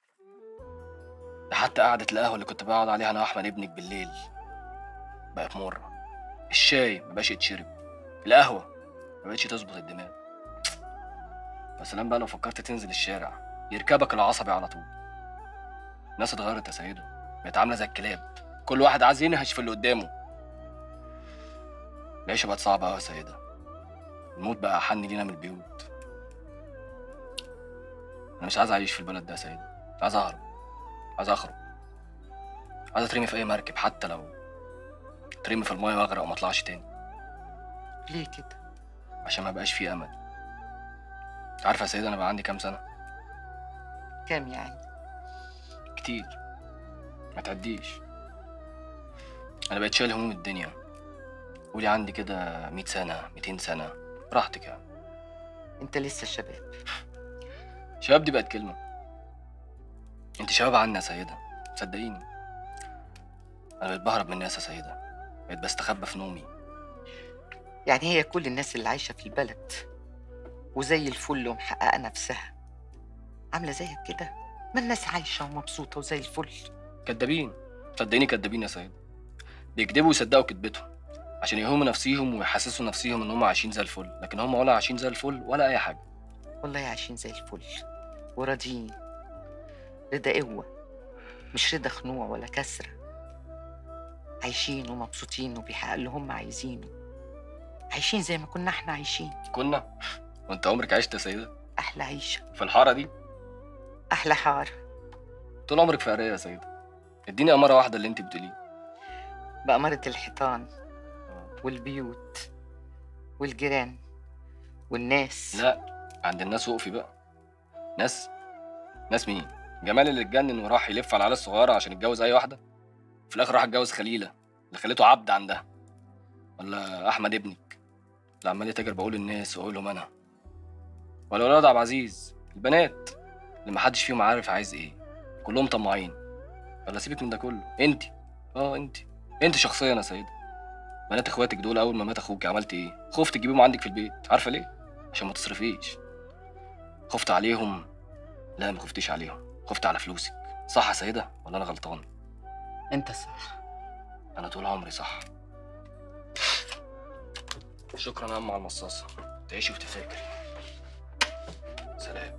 ده حتى قعدة القهوة اللي كنت بقعد عليها أنا وأحمد ابنك بالليل بقت مرة الشاي مبقاش يتشرب القهوة مبقتش تظبط الدماغ يا سلام بقى لو فكرت تنزل الشارع يركبك العصبي على طول الناس اتغيرت يا سيدة بقت عاملة زي الكلاب كل واحد عايز ينهش في اللي قدامه العيشة بقت صعبة أوي يا سيدة الموت بقى أحن لينا من البيوت أنا مش عايز أعيش في البلد ده يا سيدة عايز أهرب عايز اخرج عايز اترمي في اي مركب حتى لو اترمي في المايه واغرق وما اطلعش تاني ليه كده عشان ما بقاش فيه امل عارفه يا سيدة انا بقى عندي كام سنه كام يعني كتير ما تعديش انا بقيت شايل هموم الدنيا قولي عندي كده 100 سنه 200 سنه براحتك يعني انت لسه شباب شباب دي بقت كلمه انت شباب عنا يا سيدة صدقيني انا بقيت بهرب من الناس يا سيدة بقيت بستخبى في نومي يعني هي كل الناس اللي عايشه في البلد وزي الفل ومحققه نفسها عامله زيك كده ما الناس عايشه ومبسوطه وزي الفل كدابين صدقيني كدابين يا سيدة بيكذبوا ويصدقوا كدبتهم عشان يهموا نفسيهم ويحسسوا نفسيهم ان هم عايشين زي الفل لكن هم ولا عايشين زي الفل ولا اي حاجه والله عايشين زي الفل وراضيين رضا قوة مش رضا خنوع ولا كسرة عايشين ومبسوطين وبيحققوا اللي هم عايزينه عايشين زي ما كنا احنا عايشين كنا وانت عمرك عشت يا سيدة أحلى عيشة في الحاره دي أحلى حار طول عمرك في قرايه يا سيدة اديني اماره واحده اللي انت بتقوليه بأمارة الحيطان والبيوت والجيران والناس لا عند الناس وقفي بقى ناس ناس مين جمال اللي اتجنن وراح يلف على العيال الصغيره عشان يتجوز اي واحده في الاخر راح اتجوز خليله اللي خليته عبد عندها ولا احمد ابنك اللي عمال يتاجر بقول الناس واقول لهم انا ولا ولاد عبد العزيز البنات اللي محدش فيهم عارف عايز ايه كلهم طماعين ولا سيبك من ده كله انت اه انت انت شخصيا يا سيده بنات اخواتك دول اول ما مات اخوك عملت ايه خفت تجيبيهم عندك في البيت عارفه ليه عشان ما تصرفيش خفت عليهم لا ما خفتيش عليهم خفت على فلوسك صح يا سيدة ولا أنا غلطان؟ أنت صح أنا طول عمري صح شكرا يا أم على المصاصة تعيشي وتفتكري سلام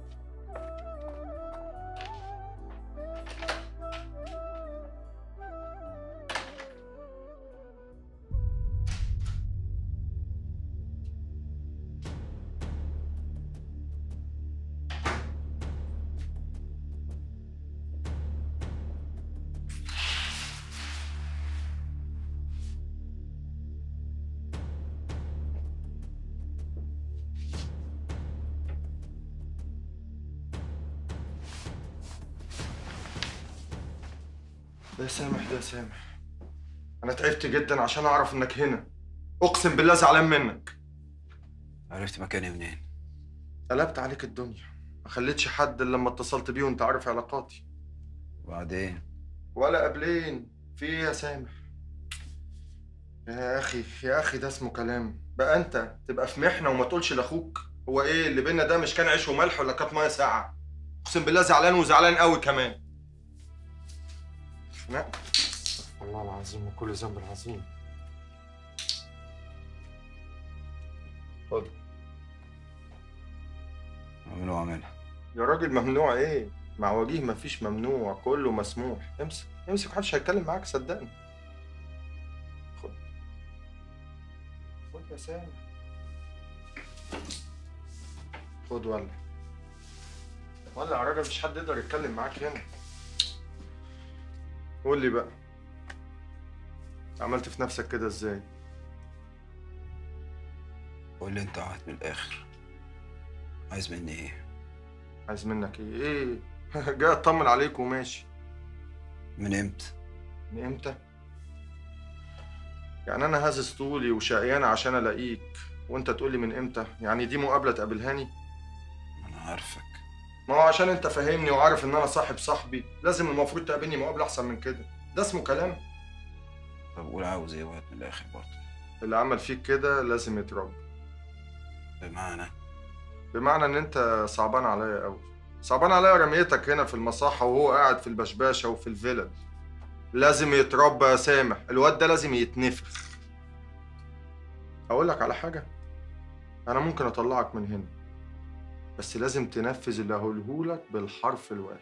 ده سامح ده سامح انا تعبت جدا عشان اعرف انك هنا اقسم بالله زعلان منك عرفت مكاني منين؟ قلبت عليك الدنيا ما خليتش حد الا لما اتصلت بيه وانت عارف علاقاتي وبعدين ولا قبلين في ايه يا سامح يا اخي يا اخي ده اسمه كلام بقى انت تبقى في محنه وما تقولش لاخوك هو ايه اللي بينا ده مش كان عيش وملح ولا كانت ميه ساقعه اقسم بالله زعلان وزعلان قوي كمان لا استغفر الله العظيم وكل ذنب عظيم خد ممنوع منها يا راجل ممنوع ايه مع وجيه مفيش ممنوع كله مسموح امسك امسك محدش هيتكلم معاك صدقني خد خد يا سامح خد ولا ولا يا راجل مش حد يقدر يتكلم معاك هنا قول لي بقى عملت في نفسك كده ازاي قول لي انت قاعد من الاخر عايز مني ايه عايز منك ايه ايه جاي اطمن عليك وماشي من امتى من امتى يعني انا هازز طولي وشقيان عشان الاقيك وانت تقولي من امتى يعني دي مقابله تقابلهاني انا عارفك ما هو عشان انت فاهمني وعارف ان انا صاحب صاحبي لازم المفروض تقابلني مقابله احسن من كده ده اسمه كلام طب قول عاوز ايه وقت من الاخر برضه اللي عمل فيك كده لازم يتربى بمعنى بمعنى ان انت صعبان عليا قوي صعبان عليا رميتك هنا في المصحة وهو قاعد في البشباشة وفي الفلل لازم يتربى يا سامح الواد ده لازم يتنفخ اقول لك على حاجة انا ممكن اطلعك من هنا بس لازم تنفذ اللي هقولهولك بالحرف الواحد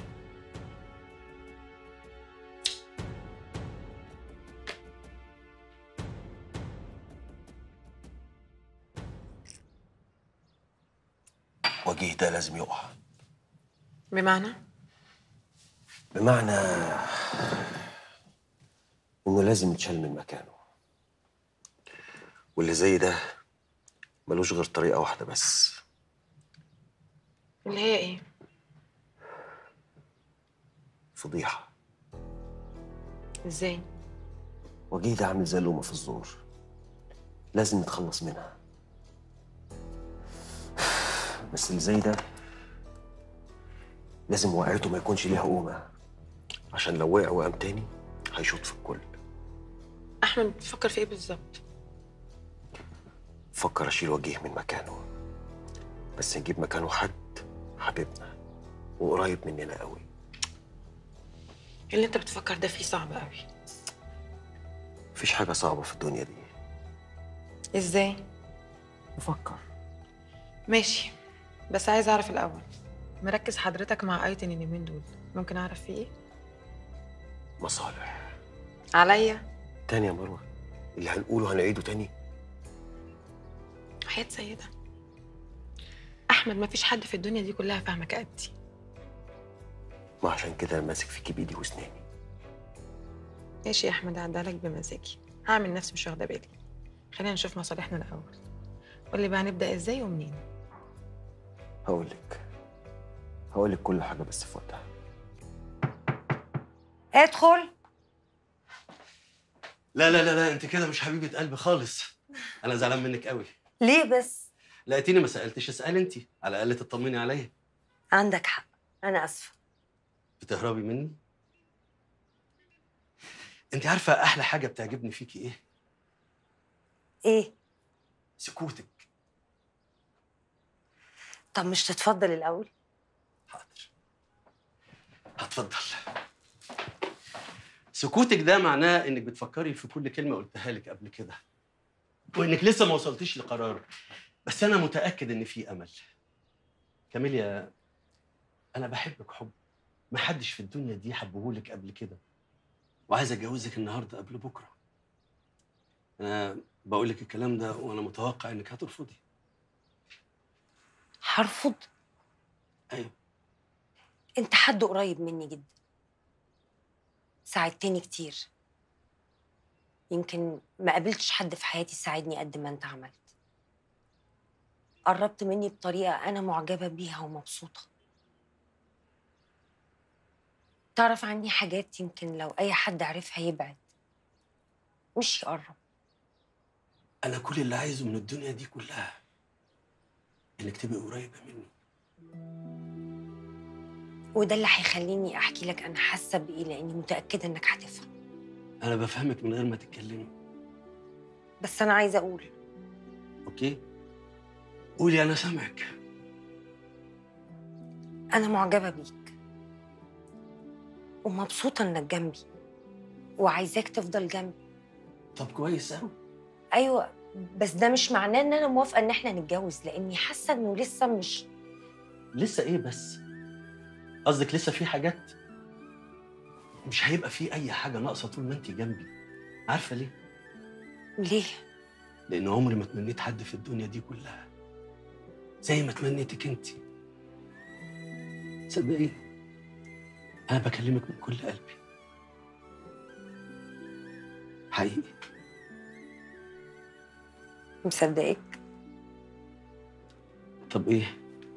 وجيه ده لازم يقع بمعنى بمعنى انه لازم يتشال من مكانه واللي زي ده ملوش غير طريقة واحدة بس اللي هي ايه فضيحة ازاي وجيه ده عامل زي الأمة في الزور لازم نتخلص منها بس اللي زي ده لازم وقعته ما يكونش ليها قومة عشان لو وقع وقام تاني هيشوط في الكل احمد بتفكر في ايه بالظبط فكر أشيل وجيه من مكانه بس نجيب مكانه حد حبيبنا وقريب مننا قوي اللي انت بتفكر ده فيه صعب قوي مفيش حاجة صعبة في الدنيا دي ازاي بفكر ماشي بس عايز اعرف الاول مركز حضرتك مع ايتن اليومين دول ممكن اعرف فيه ايه مصالح عليا تاني يا مروة اللي هنقوله هنعيده تاني حياة سيدة احمد ما فيش حد في الدنيا دي كلها فاهمك قدي ما عشان كده أنا ماسك فيكي بإيدي وأسناني ماشي يا احمد هعدها لك بمزاجي هعمل نفسي مش واخده بالي خلينا نشوف مصالحنا الاول قول لي بقى نبدا ازاي ومنين هقولك هقولك كل حاجة بس في وقتها ادخل لا لا لا لا انت كده مش حبيبه قلبي خالص انا زعلان منك قوي ليه بس لقيتيني ما سالتش اسال انت على الاقل تطمني عليا عندك حق انا اسفه بتهربي مني انت عارفه احلى حاجه بتعجبني فيكي ايه ايه سكوتك طب مش تتفضل الاول هتفضل سكوتك ده معناه انك بتفكري في كل كلمه قلتها لك قبل كده وانك لسه ما وصلتيش لقرار بس انا متاكد ان في امل كاميليا انا بحبك حب ما حدش في الدنيا دي حبهولك قبل كده وعايز اتجوزك النهارده قبل بكره انا بقول لك الكلام ده وانا متوقع انك هترفضي هرفض ايوه انت حد قريب مني جدا ساعدتني كتير يمكن ما قابلتش حد في حياتي ساعدني قد ما انت عملت قربت مني بطريقة أنا معجبة بيها ومبسوطة تعرف عني حاجات يمكن لو أي حد عرفها يبعد مش يقرب انا كل اللي عايزه من الدنيا دي كلها انك تبقي قريبه مني وده اللي هيخليني أحكي لك أنا حاسة بإيه لأني متأكدة إنك هتفهم انا بفهمك من غير ما تتكلمي بس أنا عايزة أقول اوكي قولي انا سامعك أنا معجبة بيك ومبسوطة إنك جنبي وعايزاك تفضل جنبي طب كويس قوي أيوة بس ده مش معناه إن أنا موافقة إن إحنا نتجوز لأني حاسة إنه لسه مش لسه ايه بس قصدك لسه في حاجات مش هيبقى في اي حاجه ناقصه طول ما انت جنبي عارفه ليه ليه؟ لان عمري ما تمنيت حد في الدنيا دي كلها زي ما تمنيتك انت صدقيني انا بكلمك من كل قلبي حقيقي مصدقك طب ايه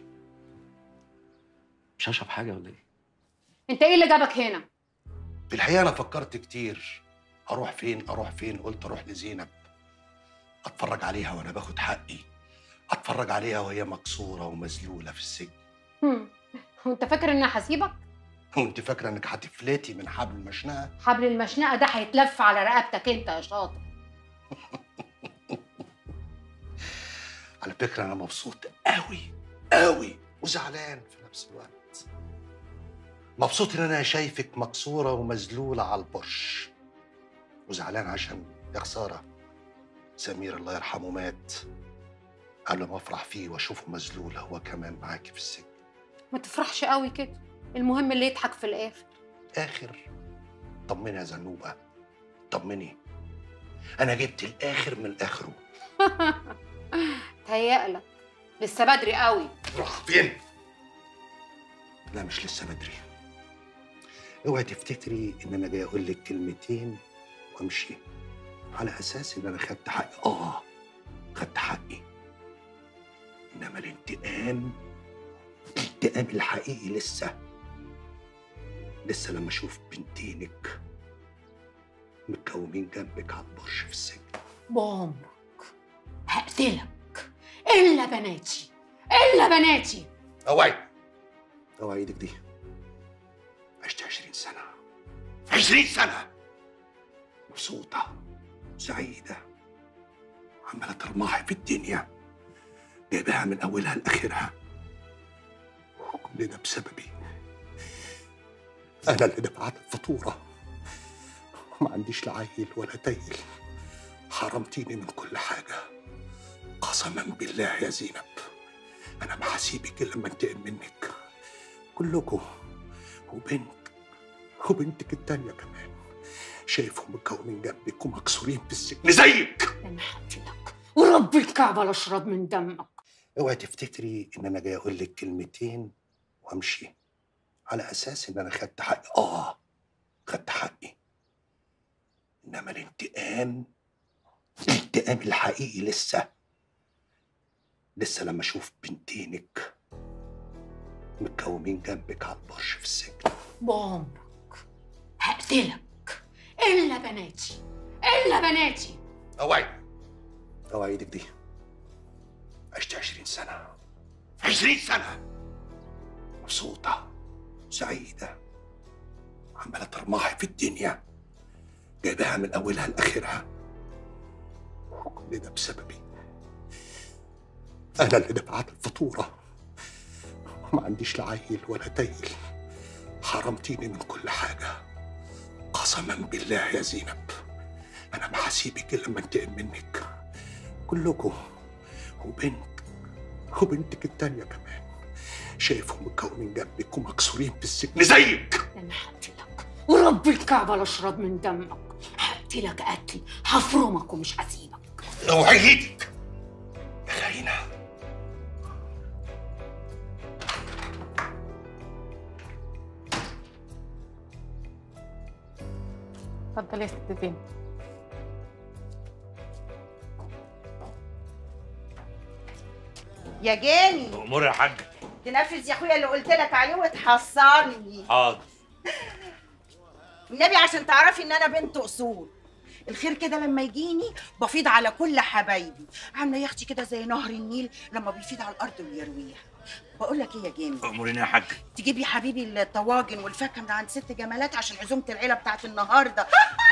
مش هشرب حاجه ولا ايه انت ايه اللي جابك هنا في الحقيقه انا فكرت كتير اروح فين اروح فين قلت اروح لزينب اتفرج عليها وانا باخد حقي اتفرج عليها وهي مكسوره ومذلوله في السجن هم. وانت فاكر اني هسيبك وانت فاكره انك هتفلتي من حبل المشنقه حبل المشنقه ده هيتلف على رقبتك انت يا شاطر على فكره انا مبسوط قوي قوي وزعلان في نفس الوقت مبسوط ان انا شايفك مكسوره ومذلوله على البرش وزعلان عشان يا خساره سمير الله يرحمه مات قبل ما افرح فيه واشوفه مذلول هو كمان معاكي في السجن ما تفرحش قوي كده المهم اللي يضحك في الاخر اخر طمني يا زنوبه طمني انا جبت الاخر من اخره تهيألك لسه بدري قوي راح فين لا مش لسه بدري اوعي تفتكري ان انا جاي اقول لك كلمتين وامشي على اساس ان انا خدت حقي اه خدت حقي انما الانتقام الانتقام الحقيقي لسه لسه لما اشوف بنتينك متكومين جنبك على البرش في السجن بعمرك هقتلك الا بناتي الا بناتي اوعي اوعي ايدك دي عشت عشرين سنة عشرين سنة مبسوطة سعيدة عمالة ترماحي في الدنيا جايباها من أولها لآخرها وكل ده بسببي أنا اللي دفعت الفاتورة وما عنديش لا عيل ولا تايل حرمتيني من كل حاجة قسما بالله يا زينب أنا ما هسيبك إلا لما انتقم منك كلكم وبنت وبنتك التانية كمان شايفهم متكومين جنبك ومكسورين في السجن زيك انا هقتلك ورب الكعبه لا اشرب من دمك اوعي تفتكري ان انا جاي اقول لك كلمتين وامشي على اساس ان انا خدت حقي اه خدت حقي انما الانتقام الانتقام الحقيقي لسه لسه لما اشوف بنتينك متكومين جنبك على البرش في السجن بعمرك هقتلك الا بناتي الا بناتي اوعي اوعي ايدك دي عشت عشرين سنة عشرين سنة مبسوطة سعيدة عمالة ترماحي في الدنيا جايباها من أولها لآخرها وكل ده بسببي أنا اللي دفعت الفاتورة وما عنديش لا عيل ولا تايل حرمتيني من كل حاجة قسما بالله يا زينب أنا ما هسيبك إلا لما انتقم منك كلكم وبنت وبنتك التانية كمان شايفهم متكومين جنبك ومكسورين في السجن زيك انا هقتلك ورب الكعبه لا اشرب من دمك هقتلك قتل هفرمك ومش هسيبك اوعي ايدك يا خاينة اتفضلي يا ست زينب يا جاني امور يا حاج تنفذ يا اخويا اللي قلت لك عليه وتحصلني حاضر النبي عشان تعرفي ان انا بنت اصول الخير كده لما يجيني بفيض على كل حبايبي عامله يا اختي كده زي نهر النيل لما بيفيض على الارض ويرويها بقول لك ايه يا جامي امورين يا حاج تجيب لي حبيبي الطواجن والفاكهه من عند ست جمالات عشان عزومه العيله بتاعت النهارده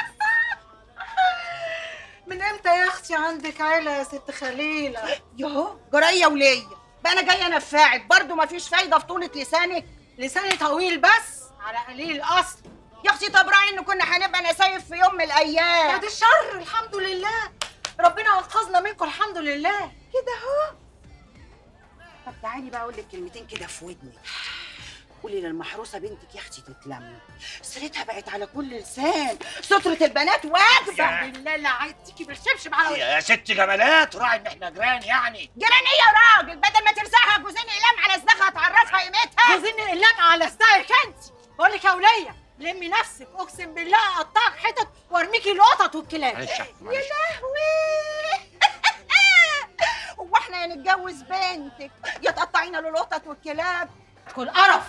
من امتى يا اختي عندك عيله يا ست خليله يهو جرايه وليا بقى انا جايه انفعك برضو ما فيش فايده في طولة لسانك لساني طويل بس على قليل اصل يا اختي طب راعي ان كنا هنبقى نسايف في يوم من الايام بعد الشر الحمد لله ربنا انقذنا منكم الحمد لله كده اهو طب تعالي بقى اقول لك كلمتين كده في ودنك قولي للمحروسه بنتك يا اختي تتلم سيرتها بقت على كل لسان سترة البنات واجبه يا بالله لا عايز تيجي بالشبشب على يا ست جمالات راعي ان احنا جيران يعني جيران ايه يا راجل بدل ما ترزعها جوزين اقلام على صداقها تعرفها قيمتها جوزين اقلام على صداقك انت بقول لك يا وليه لمي نفسك اقسم بالله اقطعك حتت وارميكي القطط والكلاب معلش يا أحمد، يا معلش. لهوي هو احنا يا نتجوز بنتك يا تقطعينا للقطط والكلاب كل قرف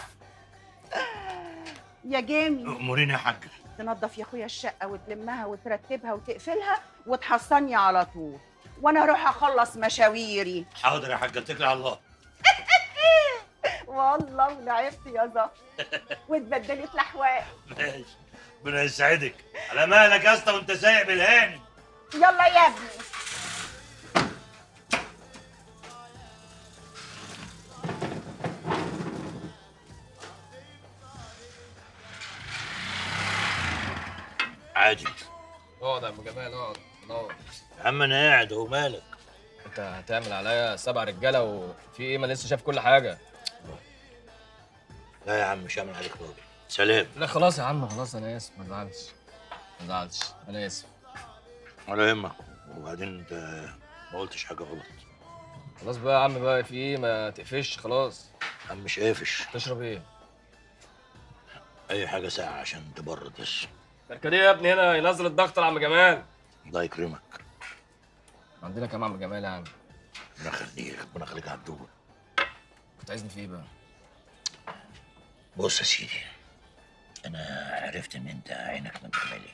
يا جامي اموريني يا حاجه تنظف يا اخويا الشقه وتلمها وترتبها وتقفلها وتحصني على طول وانا اروح اخلص مشاويري حاضر يا حاجه اتكل على الله والله ولعبت يا زهر واتبدلت الاحوال ماشي ربنا يسعدك على مالك يا اسطى وانت سايق بالهاني يلا يا ابني عادي اقعد يا ابو جمال اقعد نور يا عم انا قاعد اهو مالك انت هتعمل عليا سبع رجاله وفي ايه ما لسه شايف كل حاجه لا يا عم مش هعمل عليك راجل سلام لا خلاص يا عم خلاص انا اسف ما تزعلش ما تزعلش انا اسف ولا يهمك وبعدين انت ما قلتش حاجه غلط خلاص بقى يا عم بقى في ايه ما تقفش خلاص يا عم مش قافش تشرب ايه اي حاجه ساعه عشان تبرد بس كركديه يا ابني هنا ينزل الضغط على عم جمال الله يكرمك عندنا كام عم جمال يا عم ربنا يخليك ربنا يخليك يا عبدول كنت عايزني في ايه بقى بص يا سيدي انا عرفت ان انت عينك من جمالي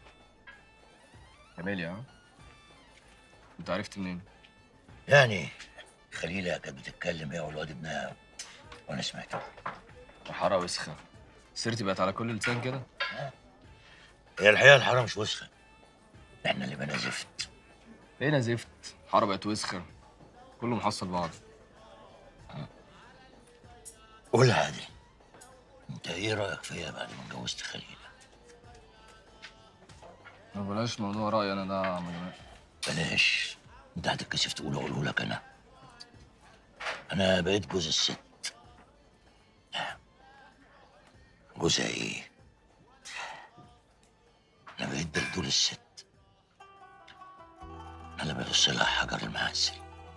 جمالي ها انت عرفت منين يعني خليلة كانت بتتكلم هي والواد ابنها وانا سمعتها حاره وسخه سيرتي بقت على كل لسان كده هي الحقيقه الحاره مش وسخه احنا اللي بقينا زفت ايه انا زفت حاره بقت وسخه كله محصل بعض قول عادي انت ايه رايك فيا بعد ما اتجوزت خليلة ما بلاش موضوع رايي انا ده يا عم جمال بلاش انت هتتكسف تقول اقوله لك انا انا بقيت جوز الست جوزها ايه انا بقيت دلدول الست انا برص لها حجر المعسل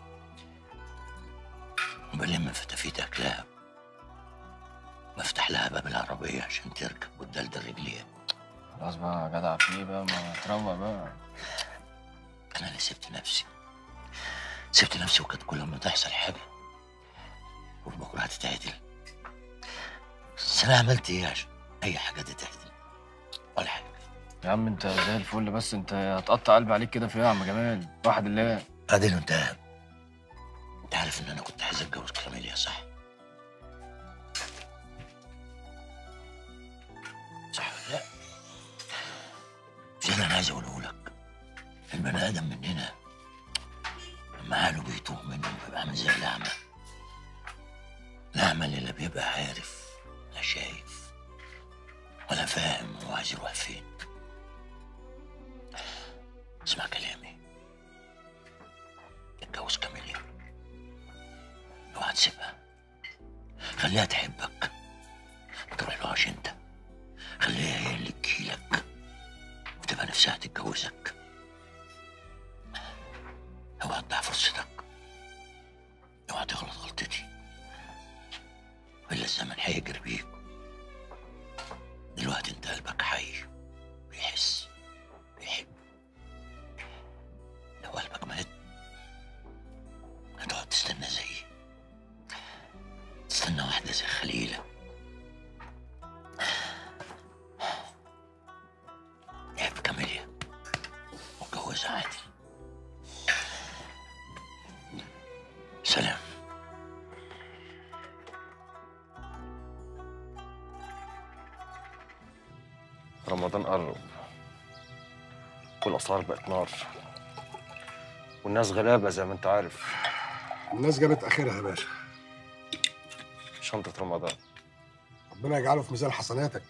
وبلم فتافيت اكلها بفتح لها باب العربية عشان تركب وتدلدل رجليها خلاص بقى يا جدع في ايه بقى ما تروق بقى انا اللي سبت نفسي سبت نفسي وكانت كل ما تحصل حاجه قول بكره هتتعدل بس انا عملت ايه عشان اي حاجه تتعدل ولا حاجه يا عم انت زي الفل بس انت هتقطع قلبي عليك كده في ايه يا عم جمال واحد الله عادل انت انت عارف ان انا كنت عايز اتجوز كاميليا صح صح ولا لا مش ده اللي انا عايز اقوله لك البني ادم مننا لما عقله بيتوه منه بيبقى عامل زي الاعمى الاعمى اللي لا بيبقى عارف لا شايف ولا فاهم هو عايز يروح فين اسمع كلامي اتجوز كاميليا اوعى تسيبها خليها تحبك ما تروحلهاش انت خليها هي اللي تجيلك وتبقى نفسها تتجوزك اوعى تضيع فرصتك اوعى تغلط غلطتي الا الزمن هيجري بيك دلوقتي انت قلبك حي بيحس بيحب لو قلبك مات هتقعد تستنى زيي تستنى واحدة زي خليلة نحب كاميليا واتجوزها عادي سلام رمضان قرب والاسعار بقت نار والناس غلابه زي ما انت عارف الناس جابت اخرها يا باشا شنطه رمضان ربنا يجعله في ميزان حسناتك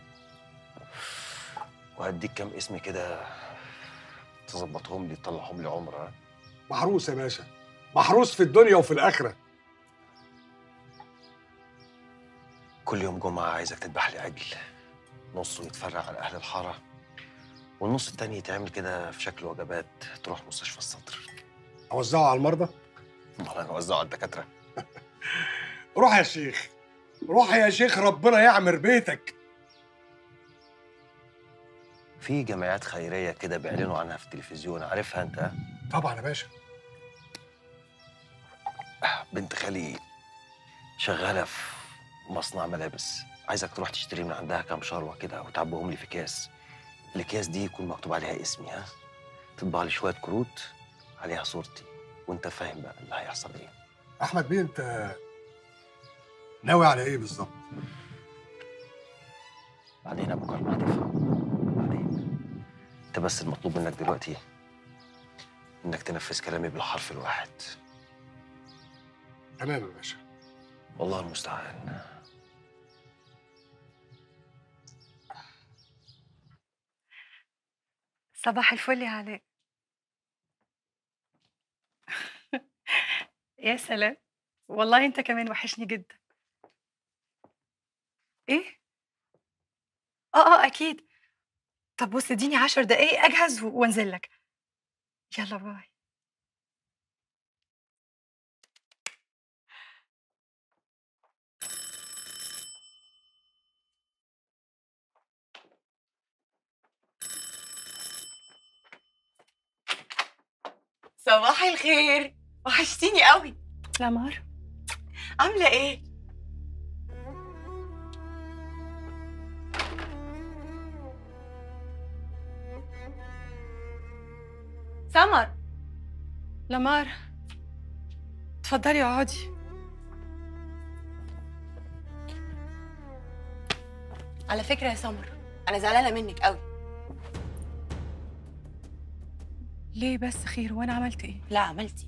وهديك كام اسم كده تظبطهم لي تطلعهم لي عمره محروس يا باشا محروس في الدنيا وفي الاخره كل يوم جمعه عايزك تذبح لي عجل نصه يتفرع على اهل الحاره والنص التاني يتعمل كده في شكل وجبات تروح مستشفى الصدر اوزعه على المرضى امال انا اوزعه على الدكاتره روح يا شيخ روح يا شيخ ربنا يعمر بيتك في جمعيات خيريه كده بيعلنوا عنها في التلفزيون عارفها انت ها؟ طبعا يا باشا بنت خالي شغاله في مصنع ملابس عايزك تروح تشتري من عندها كام شروه كده وتعبيهم لي في اكياس الاكياس دي يكون مكتوب عليها اسمي ها تطبع لي شويه كروت عليها صورتي وانت فاهم بقى اللي هيحصل ايه احمد بيه انت ناوي على ايه بالظبط بعدين ابو كرم هتفهم بعدين انت بس المطلوب منك دلوقتي انك تنفذ كلامي بالحرف الواحد تمام يا باشا والله المستعان صباح الفل يا علاء يا سلام والله انت كمان وحشني جدا ايه اه اه اكيد طب بص اديني عشر دقايق اجهز و- وانزل لك يلا باي صباح الخير وحشتيني قوي لمار عامله ايه سمر لمار اتفضلي اقعدي على فكره يا سمر انا زعلانه منك قوي ليه بس خير وانا عملت ايه لا عملتي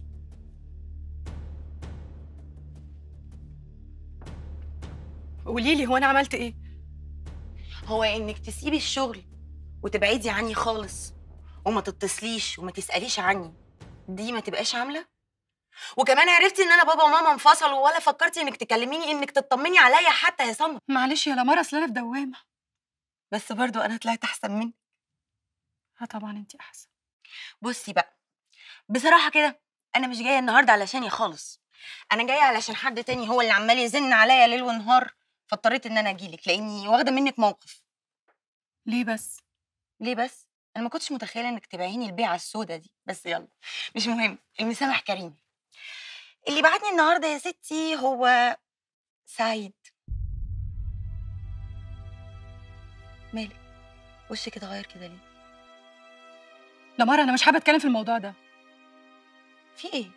قولي لي هو انا عملت ايه هو انك تسيبي الشغل وتبعدي عني خالص وما تتصليش وما تساليش عني دي ما تبقاش عامله وكمان عرفتي ان انا بابا وماما انفصلوا ولا فكرتي انك تكلميني انك تطمني عليا حتى يا سمر معلش يا لمار اصل انا في دوامه بس برضو انا طلعت احسن منك اه طبعا انت احسن بصي بقى بصراحه كده انا مش جايه النهارده علشاني خالص انا جايه علشان حد تاني هو اللي عمال يزن عليا ليل ونهار فاضطريت ان انا اجيلك لاني واخده منك موقف ليه بس ليه بس انا ما كنتش متخيله انك تبيعيني البيعه السوداء دي بس يلا مش مهم المسامح كريم اللي بعتني النهارده يا ستي هو سعيد مالك وشك اتغير كده ليه لمار انا مش حابه اتكلم في الموضوع ده في ايه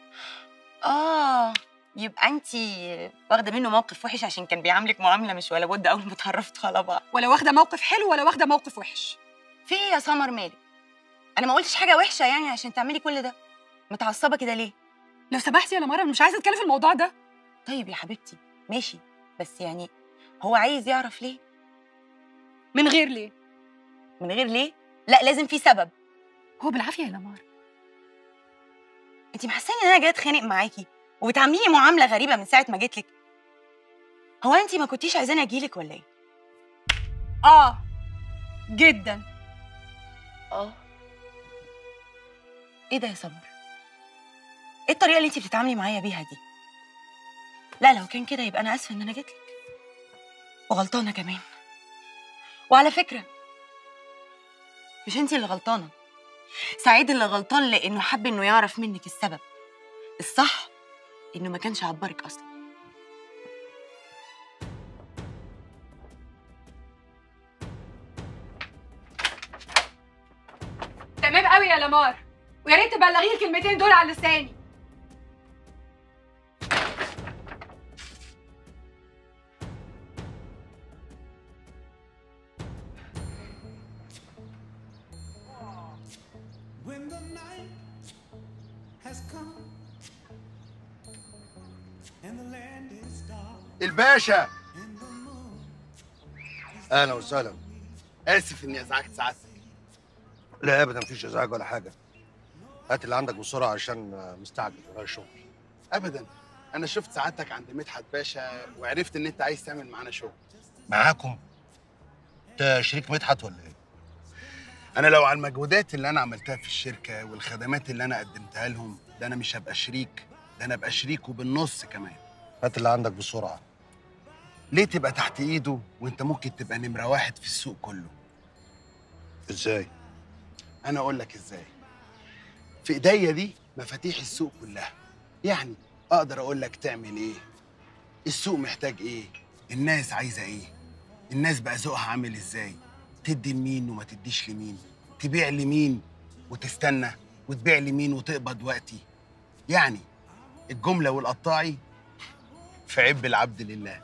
اه يبقى انت واخده منه موقف وحش عشان كان بيعاملك معامله مش ولا بد اول ما اتعرفتوا على بعض ولا واخده موقف حلو ولا واخده موقف وحش في ايه يا سمر مالك انا ما قلتش حاجه وحشه يعني عشان تعملي كل ده متعصبه كده ليه لو سمحتي يا لمار انا مش عايزه اتكلم في الموضوع ده طيب يا حبيبتي ماشي بس يعني هو عايز يعرف ليه من غير ليه من غير ليه لا لازم في سبب هو بالعافيه يا لمار انت محساني ان انا جايه اتخانق معاكي وبتعامليني معامله غريبه من ساعه ما جيت لك هو انت ما كنتيش عايزاني اجيلك ولا ايه اه جدا اه ايه ده يا سمر ايه الطريقه اللي انت بتتعاملي معايا بيها دي لا لو كان كده يبقى انا اسفه ان انا جيت لك وغلطانه كمان وعلى فكره مش انت اللي غلطانه سعيد اللي غلطان لانه حب انه يعرف منك السبب الصح انه ما كانش عبرك اصلا تمام قوي يا لمار ويا ريت تبلغيه الكلمتين دول على لساني When the night has come and the land is dark الباشا اهلا وسهلا اسف اني ازعجت ساعتك لا ابدا مفيش ازعاج ولا حاجه هات اللي عندك بسرعه عشان مستعجل ورايا شغل ابدا انا شفت سعادتك عند مدحت باشا وعرفت ان انت عايز تعمل معانا شغل معاكم انت شريك مدحت ولا ايه انا لو على المجهودات اللي انا عملتها في الشركه والخدمات اللي انا قدمتها لهم ده انا مش هبقى شريك ده انا ابقى شريك وبالنص كمان هات اللي عندك بسرعه ليه تبقى تحت ايده وانت ممكن تبقى نمره واحد في السوق كله ازاي انا اقول لك ازاي في ايديا دي مفاتيح السوق كلها يعني اقدر اقول لك تعمل ايه السوق محتاج ايه الناس عايزه ايه الناس بقى ذوقها عامل ازاي تدي لمين وما تديش لمين تبيع لمين وتستنى وتبيع لمين وتقبض وقتي يعني الجمله والقطاعي في عب العبد لله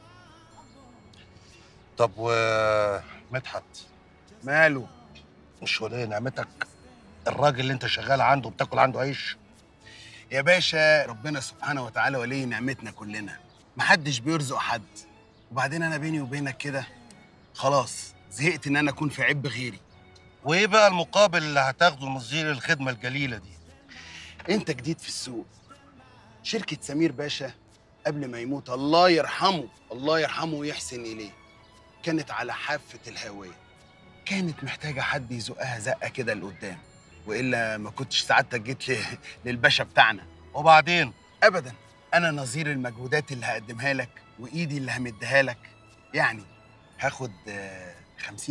طب و مدحت ماله مش ولي نعمتك الراجل اللي انت شغال عنده بتاكل عنده عيش يا باشا ربنا سبحانه وتعالى ولي نعمتنا كلنا محدش بيرزق حد وبعدين انا بيني وبينك كده خلاص زهقت ان انا اكون في عب غيري وايه بقى المقابل اللي هتاخده نظير الخدمه الجليله دي انت جديد في السوق شركة سمير باشا قبل ما يموت الله يرحمه الله يرحمه ويحسن إليه كانت على حافة الهاوية كانت محتاجة حد يزقها زقة كده لقدام وإلا ما كنتش سعادتك جيت ل- للباشا بتاعنا وبعدين أبدا أنا نظير المجهودات اللي هقدمها لك وإيدي اللي همديها لك يعني هاخد آه، 50%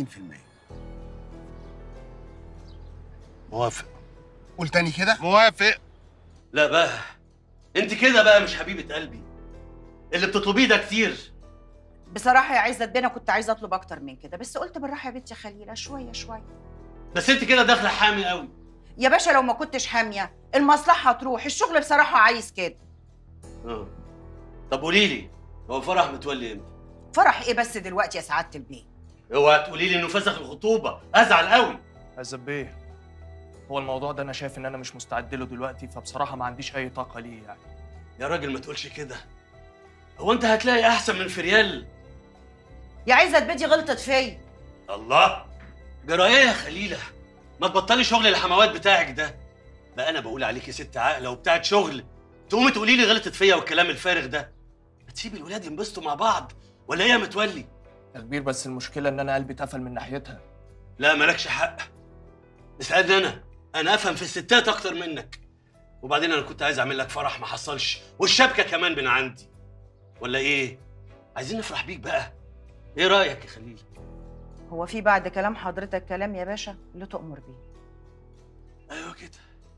موافق قول تاني كده موافق لا بقى انت كده بقى مش حبيبه قلبي اللي بتطلبيه ده كتير بصراحه يا عزت بينا كنت عايزه اطلب اكتر من كده بس قلت بالراحه يا بنتي خليله شويه شويه بس انت كده داخله حامي قوي يا باشا لو ما كنتش حاميه المصلحه هتروح الشغل بصراحه عايز كده اه طب قولي لي هو فرح متولي امتى فرح ايه بس دلوقتي يا سعاده البيت اوعى تقولي لي انه فسخ الخطوبه ازعل قوي عزب بيه هو الموضوع ده انا شايف ان انا مش مستعد له دلوقتي فبصراحه ما عنديش اي طاقه ليه يعني يا راجل ما تقولش كده هو انت هتلاقي احسن من فريال يا عزت بيتي غلطت فيا الله جرى ايه يا خليله ما تبطلي شغل الحموات بتاعك ده بقى انا بقول عليكي ست عاقله وبتاعت شغل تقومي تقولي لي غلطت فيا والكلام الفارغ ده ما تسيبي الولاد ينبسطوا مع بعض ولا ايه يا متولي يا كبير بس المشكله ان انا قلبي اتقفل من ناحيتها لا مالكش حق اسالني انا انا افهم في الستات اكتر منك وبعدين انا كنت عايز اعمل لك فرح ما حصلش والشبكه كمان من عندي ولا ايه عايزين نفرح بيك بقى ايه رايك يا خليل هو في بعد كلام حضرتك كلام يا باشا اللي تؤمر بيه ايوه كده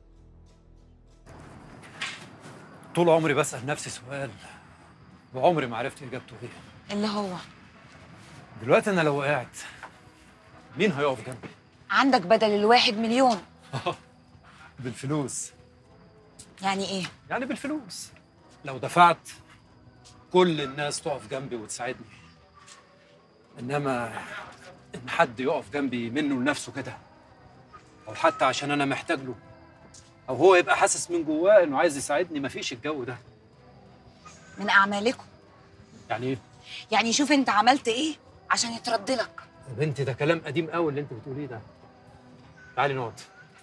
طول عمري بسأل نفسي سؤال وعمري ما عرفت إجابته إيه اللي هو دلوقتي أنا لو وقعت مين هيقف جنبي؟ عندك بدل الواحد مليون بالفلوس يعني ايه يعني بالفلوس لو دفعت كل الناس تقف جنبي وتساعدني إنما إن حد يقف جنبي منه لنفسه كده أو حتى عشان أنا محتاج له أو هو يبقى حاسس من جواه إنه عايز يساعدني مفيش الجو ده من اعمالكم يعني إيه؟ يعني شوف انت عملت ايه عشان يترد لك يا بنتي ده كلام قديم قوي اللي أنت بتقوليه ده تعالي نقعد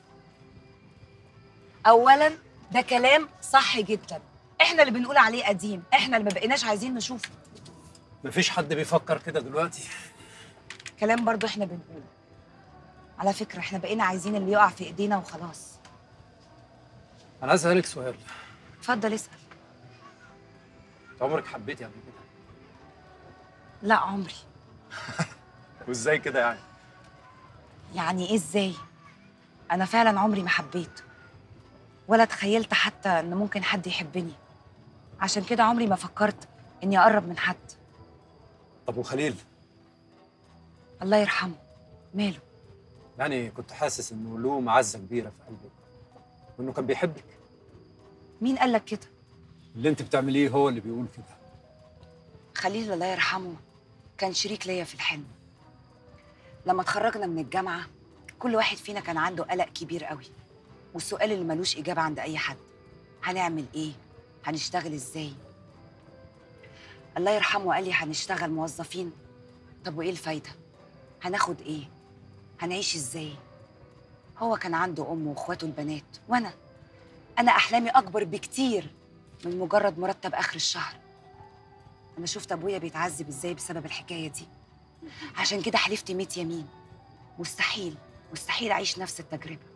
اولا ده كلام صح جدا احنا اللي بنقول عليه قديم احنا اللي ما بقيناش عايزين نشوفه مفيش حد بيفكر كده دلوقتي كلام برضو احنا بنقوله على فكره احنا بقينا عايزين اللي يقع في ايدينا وخلاص أنا عايز أسألك سؤال اتفضل اسال أنت عمرك حبيتي قبل كده؟ لا عمري وإزاي كده يعني؟ يعني ايه ازاي انا فعلا عمري ما حبيت ولا تخيلت حتى ان ممكن حد يحبني عشان كده عمري ما فكرت اني اقرب من حد طب وخليل الله يرحمه ماله يعني كنت حاسس إنه له معزة كبيرة في قلبك وإنه كان بيحبك مين قال لك كده اللي أنت بتعمليه هو اللي بيقول كده خليل الله يرحمه كان شريك ليا في الحلم لما اتخرجنا من الجامعة كل واحد فينا كان عنده قلق كبير قوي والسؤال اللي ملوش إجابة عند أي حد هنعمل إيه؟ هنشتغل إزاي؟ الله يرحمه قال لي هنشتغل موظفين طب وإيه الفايدة؟ هناخد إيه؟ هنعيش إزاي؟ هو كان عنده أم وإخواته البنات وأنا أنا أحلامي أكبر بكتير من مجرد مرتب آخر الشهر أنا شفت أبويا بيتعذب إزاي بسبب الحكاية دي عشان كده حلفت ميت يمين مستحيل مستحيل أعيش نفس التجربة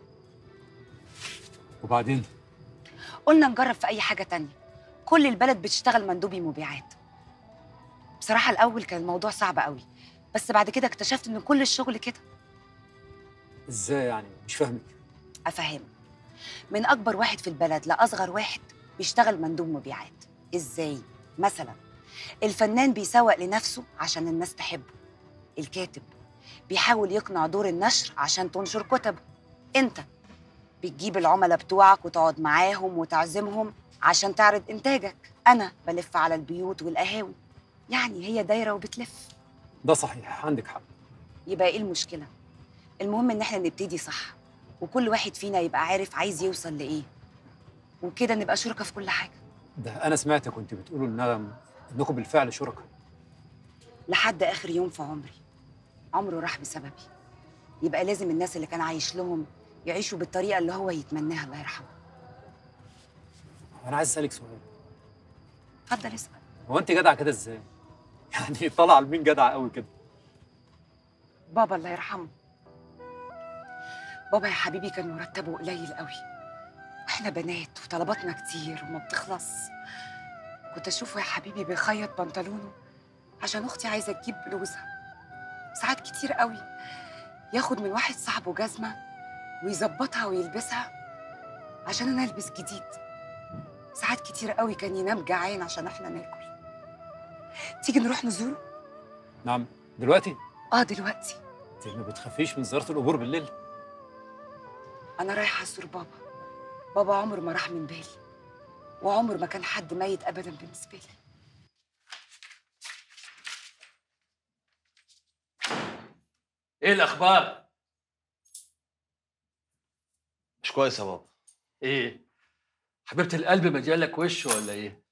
وبعدين قلنا نجرب في أي حاجة تانية كل البلد بتشتغل مندوبي مبيعات بصراحة الأول كان الموضوع صعب قوي بس بعد كده اكتشفت إن كل الشغل كده ازاي يعني مش فاهمك افهمك من اكبر واحد في البلد لاصغر واحد بيشتغل مندوب مبيعات ازاي مثلا الفنان بيسوق لنفسه عشان الناس تحبه الكاتب بيحاول يقنع دور النشر عشان تنشر كتبه انت بتجيب العملاء بتوعك وتقعد معاهم وتعزمهم عشان تعرض انتاجك انا بلف على البيوت والقهاوي يعني هي دايره وبتلف ده صحيح عندك حق يبقى ايه المشكله المهم ان احنا نبتدي صح وكل واحد فينا يبقى عارف عايز يوصل لايه وكده نبقى شركاء في كل حاجه ده انا سمعتك كنت بتقولوا ان انكم بالفعل شركاء لحد اخر يوم في عمري عمره راح بسببي يبقى لازم الناس اللي كان عايش لهم يعيشوا بالطريقه اللي هو يتمناها الله يرحمه انا عايز اسالك سؤال اتفضل اسال هو انت جدعه كده ازاي يعني طالعه لمين جدعه قوي كده بابا الله يرحمه بابا يا حبيبي كان مرتبه قليل قوي واحنا بنات وطلباتنا كتير وما بتخلص كنت اشوفه يا حبيبي بيخيط بنطلونه عشان اختي عايزه تجيب بلوزه ساعات كتير قوي ياخد من واحد صاحبه جزمه ويظبطها ويلبسها عشان انا البس جديد ساعات كتير قوي كان ينام جعان عشان احنا ناكل تيجي نروح نزوره نعم دلوقتي اه دلوقتي انت ما بتخافيش من زياره القبور بالليل انا رايحه ازور بابا بابا عمره ما راح من بالي وعمر ما كان حد ميت ابدا بالنسبه لي ايه الاخبار مش كويس يا بابا ايه حبيبه القلب مديالك وش ولا ايه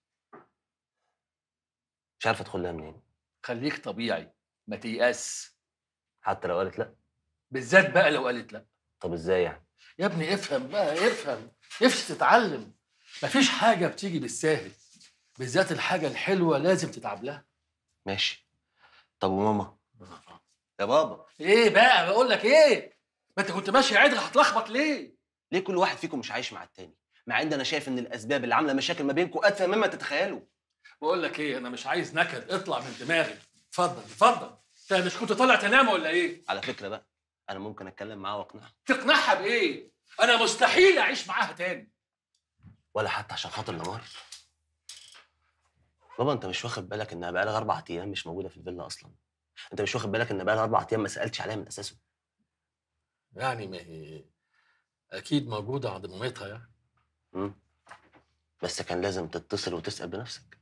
مش عارف ادخل لها منين خليك طبيعي ما تيأس حتى لو قالت لا بالذات بقى لو قالت لا طب ازاي يعني يا ابني افهم بقى افهم نفسي تتعلم مفيش حاجه بتيجي بالساهل بالذات الحاجه الحلوه لازم تتعب لها ماشي طب وماما يا بابا ايه بقى بقول لك ايه ما انت كنت ماشي عدل هتلخبط ليه ليه كل واحد فيكم مش عايش مع التاني مع ان انا شايف ان الاسباب اللي عامله مشاكل ما بينكم اتفه مما تتخيلوا بقول لك ايه انا مش عايز نكد اطلع من دماغي اتفضل اتفضل انت مش كنت طالع تنام ولا ايه على فكره بقى انا ممكن اتكلم معاها واقنعها تقنعها بايه انا مستحيل اعيش معاها تاني ولا حتى عشان خاطر لمار بابا انت مش واخد بالك انها بقالها اربع ايام مش موجوده في الفيلا اصلا انت مش واخد بالك ان بقالها اربع ايام ما سالتش عليها من اساسه يعني ما هي اكيد موجوده عند مامتها يعني امم بس كان لازم تتصل وتسال بنفسك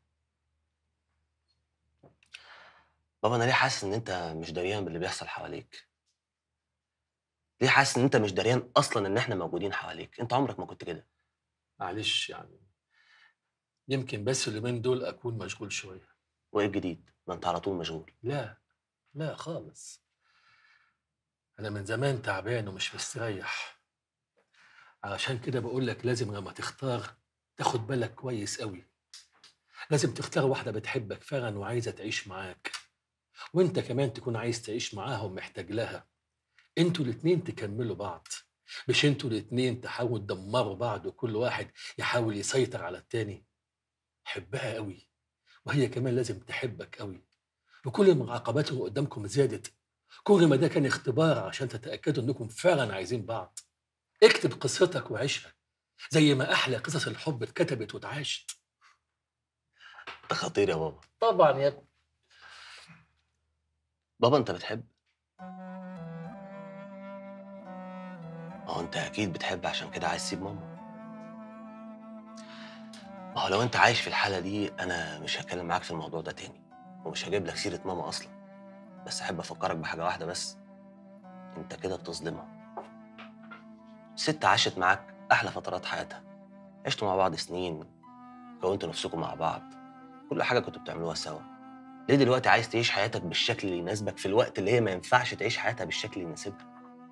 بابا انا ليه حاسس ان انت مش دريان باللي بيحصل حواليك ليه حاسس ان انت مش دريان اصلا ان احنا موجودين حواليك انت عمرك ما كنت كده معلش يعني يمكن بس اليومين دول اكون مشغول شويه وايه الجديد ما انت على طول مشغول لا لا خالص انا من زمان تعبان ومش مستريح علشان كده بقول لك لازم لما تختار تاخد بالك كويس قوي لازم تختار واحده بتحبك فعلا وعايزه تعيش معاك وانت كمان تكون عايز تعيش معاها ومحتاج لها انتوا الاتنين تكملوا بعض مش انتوا الاتنين تحاولوا تدمروا بعض وكل واحد يحاول يسيطر على التاني حبها قوي وهي كمان لازم تحبك قوي وكل ما العقبات اللي قدامكم زادت كل ما ده كان اختبار عشان تتأكدوا انكم فعلا عايزين بعض اكتب قصتك وعيشها زي ما احلى قصص الحب اتكتبت واتعاشت ده خطير يا بابا طبعا يا ابني بابا انت بتحب ما هو انت اكيد بتحب عشان كده عايز تسيب ماما ما هو لو انت عايش في الحاله دي انا مش هتكلم معاك في الموضوع ده تاني ومش هجيب لك سيره ماما اصلا بس احب افكرك بحاجه واحده بس انت كده بتظلمها ست عاشت معاك احلى فترات حياتها عشتوا مع بعض سنين كونتوا نفسكم مع بعض كل حاجه كنتوا بتعملوها سوا ليه دلوقتي عايز تعيش حياتك بالشكل اللي يناسبك في الوقت اللي هي ما ينفعش تعيش حياتها بالشكل اللي يناسبها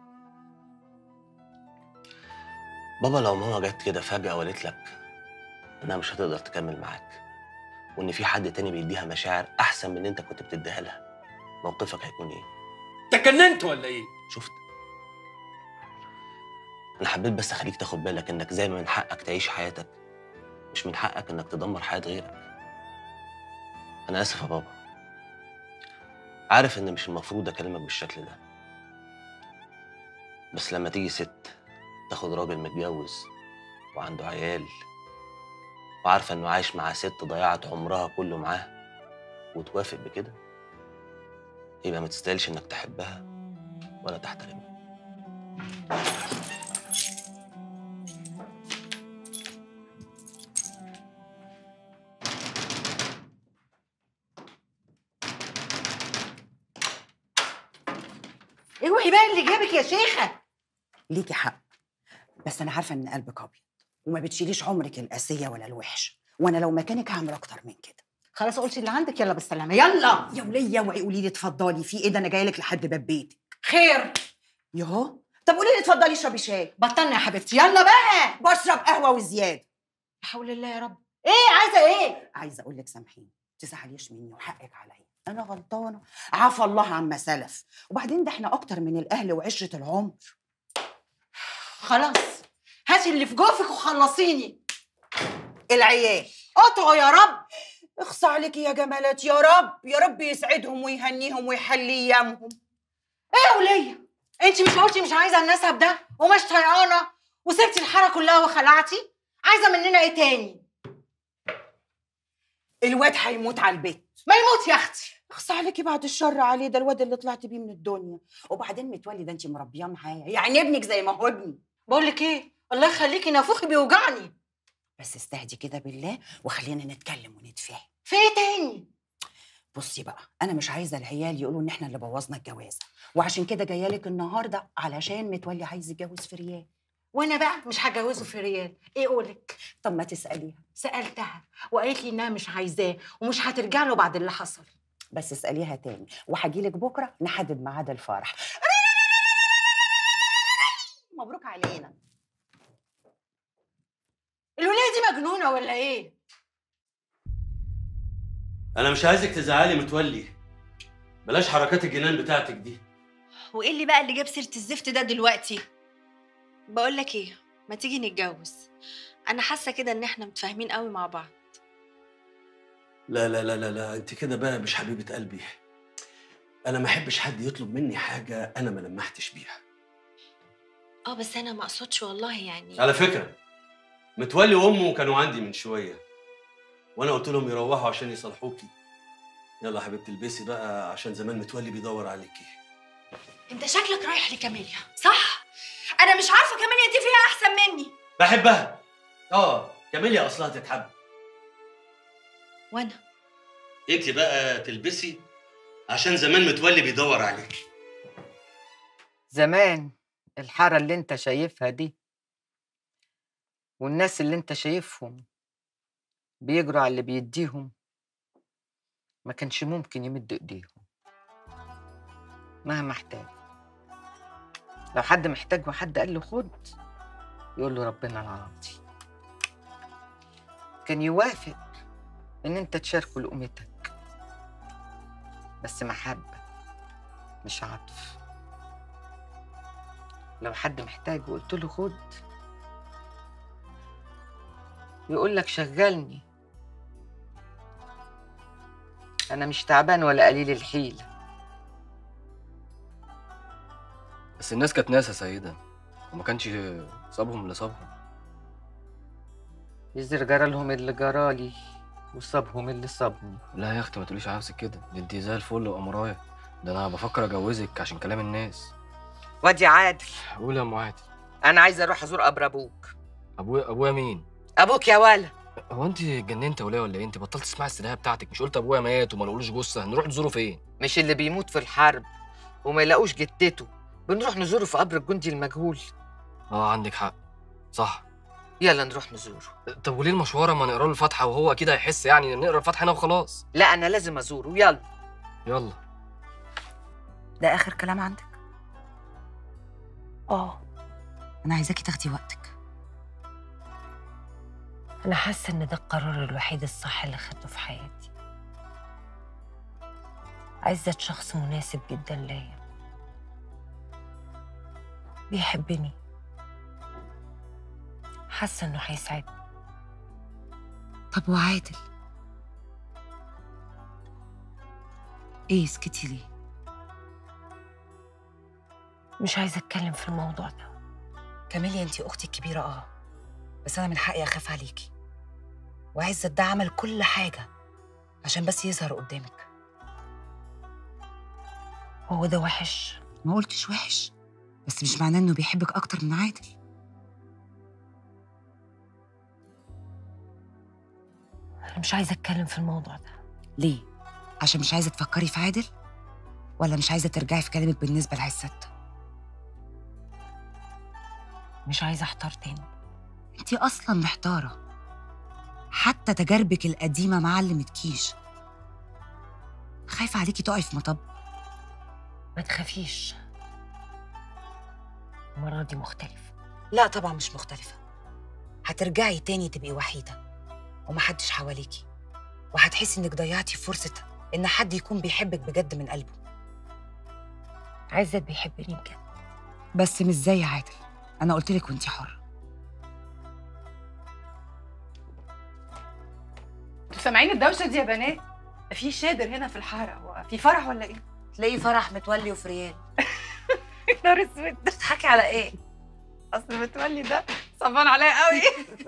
بابا لو ماما جت كده فجأة وقالت لك إنها مش هتقدر تكمل معاك وإن في حد تاني بيديها مشاعر أحسن من اللي أنت كنت بتديها لها موقفك هيكون إيه؟ تجننت ولا ايه؟ شفت؟ أنا حبيت بس أخليك تاخد بالك إنك زي ما من حقك تعيش حياتك مش من حقك إنك تدمر حياة غيرك أنا آسف يا بابا عارف إن مش المفروض أكلمك بالشكل ده بس لما تيجي ست تاخد راجل متجوز وعنده عيال وعارفة إنه عايش مع ست ضيعت عمرها كله معاه وتوافق بكده يبقى ما تستاهلش إنك تحبها ولا تحترمها اوعي بقى اللي جابك يا شيخه ليكي حق بس انا عارفه ان قلبك ابيض وما بتشيليش عمرك القاسيه ولا الوحش وانا لو مكانك هعمل اكتر من كده خلاص قلتي اللي عندك يلا بالسلامه يلا يا وليه اوعي قولي لي اتفضلي في ايه ده انا جايه لك لحد باب بيتك خير يهو طب قولي لي اتفضلي اشربي شاي بطلنا يا حبيبتي يلا بقى بشرب قهوه وزياده لا حول الله يا رب ايه عايزه ايه عايزه اقول لك سامحيني تزعليش مني وحقك عليا انا غلطانه عفى الله عما سلف وبعدين ده احنا اكتر من الاهل وعشره العمر خلاص هاتي اللي في جوفك وخلصيني العيال قطعوا يا رب اخصى عليكي يا جمالات يا رب يا رب يسعدهم ويهنيهم ويحلي ايامهم ايه يا وليه انت مش قلتي مش عايزه النسب ده ومش طيقانه وسبتي الحاره كلها وخلعتي عايزه مننا ايه تاني الواد هيموت على البيت ما يموت يا اختي اخصى عليكي بعد الشر عليه ده الواد اللي طلعت بيه من الدنيا وبعدين متولي ده انت مربياه معايا يعني ابنك زي ما هو ابني بقول لك ايه الله يخليكي نافوخي بيوجعني بس استهدي كده بالله وخلينا نتكلم ونتفاهم في ايه تاني بصي بقى انا مش عايزه العيال يقولوا ان احنا اللي بوظنا الجوازه وعشان كده جايه لك النهارده علشان متولي عايز يتجوز في ريال وانا بقى مش هجوزه في ريال ايه قولك طب ما تساليها سالتها وقالت لي انها مش عايزاه ومش هترجع له بعد اللي حصل بس اساليها تاني وهجيلك بكره نحدد ميعاد الفرح مبروك علينا الولايه دي مجنونه ولا ايه انا مش عايزك تزعلي متولي بلاش حركات الجنان بتاعتك دي وايه اللي بقى اللي جاب سيره الزفت ده دلوقتي بقول لك ايه ما تيجي نتجوز انا حاسه كده ان احنا متفاهمين قوي مع بعض لا لا لا لا لا انت كده بقى مش حبيبه قلبي انا ما احبش حد يطلب مني حاجه انا ما لمحتش بيها اه بس انا ما اقصدش والله يعني على فكره متولي وامه كانوا عندي من شويه وانا قلت لهم يروحوا عشان يصالحوكي يلا يا حبيبتي البسي بقى عشان زمان متولي بيدور عليكي انت شكلك رايح لكاميليا صح انا مش عارفه كاميليا دي فيها احسن مني بحبها اه كاميليا اصلها تتحب وانا انت بقى تلبسي عشان زمان متولي بيدور عليكي زمان الحارة اللي انت شايفها دي والناس اللي انت شايفهم بيجروا على اللي بيديهم ما كانش ممكن يمد ايديهم مهما احتاج لو حد محتاج وحد قال له خد يقول له ربنا العاطي كان يوافق ان انت تشاركه لقمتك بس محبة مش عطف لو حد محتاج وقلت له خد يقول لك شغلني انا مش تعبان ولا قليل الحيله بس الناس كانت ناس يا سيدة وما كانش صابهم اللي صابهم يزر جرالهم اللي جرالي وصابهم اللي صابني لا يا اختي ما تقوليش على نفسك كده دي انت زي الفل وامرايه ده انا بفكر اجوزك عشان كلام الناس وادي عادل قول يا ام عادل انا عايزه اروح ازور قبر ابوك ابويا ابويا مين ابوك يا ولا هو انت اتجننت ولا ولا ايه انت بطلت تسمعي السلاحه بتاعتك مش قلت ابويا مات وما لقولوش جثه هنروح نزوره فين مش اللي بيموت في الحرب وما يلاقوش جدته بنروح نزوره في قبر الجندي المجهول اه عندك حق صح يلا نروح نزوره طب وليه المشوار اما نقرا له الفاتحه وهو اكيد هيحس يعني نقرا الفاتحه هنا وخلاص لا انا لازم ازوره يلا يلا ده اخر كلام عندك اه انا عايزاكي تاخدي وقتك انا حاسه ان ده القرار الوحيد الصح اللي خدته في حياتي عزت شخص مناسب جدا ليا بيحبني حاسه انه هيسعدني طب وعادل ايه سكتي ليه مش عايزه اتكلم في الموضوع ده كاميليا انت اختي الكبيره اه بس انا من حقي اخاف عليكي وعزت ده عمل كل حاجه عشان بس يظهر قدامك هو ده وحش ما قلتش وحش بس مش معناه انه بيحبك اكتر من عادل انا مش عايزه اتكلم في الموضوع ده ليه عشان مش عايزه تفكري في عادل ولا مش عايزه ترجعي في كلامك بالنسبه لعزت مش عايزه احتار تاني انت اصلا محتاره حتى تجاربك القديمه ما علمتكيش خايفه عليكي تقعي في مطب ما تخافيش المره دي مختلفه لا طبعا مش مختلفه هترجعي تاني تبقي وحيده ومحدش حواليكي وهتحسي انك ضيعتي فرصه ان حد يكون بيحبك بجد من قلبه عزت بيحبني بجد بس مش زي عادل انا قلت لك وانتي حره انتوا سامعين الدوشه دي يا بنات في شادر هنا في الحاره هو في فرح ولا ايه تلاقي فرح متولي وفريال نار اسود بتضحكي على ايه اصل متولي ده صعبان عليا قوي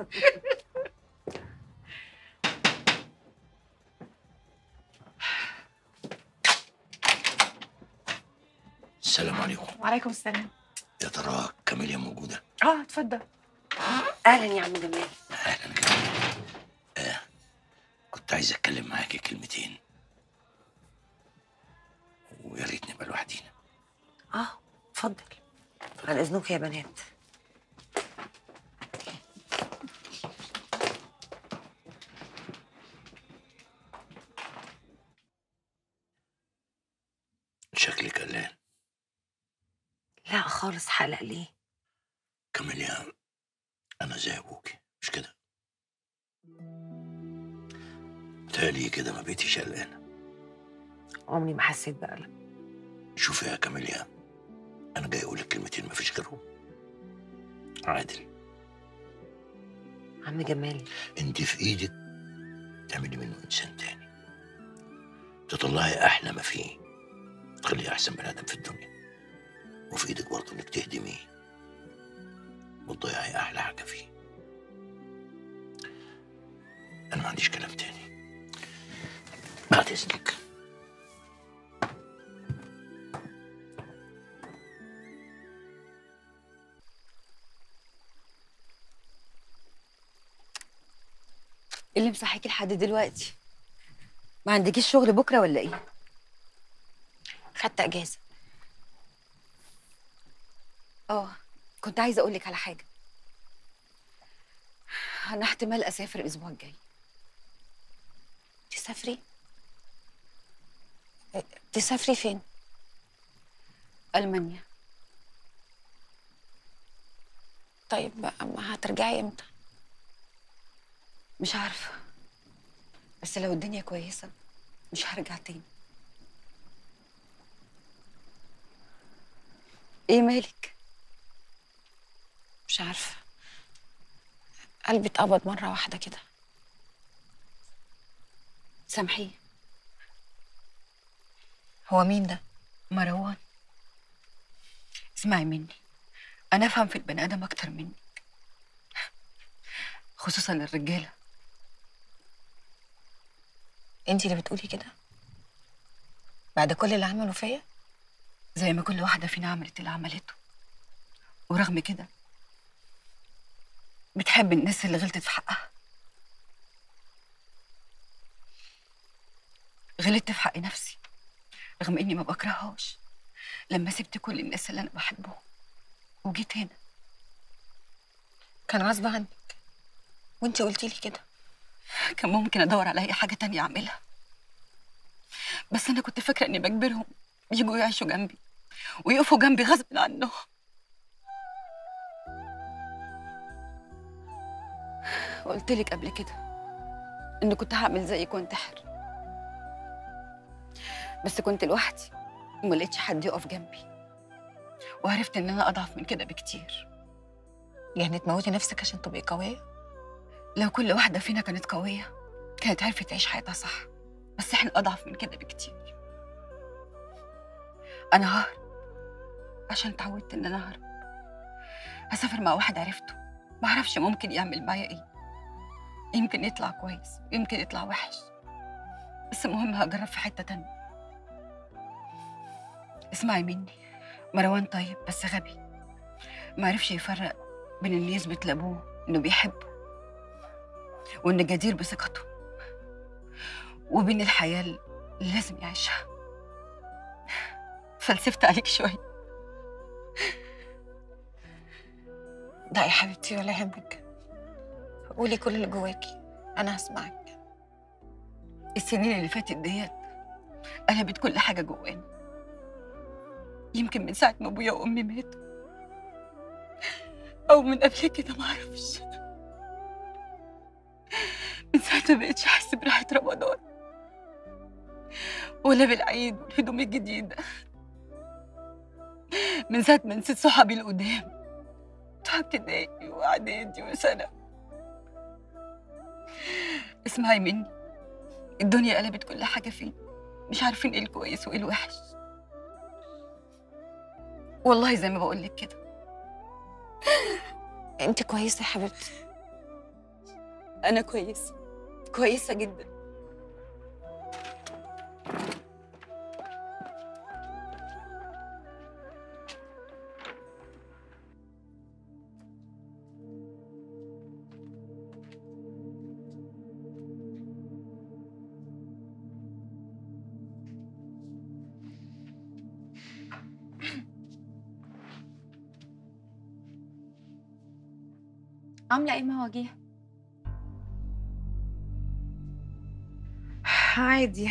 السلام عليكم وعليكم السلام يا ترى كاميليا موجودة؟ اه اتفضل اهلا يا عم جمال كنت عايز أتكلم معاكي كلمتين ويا ريت نبقى لوحدينا اه اتفضل عن اذنك يا بنات شكلك قلقان لا خالص حلق ليه كاميليا أنا زي أبوكي مش كده؟ تالي كده ما بقيتيش قلقانة عمري ما حسيت بقلق شوفي يا كاميليا أنا جاي أقول لك كلمتين مفيش غيرهم عادل عم جمال أنت في إيدك تعملي منه إنسان تاني تطلعي أحلى ما فيه تخليه أحسن بني آدم في الدنيا وفي إيدك برضه إنك تهدميه وتضيعي أحلى حاجة فيه أنا ما عنديش كلام تاني بعد إذنك ايه اللي مصحيكي لحد دلوقتي ما عندكيش شغل بكره ولا ايه خدت اجازه اه كنت عايزه اقول لك على حاجه انا احتمال اسافر الاسبوع الجاي تسافري إيه، تسافري فين المانيا طيب ما هترجعي امتى مش عارفه بس لو الدنيا كويسه مش هرجع تاني ايه مالك مش عارفه قلبي اتقبض مره واحده كده سامحيه هو مين ده مروان اسمعي مني انا افهم في البني ادم اكتر منك خصوصا الرجاله انت اللي بتقولي كده بعد كل اللي عمله فيا زي ما كل واحده فينا عملت اللي عملته ورغم كده بتحب الناس اللي غلطت في حقها غلطت في حق نفسي رغم اني ما بكرههاش لما سبت كل الناس اللي انا بحبهم وجيت هنا كان غصب عنك وانت قلتي لي كده كان ممكن ادور على اي حاجه تانية اعملها بس انا كنت فاكره اني بجبرهم يجوا يعيشوا جنبي ويقفوا جنبي غصب عنهم قلت لك قبل كده اني كنت هعمل زيك وانتحر بس كنت لوحدي وما لقيتش حد يقف جنبي وعرفت ان انا اضعف من كده بكتير يعني تموتي نفسك عشان تبقي قويه لو كل واحده فينا كانت قويه كانت عرفت تعيش حياتها صح بس احنا اضعف من كده بكتير انا ههرب عشان اتعودت ان انا اهرب هسافر مع واحد عرفته معرفش ممكن يعمل معايا ايه يمكن يطلع كويس يمكن يطلع وحش بس المهم هجرب في حتة تانية اسمعي مني مروان طيب بس غبي معرفش يفرق بين اللي يثبت لابوه انه بيحبه وانه جدير بثقته وبين الحياة اللي لازم يعيشها فلسفت عليك شوية لا يا حبيبتي ولا يهمك قولي كل اللي جواكي انا هسمعك السنين اللي فاتت ديت قلبت كل حاجة جوانا يمكن من ساعة ما أبويا وأمي ماتوا أو من قبل كده معرفش من ساعة ما بقتش أحس بريحة رمضان ولا بالعيد والهدوم الجديدة من ساعة ما نسيت صحابي القدام بتوع ابتدائي وإعدادي وثانوي اسمعي مني الدنيا قلبت كل حاجة فينا مش عارفين ايه الكويس وايه الوحش والله زي ما بقول لك كده انت كويسه يا حبيبتي انا كويسه كويسه جدا عامله ايه مواجيه عادي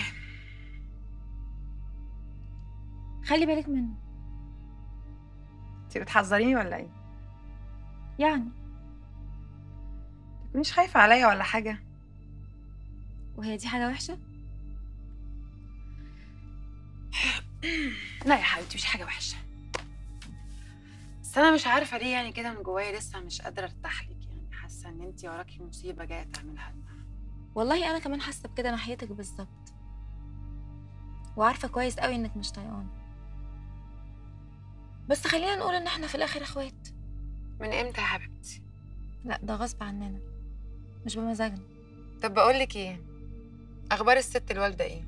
خلي بالك منه انت بتحذريني ولا ايه يعني مش خايفه عليا ولا حاجه وهي دي حاجه وحشه لا يا حبيبتي مش حاجه وحشه بس انا مش عارفه ليه يعني كده من جوايا لسه مش قادره ارتاح لك يعني حاسه ان انت وراكي مصيبه جايه تعملها لنا والله انا كمان حاسه بكده ناحيتك بالظبط وعارفه كويس قوي انك مش طايقاني بس خلينا نقول ان احنا في الاخر اخوات من امتى يا حبيبتي لا ده غصب عننا مش بمزاجنا طب بقول لك ايه اخبار الست الوالده ايه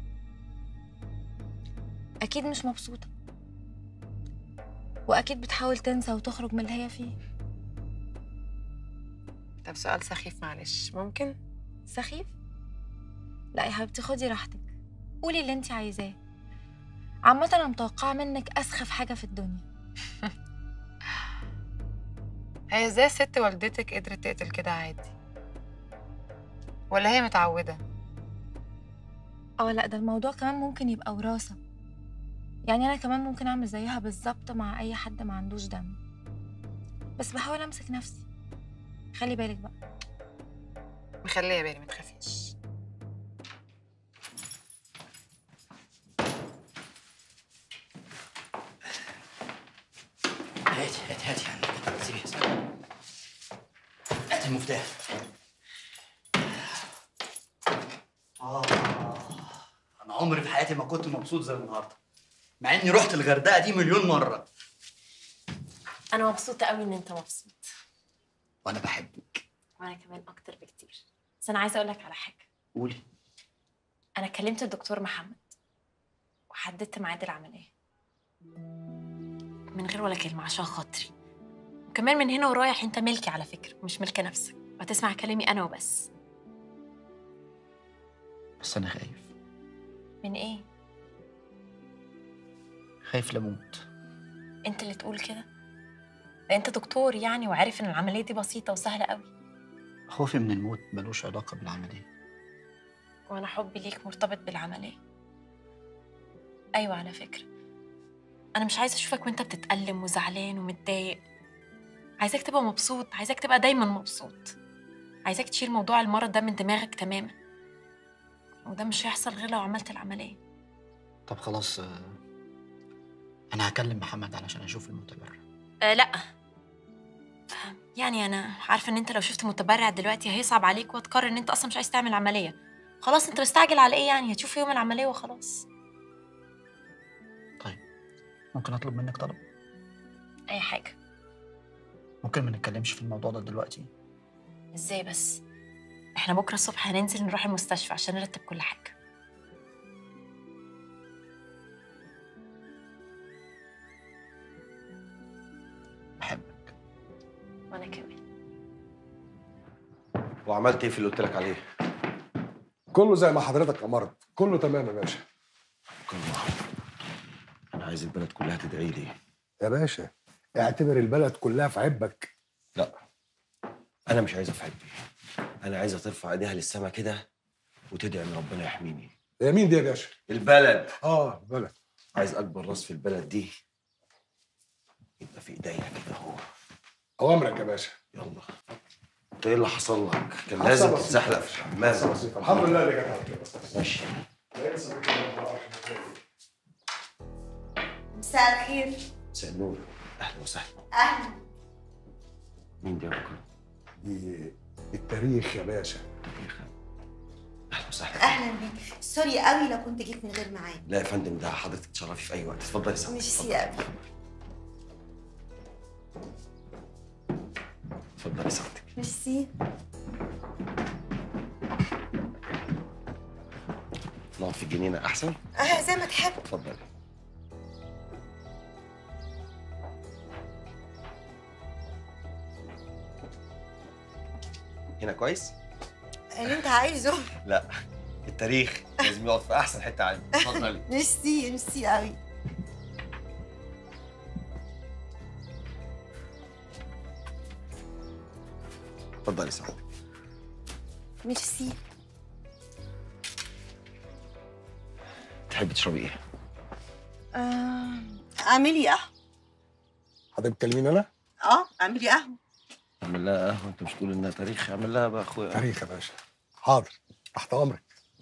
اكيد مش مبسوطه واكيد بتحاول تنسى وتخرج من اللي هي فيه طب سؤال سخيف معلش ممكن سخيف لا يا حبيبتي خدي راحتك قولي اللي انت عايزاه عامة انا متوقعة منك اسخف حاجة في الدنيا هي ازاي ست والدتك قدرت تقتل كده عادي ولا هي متعوده اه لا ده الموضوع كمان ممكن يبقى وراثة يعني انا كمان ممكن اعمل زيها بالظبط مع اي حد ما عندوش دم بس بحاول امسك نفسي خلي بالك بقى مخليه بالي ما تخافيش هاتي هاتي هاتي عندك سيبيها سيبيها هاتي المفتاح آه أنا عمري في حياتي ما كنت مبسوط زي النهاردة مع إني رحت الغردقة دي مليون مرة انا مبسوطة قوي ان انت مبسوط وأنا بحبك وانا كمان اكتر بكتير بس انا عايزة اقولك على حاجة قولي انا كلمت الدكتور محمد وحددت ميعاد العملية من غير ولا كلمة عشان خاطري وكمان من هنا ورايح انت ملكي على فكرة مش ملك نفسك وهتسمع كلامي انا وبس بس أنا خايف من ايه خايف لموت انت اللي تقول كده ده انت دكتور يعني وعارف ان العملية دي بسيطة وسهلة قوي خوفي من الموت ملوش علاقة بالعملية وانا حبي ليك مرتبط بالعملية ايوه على فكرة انا مش عايزة اشوفك وانت بتتألم وزعلان ومتضايق عايزاك تبقى مبسوط عايزاك تبقى دايما مبسوط عايزاك تشيل موضوع المرض ده من دماغك تماما وده مش هيحصل غير لو عملت العملية طب خلاص آه، أنا هكلم محمد علشان أشوف المتبرع أه لا آه، يعني انا عارفه ان انت لو شفت متبرع دلوقتي هيصعب عليك وتقرر ان انت اصلا مش عايز تعمل عمليه خلاص انت مستعجل على ايه يعني هتشوف يوم العمليه وخلاص ممكن أطلب منك طلب اي حاجه ممكن ما نتكلمش في الموضوع ده دلوقتي ازاي بس احنا بكره الصبح هننزل نروح المستشفى عشان نرتب كل حاجه بحبك وانا كمان وعملت ايه في اللي قلت لك عليه؟ كله زي ما حضرتك امرت كله تمام يا باشا انا عايز البلد كلها تدعي لي يا باشا اعتبر البلد كلها في عبك لا انا مش عايزها في حبي انا عايزها ترفع ايديها للسما كده وتدعي ان ربنا يحميني يا مين دي يا باشا البلد اه بلد عايز اكبر راس في البلد دي يبقى في ايديا كده هو اوامرك يا باشا يلا انت ايه اللي حصل لك؟ كان حصل لازم بسيط. تتزحلق في الحمام حصل بسيط. الحمد لله اللي جت على كده ماشي مساء الخير مساء النور اهلا وسهلا اهلا مين دي يا بكره؟ دي التاريخ يا باشا اهلا وسهلا اهلا بيك سوري قوي لو كنت جيت من غير ميعاد لا يا فندم ده حضرتك تشرفي في اي وقت اتفضلي سعادتك ميرسي قوي اتفضلي سعادتك ميرسي نقعد في الجنينه احسن اه زي ما تحب اتفضلي هنا كويس؟ اللي انت عايزه لا التاريخ لازم يقعد في احسن حته عندي اتفضلي ميرسي ميرسي قوي اتفضلي سعادتك ميرسي تحبي تشربي ايه؟ آه، اعملي قهوه حضرتك بتكلميني انا؟ اه اعملي قهوه اعمل لها قهوه انت مش تقول انها تاريخ اعمل لها بقى اخويا تاريخ يا باشا حاضر تحت امرك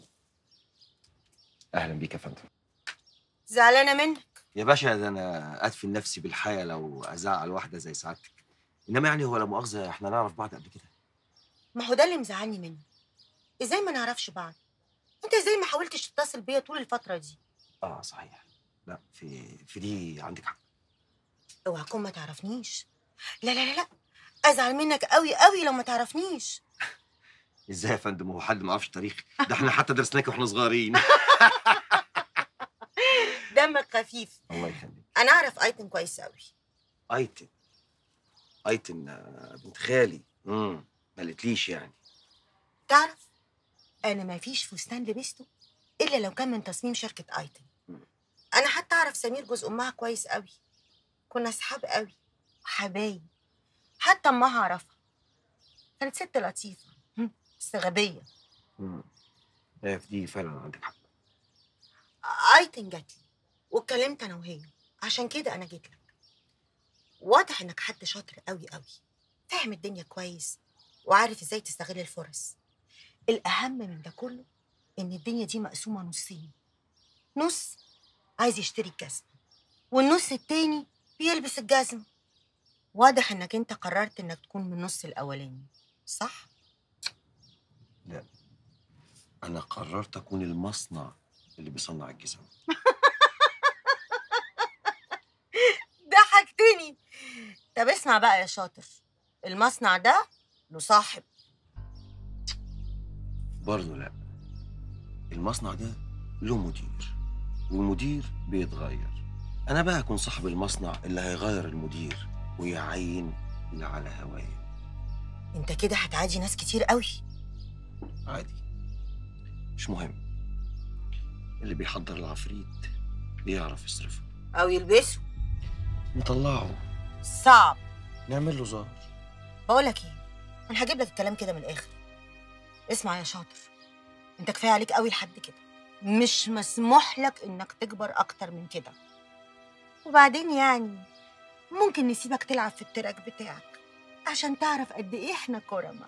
اهلا بيك يا فندم زعلانه منك يا باشا ده انا ادفن نفسي بالحياه لو ازعل واحده زي سعادتك انما يعني هو لا مؤاخذه احنا نعرف بعض قبل كده ما هو ده اللي مزعلني منك ازاي ما نعرفش بعض انت ازاي ما حاولتش تتصل بيا طول الفتره دي اه صحيح لا في في دي عندك حق اوعى تكون ما تعرفنيش لا لا لا لا ازعل منك قوي قوي لو ما تعرفنيش ازاي يا فندم هو حد ما يعرفش التاريخ ده احنا حتى درسناك واحنا صغيرين دمك خفيف الله يخليك انا اعرف ايتم كويس قوي ايتن ايتن آه، بنت خالي امم ما قالتليش يعني تعرف انا ما فيش فستان لبسته الا لو كان من تصميم شركه ايتم انا حتى اعرف سمير جوز امها كويس قوي كنا اصحاب قوي وحبايب حتى امها اعرفها كانت ست لطيفه هم، بس غبيه امم لا في دي فعلا عندك حق ايتن جات لي واتكلمت انا وهي عشان كده انا جيت لك واضح انك حد شاطر قوي قوي فاهم الدنيا كويس وعارف ازاي تستغل الفرص الاهم من ده كله ان الدنيا دي مقسومه نصين نص عايز يشتري الجزمه والنص التاني بيلبس الجزمه واضح انك انت قررت انك تكون من النص الاولاني صح لا انا قررت اكون المصنع اللي بيصنع الجزم ضحكتني طب اسمع بقى يا شاطر المصنع ده له صاحب برضه لا المصنع ده له مدير والمدير بيتغير انا بقى اكون صاحب المصنع اللي هيغير المدير ويعين اللي على هوايه انت كده هتعادي ناس كتير قوي عادي مش مهم اللي بيحضر العفريت بيعرف يصرفه او يلبسوا نطلعه صعب نعمل له زار بقولك ايه انا هجيب لك الكلام كده من الاخر اسمع يا شاطر انت كفايه عليك قوي لحد كده مش مسموح لك انك تكبر اكتر من كده وبعدين يعني ممكن نسيبك تلعب في التراك بتاعك عشان تعرف قد ايه احنا كرمة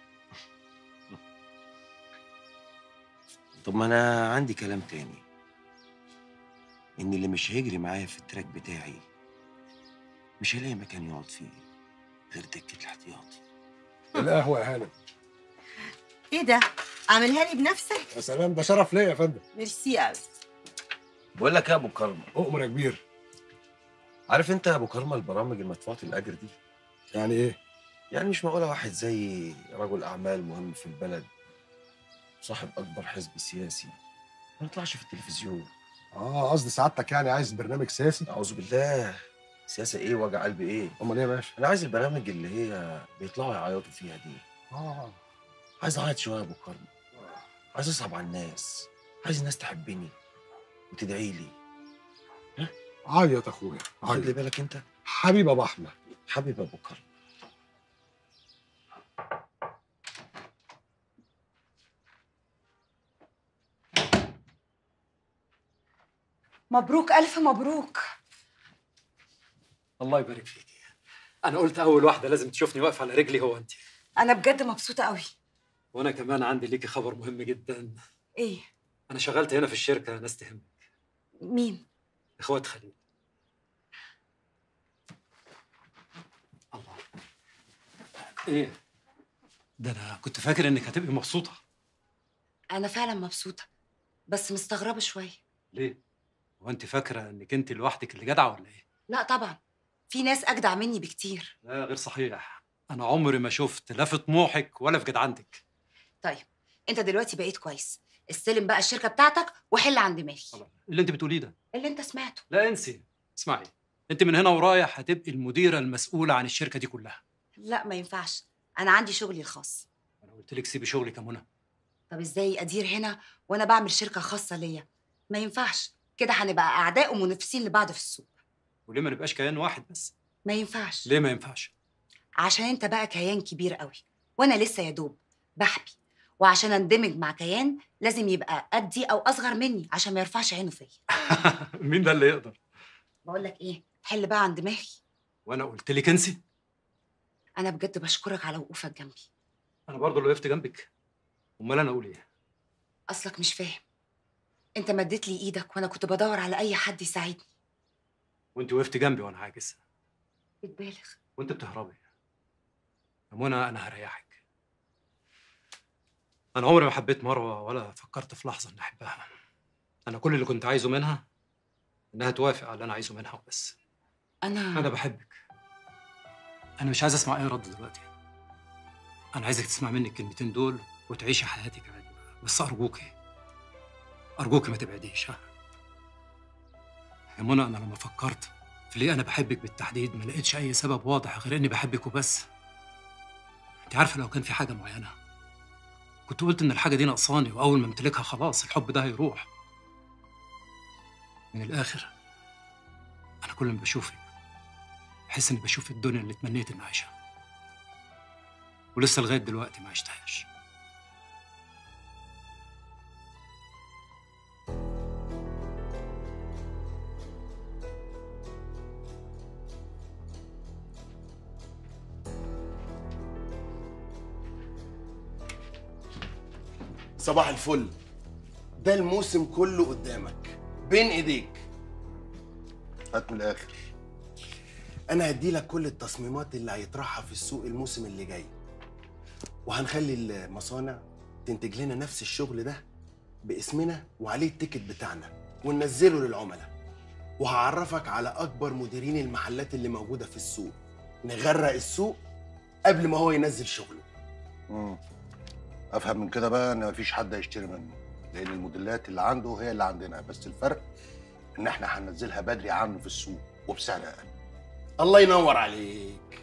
طب ما انا عندي كلام تاني ان اللي مش هيجري معايا في التراك بتاعي مش هيلاقي مكان يقعد فيه غير دكة الاحتياطي القهوه يا هانم ايه ده عاملها لي بنفسك يا سلام ده شرف ليا يا فندم ميرسي قوي بقول لك يا ابو كرم اؤمر يا كبير عارف انت يا ابو كرمه البرامج المدفوعه الاجر دي يعني ايه يعني مش معقوله واحد زي رجل اعمال مهم في البلد صاحب اكبر حزب سياسي ما يطلعش في التلفزيون اه قصدي سعادتك يعني عايز برنامج سياسي اعوذ بالله سياسه ايه وجع قلب ايه امال ايه يا باشا انا عايز البرامج اللي هي بيطلعوا يعيطوا فيها دي اه عايز اعيط شويه يا ابو كرم عايز اصعب على الناس عايز الناس تحبني وتدعي لي عيط اخويا خد لي عيط بالك انت حبيب ابو احمد حبيب ابو كرم مبروك الف مبروك الله يبارك فيكي انا قلت اول واحده لازم تشوفني واقف على رجلي هو انت انا بجد مبسوطه قوي وانا كمان عندي ليكي خبر مهم جدا ايه انا شغلت هنا في الشركه ناس تهم مين اخوات خليل الله ايه ده انا كنت فاكر انك هتبقي مبسوطه انا فعلا مبسوطه بس مستغربه شويه ليه هو انت فاكره انك انت لوحدك اللي جدعه ولا ايه لا طبعا في ناس اجدع مني بكتير لا غير صحيح انا عمري ما شفت لا في طموحك ولا في جدعنتك طيب انت دلوقتي بقيت كويس استلم بقى الشركه بتاعتك وحل عن دماغي اللي انت بتقوليه ده اللي انت سمعته لا انسي اسمعي انت من هنا ورايح هتبقي المديره المسؤوله عن الشركه دي كلها لا ما ينفعش انا عندي شغلي الخاص انا قلت لك سيبي شغلك يا منى طب ازاي ادير هنا وانا بعمل شركه خاصه ليا ما ينفعش كده هنبقى اعداء ومنافسين لبعض في السوق وليه ما نبقاش كيان واحد بس ما ينفعش ليه ما ينفعش عشان انت بقى كيان كبير قوي وانا لسه يا دوب بحبي وعشان اندمج مع كيان لازم يبقى قدي او اصغر مني عشان ما يرفعش عينه فيا مين ده اللي يقدر بقول لك ايه حل بقى عن دماغي وانا قلت لك انسي انا بجد بشكرك على وقوفك جنبي انا برضه اللي وقفت جنبك امال انا اقول ايه اصلك مش فاهم انت مديت لي ايدك وانا كنت بدور على اي حد يساعدني وانت وقفت جنبي وانا عاجز بتبالغ وانت بتهربي يا منى انا هريحك انا عمري ما حبيت مروه ولا فكرت في لحظه اني احبها انا كل اللي كنت عايزه منها انها توافق على اللي انا عايزه منها وبس انا انا بحبك انا مش عايز اسمع اي رد دلوقتي انا عايزك تسمع مني الكلمتين دول وتعيشي حياتك عادي بقى. بس ارجوكي ارجوكي ما تبعديش ها يا منى انا لما فكرت في ليه انا بحبك بالتحديد ما لقيتش اي سبب واضح غير اني بحبك وبس انت عارفه لو كان في حاجه معينه كنت قلت ان الحاجه دي ناقصاني واول ما امتلكها خلاص الحب ده هيروح من الاخر انا كل ما بشوفك بحس اني بشوف الدنيا اللي تمنيت اني اعيشها ولسه لغايه دلوقتي ما عشتهاش صباح الفل ده الموسم كله قدامك بين ايديك هات من الاخر انا هدي لك كل التصميمات اللي هيطرحها في السوق الموسم اللي جاي وهنخلي المصانع تنتج لنا نفس الشغل ده باسمنا وعليه التيكت بتاعنا وننزله للعملاء وهعرفك على اكبر مديرين المحلات اللي موجوده في السوق نغرق السوق قبل ما هو ينزل شغله مم. افهم من كده بقى ان مفيش حد هيشتري منه لان الموديلات اللي عنده هي اللي عندنا بس الفرق ان احنا هننزلها بدري عنه في السوق وبسعر اقل الله ينور عليك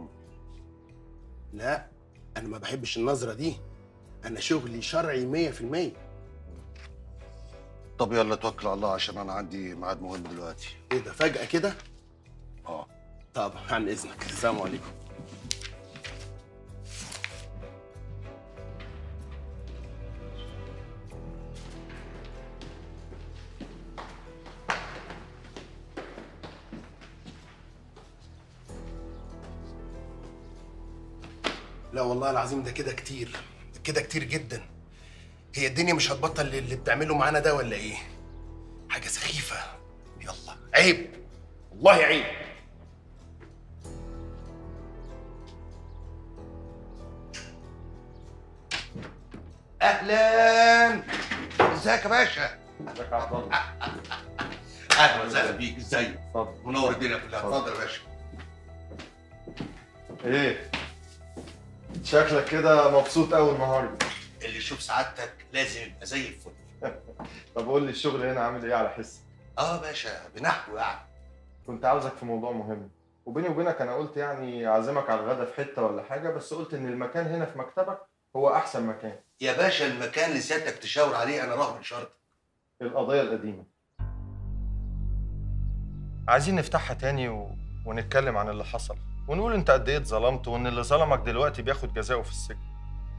لا انا ما بحبش النظره دي انا شغلي شرعي 100% طب يلا توكل على الله عشان انا عندي ميعاد مهم دلوقتي ايه ده فجاه كده اه طب عن اذنك السلام عليكم لا والله العظيم ده كده كتير كده كتير جدا هي الدنيا مش هتبطل اللي بتعمله معانا ده ولا ايه حاجه سخيفه يلا عيب والله عيب اهلا ازيك يا باشا ازيك يا عبد الله اهلا وسهلا بيك ازيك منور الدنيا كلها اتفضل يا باشا ايه شكلك كده مبسوط قوي النهارده اللي يشوف سعادتك لازم يبقى زي الفل طب قول لي الشغل هنا عامل ايه على حس اه باشا بنحو يعني كنت عاوزك في موضوع مهم وبيني وبينك انا قلت يعني اعزمك على الغدا في حته ولا حاجه بس قلت ان المكان هنا في مكتبك هو احسن مكان يا باشا المكان اللي سيادتك تشاور عليه انا رغم شرط القضيه القديمه عايزين نفتحها تاني و... ونتكلم عن اللي حصل ونقول انت قد ايه اتظلمت وان اللي ظلمك دلوقتي بياخد جزاؤه في السجن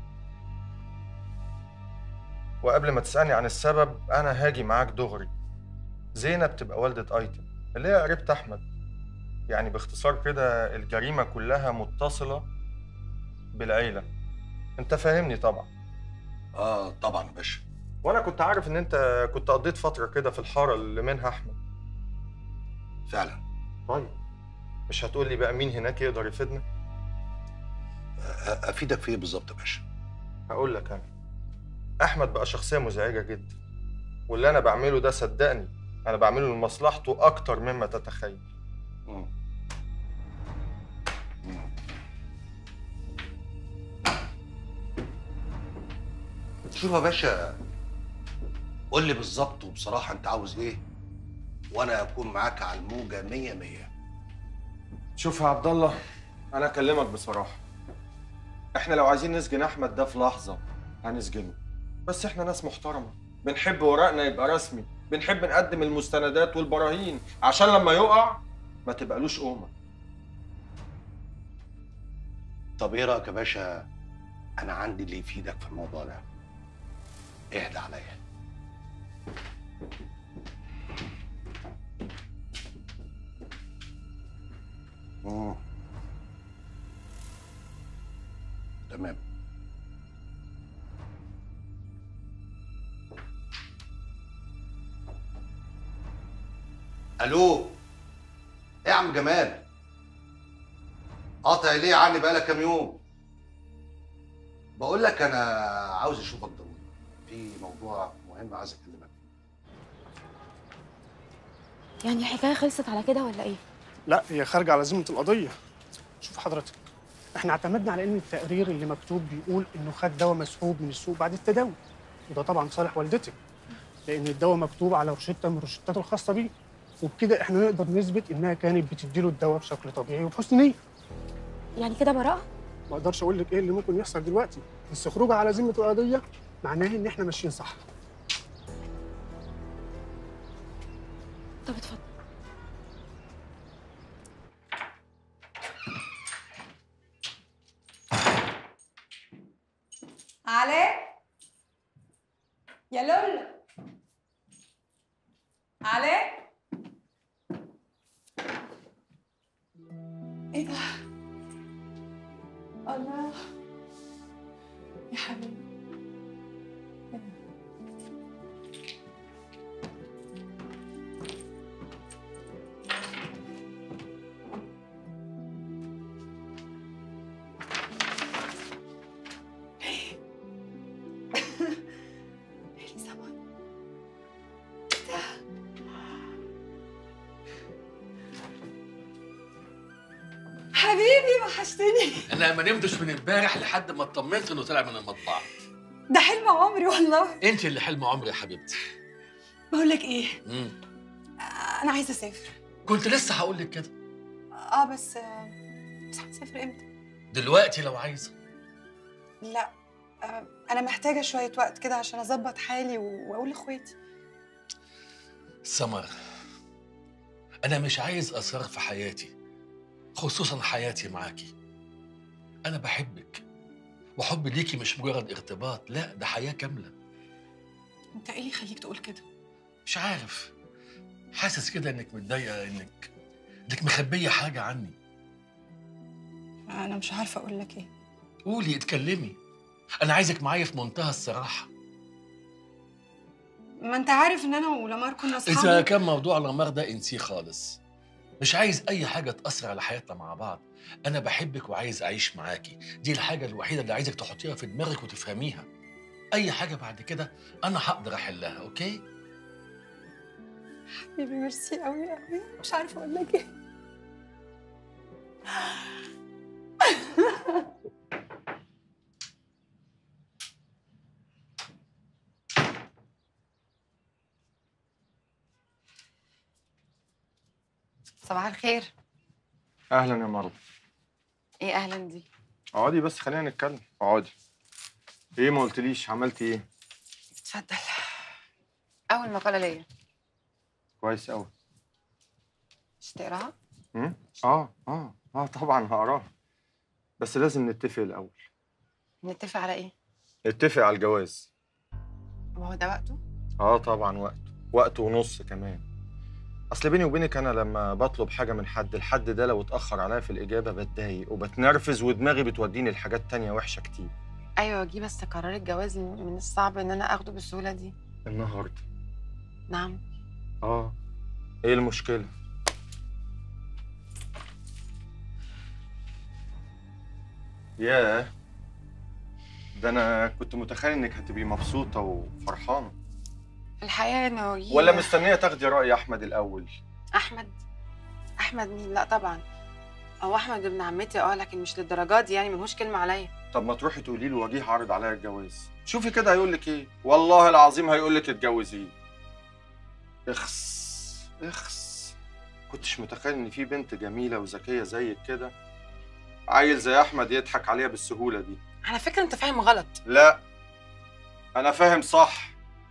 وقبل ما تسألني عن السبب أنا هاجي معاك دغري زينب تبقى والدة أيتم اللي هي قريبة أحمد يعني باختصار كده الجريمة كلها متصلة بالعيلة أنت فاهمني طبعا اه طبعا يا باشا وأنا كنت عارف إن أنت كنت قضيت فترة كده في الحارة اللي منها أحمد فعلا طيب مش هتقول لي بقى مين هناك يقدر يفيدنا؟ أ- افيدك في ايه بالظبط يا باشا هقول لك أنا أحمد بقى شخصية مزعجة جدا واللي أنا بعمله ده صدقني أنا بعمله لمصلحته أكتر مما تتخيل شوف يا باشا قول لي بالظبط وبصراحه انت عاوز ايه وانا اكون معاك على الموجه مية مية شوف يا عبد الله انا اكلمك بصراحه احنا لو عايزين نسجن احمد ده في لحظه هنسجنه بس احنا ناس محترمه بنحب ورقنا يبقى رسمي بنحب نقدم المستندات والبراهين عشان لما يقع ما تبقالوش قومه طب ايه رايك يا باشا انا عندي اللي يفيدك في الموضوع ده اهدى عليا مم. تمام الو ايه يا عم جمال قاطع ليه عني بقالك كام يوم بقول لك انا عاوز اشوفك ضروري في موضوع مهم عايز اكلمك يعني الحكايه خلصت على كده ولا ايه لا هي خارجه على ذمه القضيه شوف حضرتك احنا اعتمدنا على ان التقرير اللي مكتوب بيقول انه خد دواء مسحوب من السوق بعد التداوي وده طبعا صالح والدتك لان الدواء مكتوب على روشته من الروشتات الخاصه بيه وبكده احنا نقدر نثبت انها كانت بتديله الدواء بشكل طبيعي وبحسن نيه يعني كده براءه ما اقدرش اقول لك ايه اللي ممكن يحصل دلوقتي بس خروجها على ذمه القضيه معناه ان احنا ماشيين صح طب اتفضل علاء يا لولا علاء ايه ده الله يا حبيبي حبيبي وحشتني انا ما نمتش من امبارح لحد ما اطمنت انه طلع من المطبعه ده حلم عمري والله انت اللي حلم عمري يا حبيبتي بقول لك ايه مم. انا عايزه اسافر كنت لسه هقول لك كده اه بس بس هنسافر امتى دلوقتي لو عايزه لا آه، انا محتاجه شويه وقت كده عشان اظبط حالي و- واقول لاخواتي سمر انا مش عايز اسرار في حياتي خصوصا حياتي معاكي انا بحبك وحبي ليكي مش مجرد ارتباط لا ده حياه كامله انت ايه اللي يخليك تقول كده مش عارف حاسس كده انك متضايقه انك انك مخبيه حاجه عني انا مش عارفه اقول لك ايه قولي اتكلمي انا عايزك معايا في منتهى الصراحه ما انت عارف ان انا ولمار كنا اصحاب اذا كان موضوع الغمار ده انسيه خالص مش عايز اي حاجه تاثر على حياتنا مع بعض انا بحبك وعايز اعيش معاكي دي الحاجه الوحيده اللي عايزك تحطيها في دماغك وتفهميها اي حاجه بعد كده انا هقدر احلها اوكي حبيبي ميرسي قوي قوي مش عارفه اقول لك ايه صباح الخير اهلا يا مرض ايه اهلا دي اقعدي بس خلينا نتكلم اقعدي ايه ما قلتليش عملتي ايه اتفضل اول مقاله ليا كويس قوي مش تقراها اه اه اه طبعا هقراها بس لازم نتفق الاول نتفق على ايه نتفق على الجواز وهو ده وقته اه طبعا وقت وقت ونص كمان اصل بيني وبينك انا لما بطلب حاجه من حد الحد ده لو اتاخر عليا في الاجابه بتضايق وبتنرفز ودماغي بتوديني لحاجات تانية وحشه كتير ايوه جه بس قرار الجواز من الصعب ان انا اخده بالسهوله دي النهارده نعم اه ايه المشكله ياه ده انا كنت متخيل انك هتبقي مبسوطه وفرحانه الحقيقه انه جه ولا مستنيه تاخدي راي احمد الاول احمد احمد مين لا طبعا هو احمد ابن عمتي اه لكن مش للدرجات دي يعني ملهوش كلمه عليا طب ما تروحي تقولي له وجيه عارض عليا الجواز شوفي كده هيقول لك ايه والله العظيم هيقول لك اتجوزيه اخس اخس كنتش متخيل ان في بنت جميله وذكيه زيك كده عيل زي احمد يضحك عليها بالسهوله دي على فكره انت فاهم غلط لا انا فاهم صح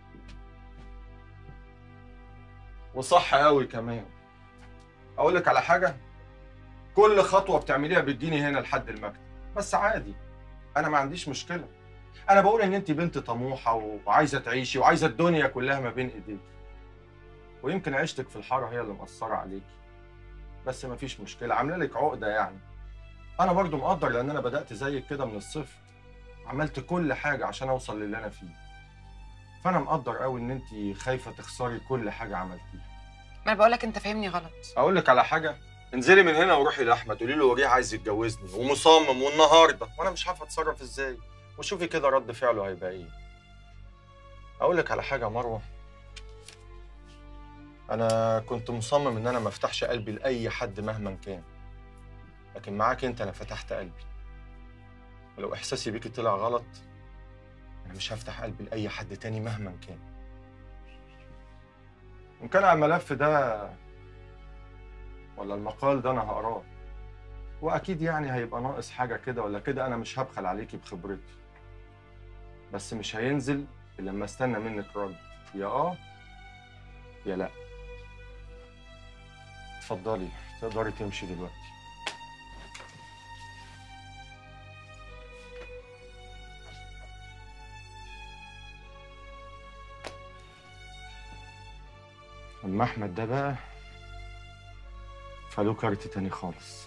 وصح قوي كمان اقول لك على حاجه كل خطوه بتعمليها بتجيني هنا لحد المكتب بس عادي انا ما عنديش مشكله انا بقول ان انت بنت طموحه وعايزه تعيشي وعايزه الدنيا كلها ما بين ايديك ويمكن عيشتك في الحاره هي اللي مأثره عليكي بس ما فيش مشكله عامله لك عقده يعني انا برضو مقدر لان انا بدات زيك كده من الصفر عملت كل حاجه عشان اوصل للي انا فيه فانا مقدر قوي ان انت خايفه تخسري كل حاجه عملتيها ما انا بقول لك انت فاهمني غلط اقول لك على حاجه انزلي من هنا وروحي لاحمد قولي له وريه عايز يتجوزني ومصمم والنهارده وانا مش عارفه اتصرف ازاي وشوفي كده رد فعله هيبقى ايه اقول لك على حاجه يا مروه انا كنت مصمم ان انا ما افتحش قلبي لاي حد مهما كان لكن معاك انت انا فتحت قلبي ولو احساسي بيكي طلع غلط انا مش هفتح قلبي لاي حد تاني مهما كان ان كان على الملف ده ولا المقال ده انا هقراه واكيد يعني هيبقى ناقص حاجه كده ولا كده انا مش هبخل عليكي بخبرتي بس مش هينزل الا لما استنى منك رد يا اه يا لا اتفضلي تقدري تمشي دلوقتي اما احمد ده بقى فله كارت تاني خالص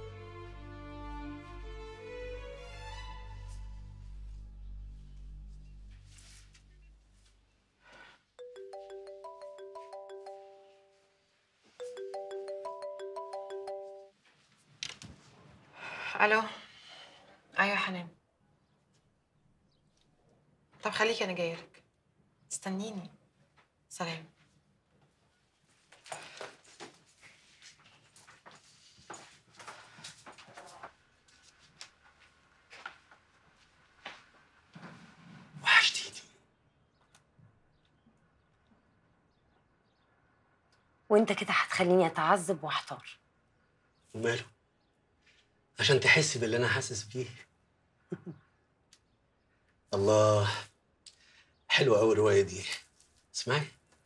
الو ايوه يا حنان طب خليكي انا جايلك استنيني سلام وحشتيني وانت كده هتخليني اتعذب واحتار وماله عشان تحسي باللي انا حاسس بيه الله حلوه قوي الروايه دي اسمعي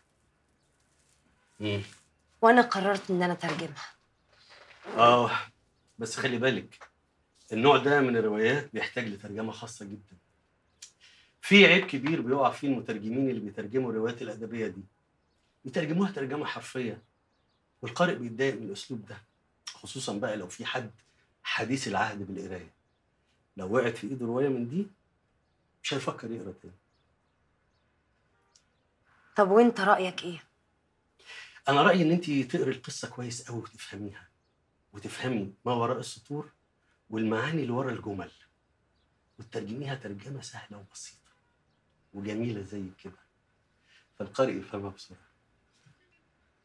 امم وانا قررت ان انا اترجمها اه بس خلي بالك النوع ده من الروايات بيحتاج لترجمه خاصه جدا في عيب كبير بيقع فيه المترجمين اللي بيترجموا الروايات الادبيه دي بيترجموها ترجمه حرفيه والقارئ بيتضايق من الاسلوب ده خصوصا بقى لو في حد حديث العهد بالقرايه لو وقعت في ايده روايه من دي مش هيفكر يقرا تاني طب وانت رايك ايه انا رايي ان انت تقري القصه كويس قوي وتفهميها وتفهمي ما وراء السطور والمعاني اللي ورا الجمل وتترجميها ترجمه سهله وبسيطه وجميله زي كده فالقارئ يفهمها بسرعه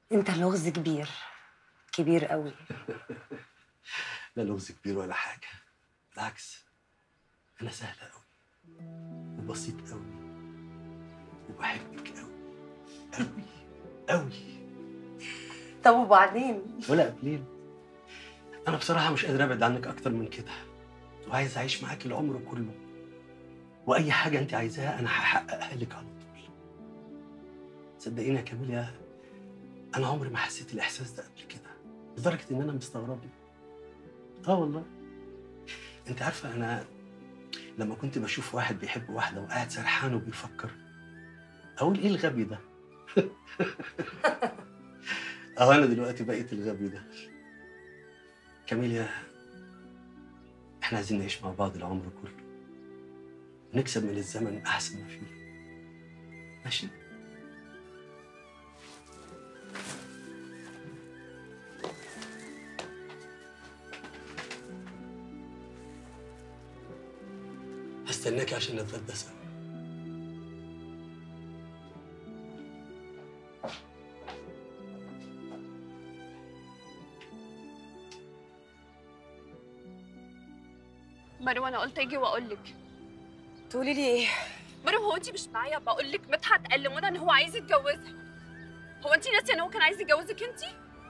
انت لغز كبير كبير قوي لا لغز كبير ولا حاجة بالعكس أنا سهل أوي وبسيط أوي وبحبك أوي أوي أوي طب وبعدين ولا قبلين أنا بصراحة مش قادر أبعد عنك أكتر من كده وعايز أعيش معاك العمر كله وأي حاجة أنت عايزاها أنا هحققها لك على طول صدقيني يا كاميليا أنا عمري ما حسيت الإحساس ده قبل كده لدرجة إن أنا مستغرب اه والله انت عارفه انا لما كنت بشوف واحد بيحب واحده وقاعد سرحان وبيفكر اقول ايه الغبي ده اهو انا دلوقتي بقيت الغبي ده كاميليا احنا عايزين نعيش مع بعض العمر كله نكسب من الزمن احسن ما فيه ماشي هستناك عشان نتغدى سوا مروه انا قلت اجي واقول لك تقولي لي ايه مروه هو انت مش معايا بقول لك مدحت قال لمنى ان هو عايز يتجوزها هو انت ناسيه ان هو كان عايز يتجوزك انت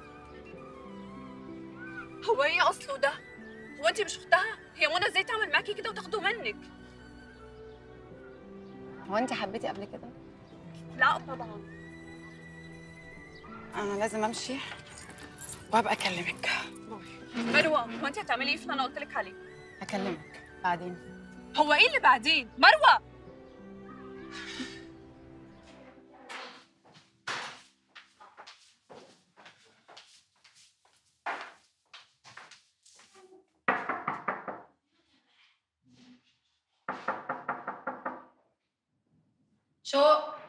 هو ايه اصله ده هو انت مش اختها هي منى ازاي تعمل معاكي كده وتاخده منك هو انت حبيتي قبل كده لا طبعا انا لازم امشي وهبقى اكلمك مروه هو انت هتعملي ايه في اللي انا قلت لك عليه هكلمك بعدين هو ايه اللي بعدين مروه شوق